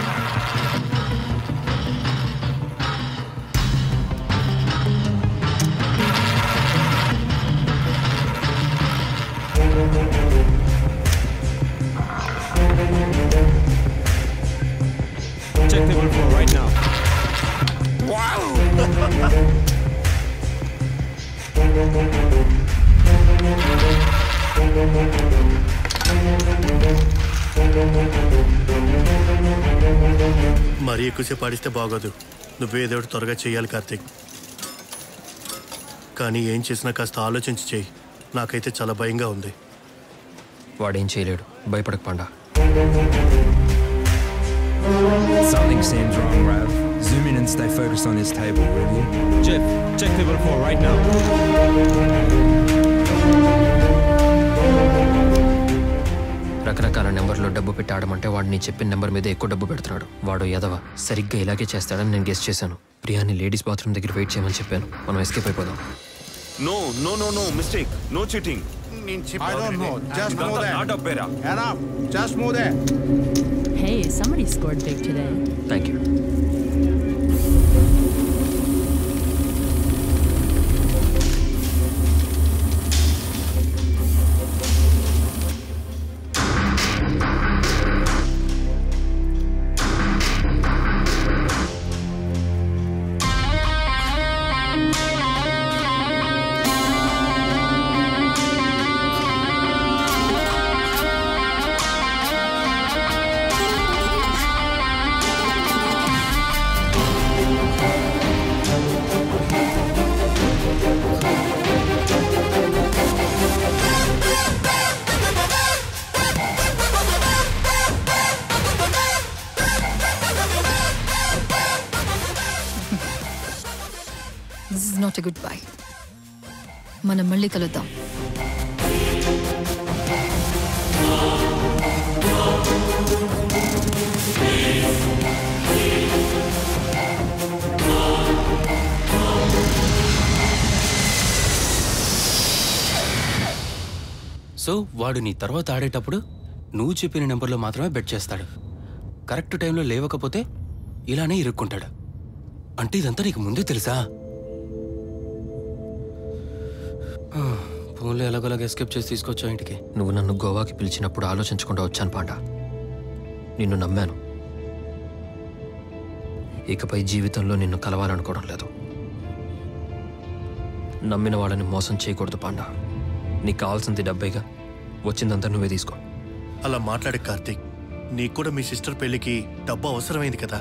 Check table four right now. మరీ ఎక్కువసేపు ఆడిస్తే బాగోదు నువ్వేదో ఒకటి త్వరగా చేయాలి కార్తీక్ కానీ ఏం చేసినా కాస్త ఆలోచించి చేయి నాకైతే చాలా భయంగా ఉంది వాడేం చేయలేడు భయపడక Panda Something seems wrong, Rav. Zoom in and stay focused on this table, will you? Jeff, check table four right now. రకరకాల నెంబర్లో డబ్బు పెట్టి ఆడమంటే వాడు నీ చెప్పిన నెంబర్ మీద ఎక్కువ డబ్బు పెడుతున్నాడు వాడు ఎదవ సరిగ్గా ఇలాగే చేస్తాడని నేను గెస్ట్ చేశాను ప్రియాని లేడీస్ బాత్రూమ్ దగ్గర వెయిట్ చేయమని చెప్పాను మనం ఎస్కేప్ అయిపోదాం no no no no mistake no cheating I don't know. Just move there. నా డబ్బేరా Enough. Just move there. Hey, somebody scored big today. Thank you this is not a goodbye మనం మళ్ళీ కలుద్దాం so వాడు నీ తర్వాత ఆడేటప్పుడు నువ్వు చెప్పిన నెంబర్లో మాత్రమే బెట్ చేస్తాడు కరెక్ట్ టైంలో లేవకపోతే ఇలానే ఇరుక్కుంటాడు అంటే ఇదంతా నీకు ముందే తెలుసా ఫోన్లో ఎలాగోలాగా ఎస్కేప్ చేసి తీసుకొచ్చావు ఇంటికి నువ్వు నన్ను గోవాకి పిలిచినప్పుడు ఆలోచించకుండా వచ్చాను పాండా నిన్ను నమ్మాను ఇకపై జీవితంలో నిన్ను కలవాలనుకోవడం లేదు నమ్మిన వాళ్ళని మోసం చేయకూడదు పాండా నీకు కావాల్సింది డబ్బేగా వచ్చిందంతా నువ్వే తీసుకో అలా మాట్లాడు కార్తీక్ నీకు కూడా మీ సిస్టర్ పెళ్లికి డబ్బు అవసరమైంది కదా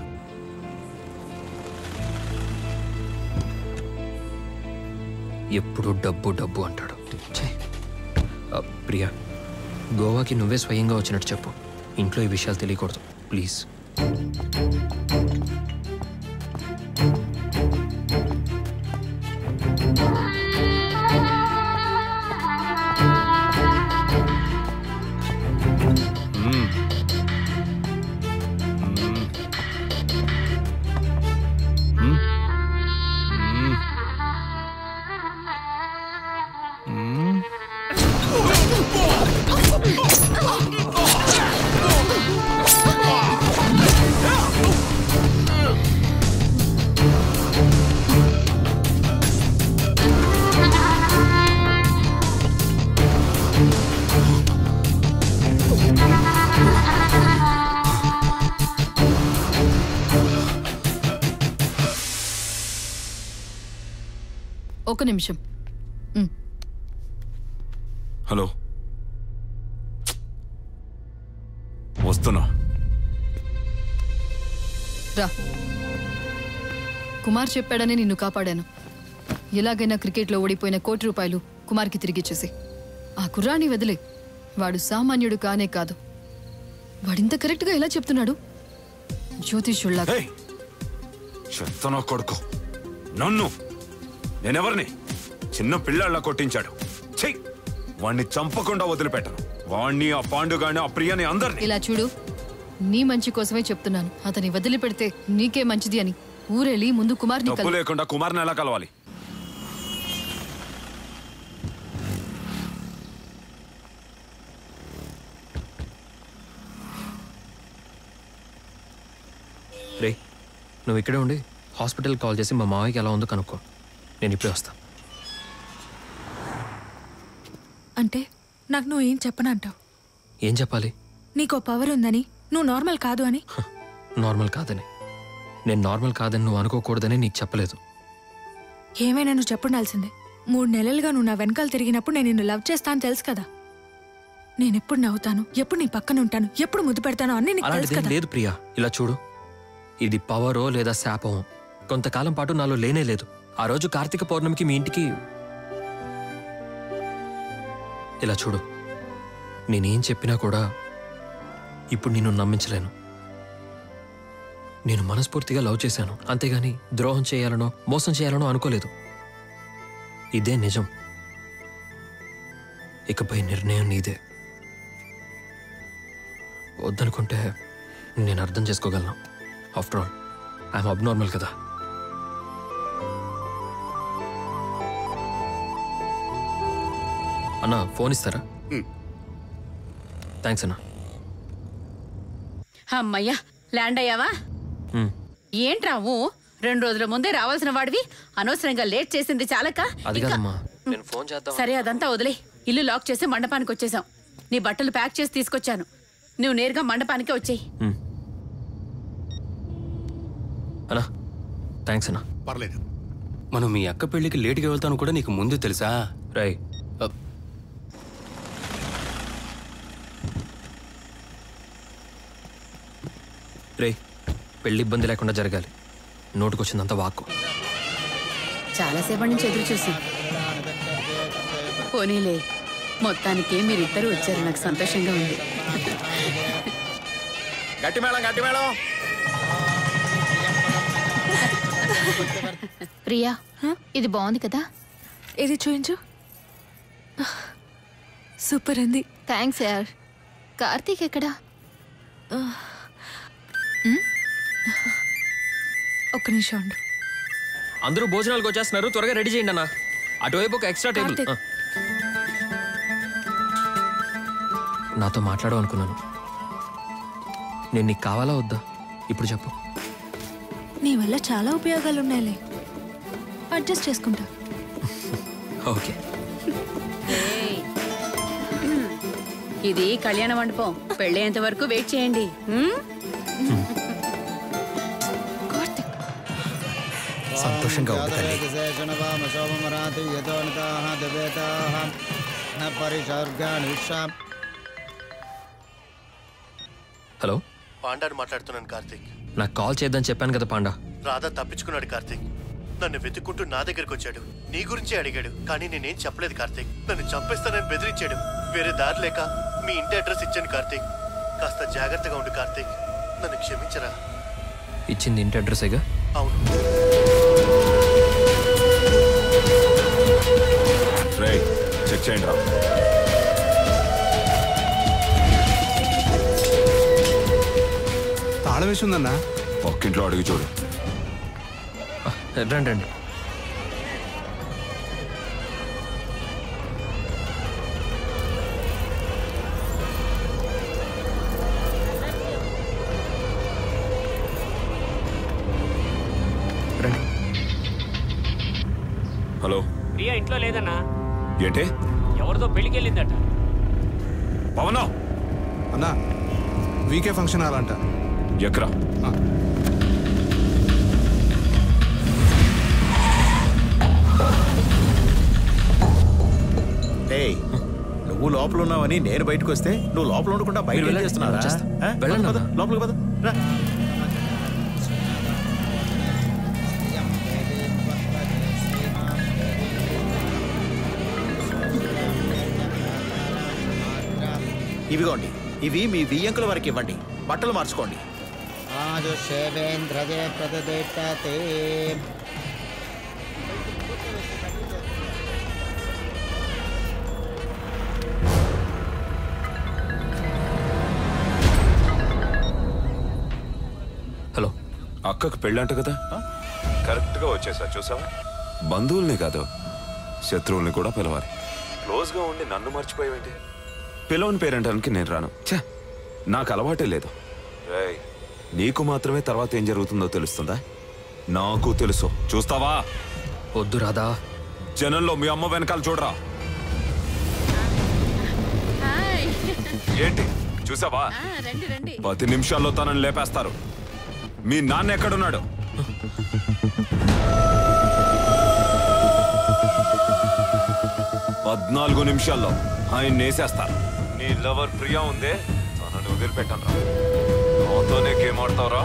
ఎప్పుడు డబ్బు డబ్బు అంటాడు ఛే. ఆ, ప్రియా గోవాకి నువ్వే స్వయంగా వచ్చినట్టు చెప్పు ఇంట్లో ఈ విషయాలు తెలియకూడదు ప్లీజ్ ఒక నిమిషం హలో వస్తున్నా రా కుమార్ చెప్పాడని నిన్ను కాపాడాను ఎలాగైనా క్రికెట్లో ఓడిపోయిన కోటి రూపాయలు కుమార్కి తిరిగిచ్చేసి ఆ కుర్రాన్ని వదిలే వాడు సామాన్యుడు కానే కాదు వాడింత కరెక్ట్గా ఎలా చెప్తున్నాడు జ్యోతిషుల్లా చెత్తనా కొడుకు నన్ను నేనెవరిని చిన్న పిల్లాళ్ళ కొట్టించాడు చెయ్యి వాణ్ణి చంపకుండా వదిలిపెట్టను వాణ్ణి ఆ పాండుగాని ఆ ప్రియని అందరిని ఇలా చూడు నీ మంచి కోసమే చెప్తున్నాను అతని వదిలిపెడితే నీకే మంచిది అని ఊరెళ్ళి ముందు కుమార్ని తప్పు కలు లేకుండా కుమార్ని ఎలా కలవాలి రే నువ్వు ఇక్కడే ఉండి హాస్పిటల్ కాల్ చేసి మా మావయ్యకి ఎలా ఉందో కనుక్కో నేను ఇప్పుడే వస్తా అంటే నాకు నువ్వు ఏం చెప్పనంటావు ఏం చెప్పాలి నీకో పవర్ ఉందని నువ్వు నార్మల్ కాదు అని నార్మల్ కాదని నేను నార్మల్ కాదని నువ్వు అనుకోకూడదని నీకు చెప్పలేదు ఏమైనా నువ్వు చెప్పుండాల్సిందే మూడు నెలలుగా నువ్వు నా వెనకాల తిరిగినప్పుడు నేను నిన్ను లవ్ చేస్తా అని తెలుసు కదా నేను ఎప్పుడు నవ్వుతాను ఎప్పుడు నీ పక్కన ఉంటాను ఎప్పుడు ముద్దు పెడతాను అన్నీ నీకు తెలుసు అలాంటిదేం కదా లేదు ప్రియా ఇలా చూడు ఇది పవరో లేదా శాపమో కొంతకాలం పాటు నాలో లేనే లేదు ఆ రోజు కార్తీక పౌర్ణమికి మీ ఇంటికి ఇలా చూడు నేనేం చెప్పినా కూడా ఇప్పుడు నిన్ను నమ్మించలేను నేను మనస్ఫూర్తిగా లవ్ చేశాను అంతేగాని ద్రోహం చేయాలనో మోసం చేయాలనో అనుకోలేదు ఇదే నిజం ఇకపై నిర్ణయం నీదే వద్దనుకుంటే నేను అర్థం చేసుకోగలను ఆఫ్టర్ ఆల్ ఐఎమ్ అబ్నార్మల్ కదా అన్న ఫోన్ ఇస్తారా థ్యాంక్స్ అన్న అమ్మయ్యా ల్యాండ్ అయ్యావా హ్మ్. ఏంట్రా ఊ రెండు రోజుల ముందే రావాల్సిన వాడివి అనవసరంగా లేట్ చేసింది చాలక అది ఇంకా- కాదమ్మా నేను ఫోన్ చేద్దాం సరే అదంతా వదిలే ఇల్లు లాక్ చేసి మండపానికి వచ్చేసాం నీ బట్టలు ప్యాక్ చేసి తీసుకొచ్చాను నువ్వు నేరుగా మండపానికే వచ్చేయి అన్నా థ్యాంక్స్ అన్న పర్లేదు మనం మీ అక్క పెళ్లికి లేటుగా వెళ్తాను కూడా నీకు ముందు తెలుసా రై రే పెళ్లి ఇబ్బంది లేకుండా జరగాలి నోటుకొచ్చిందంత వాక్కు చాలాసేపటి నుంచి ఎదురు చూసాం పోనీలే మొత్తానికి మీరిద్దరూ వచ్చారు నాకు సంతోషంగా ఉంది గట్టి మేళం గట్టి మేళం ప్రియా ఇది బాగుంది కదా ఇది చూయించు సూపర్ ఉంది థ్యాంక్స్ యార్ కార్తీక్ ఎక్కడా ఒక్క నిమిషం ఉండు అందరూ భోజనాలకు వచ్చేస్తున్నారు త్వరగా రెడీ చేయండి అన్న అటువైపు ఒక ఎక్స్ట్రా టేబుల్ కార్తీక్. ఆ. నాతో మాట్లాడవు అనుకున్నాను నేను నీకు కావాలా వద్దా ఇప్పుడు చెప్పు నీ వల్ల చాలా ఉపయోగాలు ఉన్నాయిలే అడ్జస్ట్ చేసుకుంటా ఓకే ఏయ్. ఇది కళ్యాణ మండపం పెళ్ళేంత వరకు వెయిట్ చేయండి హ్మ్? సంతోషంగా ఉంది తల్లి హలో పాండాని మాట్లాడుతున్నాను కార్తీక్ నాకు కాల్ చేద్దని చెప్పాను కదా పాండా రాధా తప్పించుకున్నాడు కార్తీక్ నన్ను వెతుక్కుంటూ నా దగ్గరికి వచ్చాడు నీ గురించే అడిగాడు కానీ నేనేం చెప్పలేదు కార్తీక్ నన్ను చంపేస్తానని బెదిరించాడు వేరే దారి లేక మీ ఇంటి అడ్రస్ ఇచ్చాను కార్తీక్ కాస్త జాగ్రత్తగా ఉండు కార్తీక్ నన్ను క్షమించరా ఇచ్చింది ఇంటి అడ్రస్సేగా అవును రే చెక్ చేయండి రా తాళం వేసి ఉందన్నా పక్కింట్లో అడిగి చూడు రండి రండి రండి హలో ప్రియా ఇంట్లో లేదన్నా ఏంటి ఎవరితో పెళ్లికి వెళ్ళిందట పవనా అన్నా వీకే ఫంక్షన్ హాల్ అంట ఎక్కరా డేయ్ నువ్వు లోపల ఉన్నావని నేను బయటకు వస్తే నువ్వు లోపల ఉండకుండా బయట మీరు ఏం వెళ్ళండి, చేస్తున్నారా? నేను వచ్చేస్తా. ఆ? వెళ్ళండి పద, అన్న. లోపలికి పద రా ఇవిగోండి ఇవి మీ వియ్యంకుల వరకు ఇవ్వండి బట్టలు మార్చుకోండి ఆజుషేవేంద్రజే ప్రదదేశతే హలో అక్కకు పెళ్ళంట కదా కరెక్ట్ గా వచ్చేసా చూసావా బంధువుల్ని కాదు శత్రువుల్ని కూడా పిలవాలి క్లోజ్ గా ఉండి నన్ను మర్చిపోయావేంటి పిలవని పేరంటానికి నేను రాను ఛే నాకు అలవాటే లేదు రేయ్, నీకు మాత్రమే తర్వాత ఏం జరుగుతుందో తెలుస్తుందా నాకు తెలుసు చూస్తావా వద్దు రాదా జనంలో మీ అమ్మ వెనకాల చూడరా హాయ్ ఏంటి చూసావా ఆ, రండి రండి పది నిమిషాల్లో తనని లేపేస్తారు మీ నాన్న ఎక్కడున్నాడు పద్నాలుగు నిమిషాల్లో ఆయన నేసేస్తారు నీ లవర్ ప్రియా ఉందే తనని వదిలిపెట్టను రా నాతోనే గేమ్ ఆడతావురా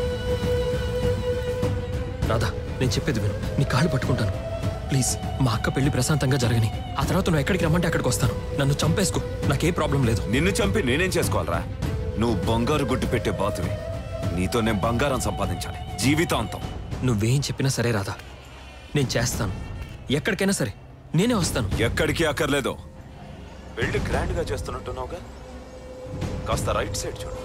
రాధా నేను చెప్పేది విను నీ కాళ్ళు పట్టుకుంటాను ప్లీజ్ మా అక్క పెళ్లి ప్రశాంతంగా జరగని ఆ తర్వాత నువ్వు ఎక్కడికి రమ్మంటే అక్కడికి వస్తాను నన్ను చంపేసుకో నాకే ప్రాబ్లం లేదు నిన్ను చంపి నేనేం చేసుకోవాలరా నువ్వు బంగారు గుడ్డు పెట్టే బాతువి నీతో నేను బంగారం సంపాదించాలి జీవితాంతం నువ్వేం చెప్పినా సరే రాధా నేను చేస్తాను ఎక్కడికైనా సరే నేనే వస్తాను ఎక్కడికి అక్కర్లేదు పెళ్లి గ్రాండ్ గా చేస్తున్నట్టున్నావుగా కాస్త రైట్ సైడ్ చూడు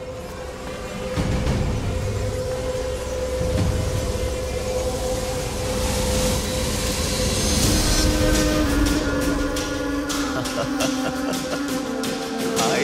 హాయ్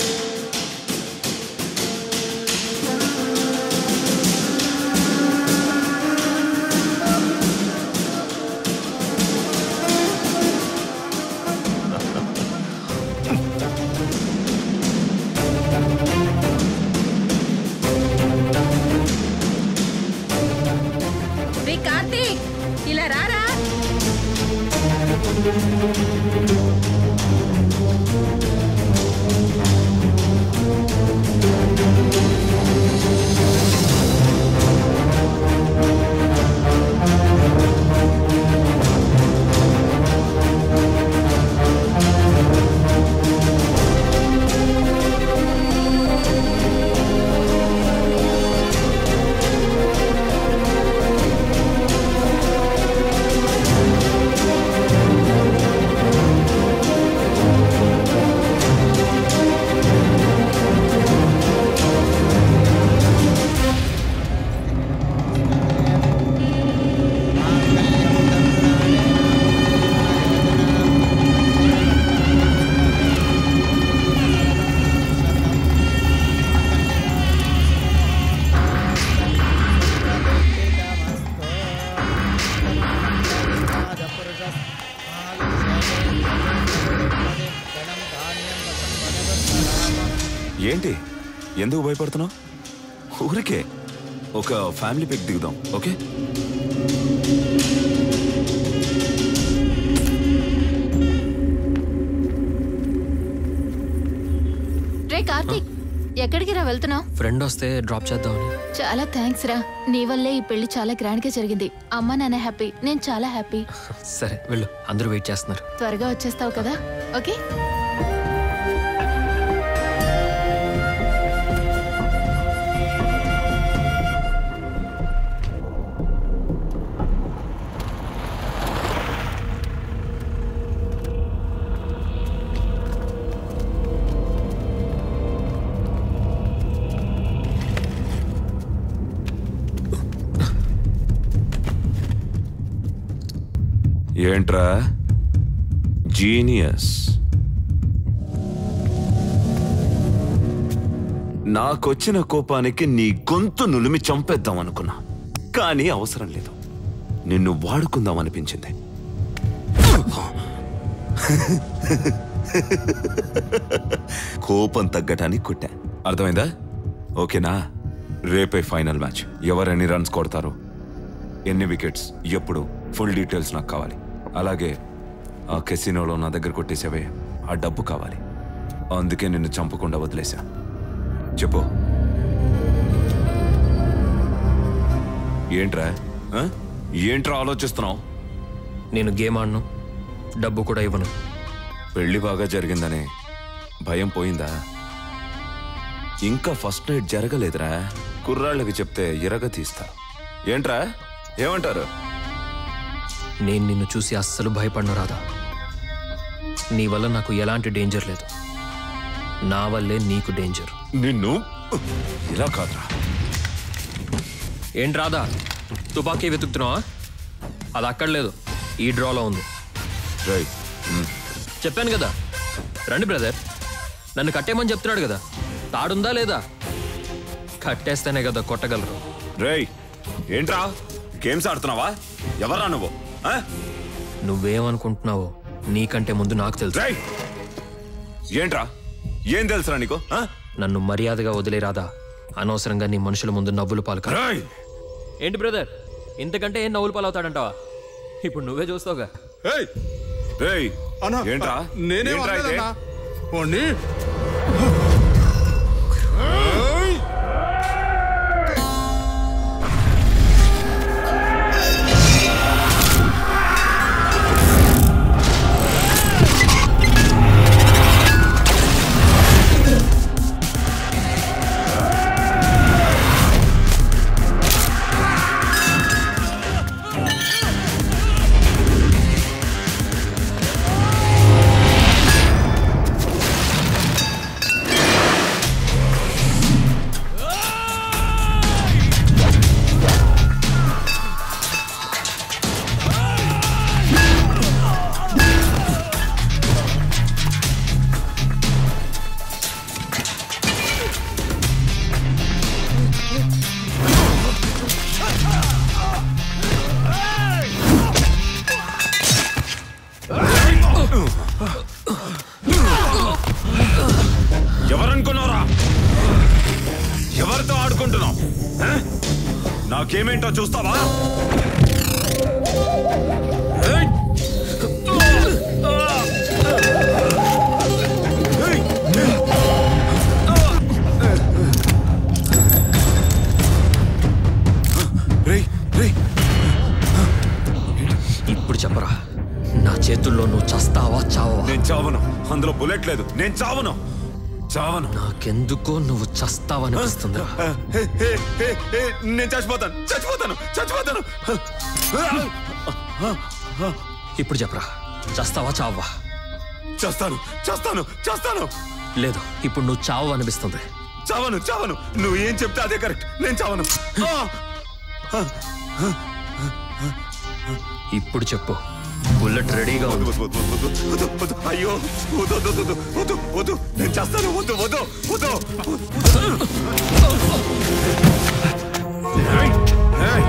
రే కార్తీక్ ఇలా రారా ఏంటి ఎందుకు భయపడుతున్నావు ఊరికే ఒక ఫ్యామిలీ పిక్ దిగుదాం ఓకే రే కార్తీక్ ఎక్కడికి రా వెళ్తున్నావు ఫ్రెండ్ వస్తే డ్రాప్ చేద్దామని చాలా థ్యాంక్స్ రా నీ వల్లే ఈ పెళ్లి చాలా గ్రాండ్ గా జరిగింది అమ్మ నాన్న హ్యాపీ నేను చాలా హ్యాపీ సరే వెళ్ళు అందరూ వెయిట్ చేస్తున్నారు త్వరగా వచ్చేస్తావు కదా ఓకే ఏంట్రా జీనియస్ నాకొచ్చిన కోపానికి నీ గొంతు నులిమి చంపేద్దాం అనుకున్నా కానీ అవసరం లేదు నిన్ను వాడుకుందాం అనిపించింది కోపం తగ్గటానికి కుట్టా అర్థమైందా ఓకేనా రేపే ఫైనల్ మ్యాచ్ ఎవరు ఎన్ని రన్స్ కొడతారు ఎన్ని వికెట్స్ ఎప్పుడు ఫుల్ డీటెయిల్స్ నాకు కావాలి అలాగే ఆ కెసినోలో నా దగ్గర కొట్టేసేవే ఆ డబ్బు కావాలి అందుకే నిన్ను చంపకుండా వదిలేశా చెప్పు ఏంట్రా ఆ? ఏంట్రా ఆలోచిస్తున్నావు నేను గేమ్ ఆడను డబ్బు కూడా ఇవ్వను పెళ్లి బాగా జరిగిందనే భయం పోయిందా ఇంకా ఫస్ట్ నైట్ జరగలేదురా కుర్రాళ్ళకి చెప్తే ఇరగ తీస్తా ఏంట్రా ఏమంటారు నేను నిన్ను చూసి అస్సలు భయపడను రాదా నీ వల్ల నాకు ఎలాంటి డేంజర్ లేదు నా వల్లే నీకు డేంజర్ నిన్ను ఇలా కాదురా ఏంటి రాదా తుపాకీ వెతుకుతున్నావా అది అక్కడ లేదు ఈ డ్రాలో ఉంది చెప్పాను కదా రండి బ్రదర్ నన్ను కట్టేయమని చెప్తున్నాడు కదా తాడుందా లేదా కట్టేస్తేనే కదా కొట్టగలరు రేయ్ ఏంట్రా గేమ్స్ ఆడుతున్నావా ఎవర్రా నువ్వు ఆ? నువ్వేమనుకుంటున్నావో నీకంటే ముందు నాకు తెలుసు ఏంట్రా ఏం తెలుసురా నీకు ఆ? నన్ను మర్యాదగా వదిలే రాదా అనవసరంగా నీ మనుషుల ముందు నవ్వులు పాలక ఏంటి బ్రదర్ ఇంతకంటే ఏం నవ్వులు పాలవుతాడంటావా ఇప్పుడు నువ్వే చూస్తావుగా రేయ్ అన్నా ఏంట్రా నేనే ఏంట్రా ఇది? అనలేదన్నా. పోనీ ఎవరనుకున్నావురా ఎవరితో ఆడుకుంటున్నావు ఆ? నాకేమేంటో చూస్తావా ఏయ్! రేయ్, రేయ్. ఇప్పుడు చెప్పరా నా చేతుల్లో నువ్వు చస్తావా చావా నేను చావను అందులో బుల్లెట్ లేదు నేను చావను చావను నాకెందుకో నువ్వు చస్తావనిపిస్తుందిరా హే, హే, హే, హే, నేను చచ్చిపోతాను చచ్చిపోతాను చచ్చిపోతాను ఇప్పుడు చెప్పరా చస్తావా చావా చేస్తాను చేస్తాను చేస్తాను లేదు ఇప్పుడు నువ్వు చావు అనిపిస్తుంది చావను చావను నువ్వు ఏం చెప్తే అదే కరెక్ట్ నేను చావను ఆ! ఇప్పుడు చెప్పు బుల్లెట్ రెడీగా ఉంది వద్దు, వద్దు, వద్దు, వద్దు, వద్దు, అయ్యో వద్దు వద్దు వద్దు వద్దు వద్దు నేను చేస్తాను వద్దు వద్దు వద్దు ఏయ్, ఏయ్.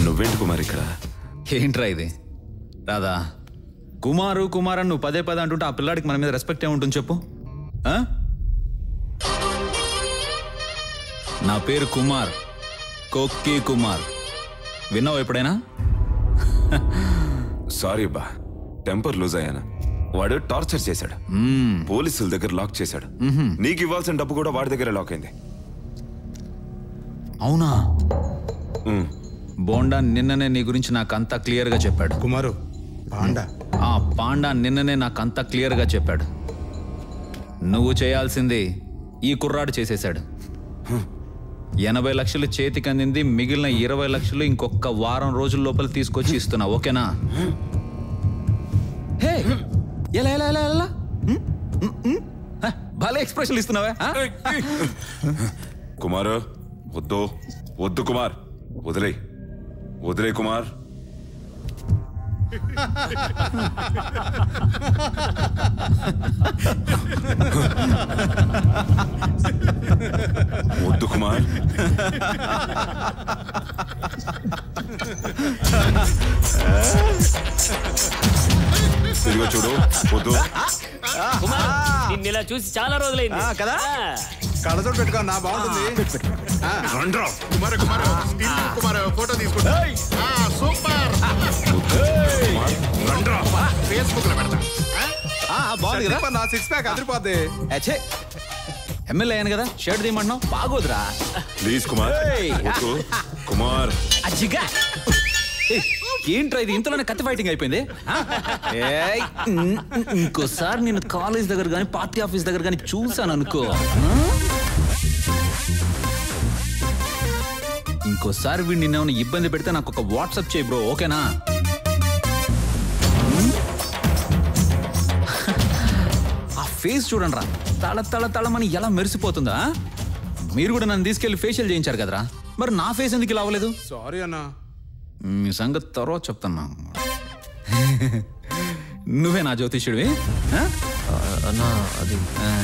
నువ్వేంటి కుమార్ ఇక్కడ ఏంట్రా ఇది రాదా కుమారు కుమార్ అని నువ్వు పదే పదే అంటుంటే ఆ పిల్లాడికి మన మీద రెస్పెక్ట్ ఏముంటుంది చెప్పు ఆ? నా పేరు కుమార్ కొక్కి కుమార్ విన్నావు ఎప్పుడైనా సారీ బా టెంపర్ లూజ్ అయ్యాను వాడు టార్చర్ చేశాడు పోలీసుల దగ్గర లాక్ చేశాడు మ్హూ. నీకు ఇవ్వాల్సిన డబ్బు కూడా వాడి దగ్గర లాక్ అయింది అవునా బోండా నిన్ననే నీ గురించి నాకు అంతా క్లియర్ గా చెప్పాడు కుమారు పాండా ఆ పాండా నిన్ననే నాకు అంతా క్లియర్ గా చెప్పాడు నువ్వు చేయాల్సింది ఈ కుర్రాడు చేసేశాడు ఎనభై లక్షలు చేతికి అందింది మిగిలిన ఇరవై లక్షలు ఇంకొక వారం రోజుల లోపల తీసుకొచ్చి ఇస్తున్నా ఓకేనా హే ఎలా ఎలా ఎలా ఎలా హ్మ్? హ్మ్, హ్మ్? హ, భలే ఎక్స్ప్రెషన్ ఇస్తున్నావా ఆ? కుమార్ వద్దు వద్దు కుమార్ వదిలే వదిలే కుమార్ వద్దు కుమార్ ఇదిగో చూడు వద్దు కుమార్ నిన్ను ఇలా చూసి చాలా రోజులైంది కదా ఆ. కళ్ళతోటి పెట్టుకో నా బాగుంటుంది కుమార్ కుమార్ స్టిల్ కుమార్ ఫోటో తీసుకుంటా ఆ, సూపర్ రండ్రా ఫేస్బుక్ లో పెడతా ఆ, బాగుంది కదా నా సిక్స్ ప్యాక్ అదిరిపోద్ది అచ్చే ఎమ్మెల్యే అయ్యాను కదా షర్ట్ తీయమంటున్నావు బాగోదురా ప్లీజ్ కుమార్ ఏయ్. వద్దు కుమార్ అజ్జిగా ఏయ్, ఏంట్రా ఇది ఇంతలోనే కత్తి ఫైటింగ్ అయిపోయింది ఆ? ఏయ్, ఉమ్, ఉమ్, ఇంకోసారి నేను కాలేజ్ దగ్గర కానీ పార్టీ ఆఫీస్ దగ్గర కానీ చూసాను అనుకో ఆ? ఇంకోసారి వీడు నిన్నేమైనా ఇబ్బంది పెడితే నాకు ఒక వాట్సాప్ చేయి బ్రో ఓకేనా ఆ ఫేస్ చూడండి రా తళ తళ తళమని ఎలా మెరిసిపోతుందా మీరు కూడా నన్ను తీసుకెళ్లి ఫేషియల్ చేయించారు కదరా మరి నా ఫేస్ ఎందుకు ఇలా అవ్వలేదు సారీ అన్నా మీ సంగతి తర్వాత చెప్తాను నువ్వే నా జ్యోతిష్యుడివి ఆ? అన్నా అది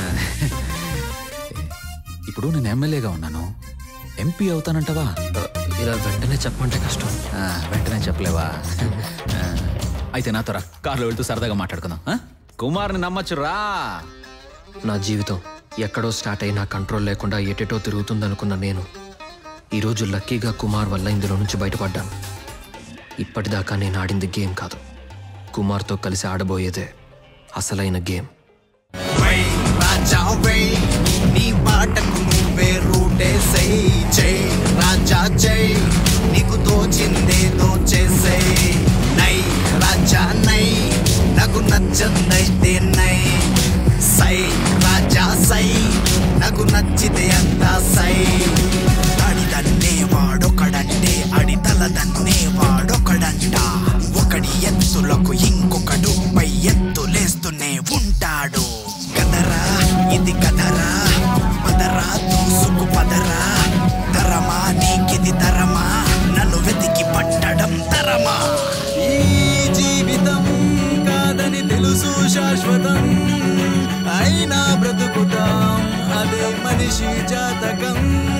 ఇప్పుడు నేను ఎమ్మెల్యేగా ఉన్నాను ఎంపీ అవుతానంటావా ఇలా వెంటనే చెప్పమంటే కష్టం ఆ, వెంటనే చెప్పలేవా ఆ, అయితే నాతో రా కార్లో వెళ్తూ సరదాగా మాట్లాడుకుందాం ఆ? కుమార్ని నమ్మచ్చు రా నా జీవితం ఎక్కడో స్టార్ట్ అయి నా కంట్రోల్ లేకుండా ఎటెటో తిరుగుతుందనుకున్న నేను ఈరోజు లక్కీగా కుమార్ వల్ల ఇందులో నుంచి బయటపడ్డాను ఇప్పటిదాకా నేను ఆడింది గేమ్ కాదు కుమార్తో కలిసి ఆడబోయేదే అసలైన గేమ్ రాజా వై నీ పాటకు నువ్వే రూటేసై జై రాజా జై నీకు తోచిందే దోచేసై నై రాజా నై నాకు నచ్చందైతే నై సై రాజా సై నాకు నచ్చితే అంతా సై అడిదన్నే వాడొకడంటే అడితలదన్నే వాడొకడంట ఒకడి ఎత్తులకు ఇంకొకడు పై ఎత్తులేస్తూనే ఉంటాడు కదరా ఇది కదరా పదరా దూసుకు పదరా తరమా నీకిది తరమా నన్ను వెతికి పట్టడం తరమా ఈ జీవితం కాదని తెలుసు శాశ్వతం అయినా బ్రతుకుతాం అదే మనిషి జాతకం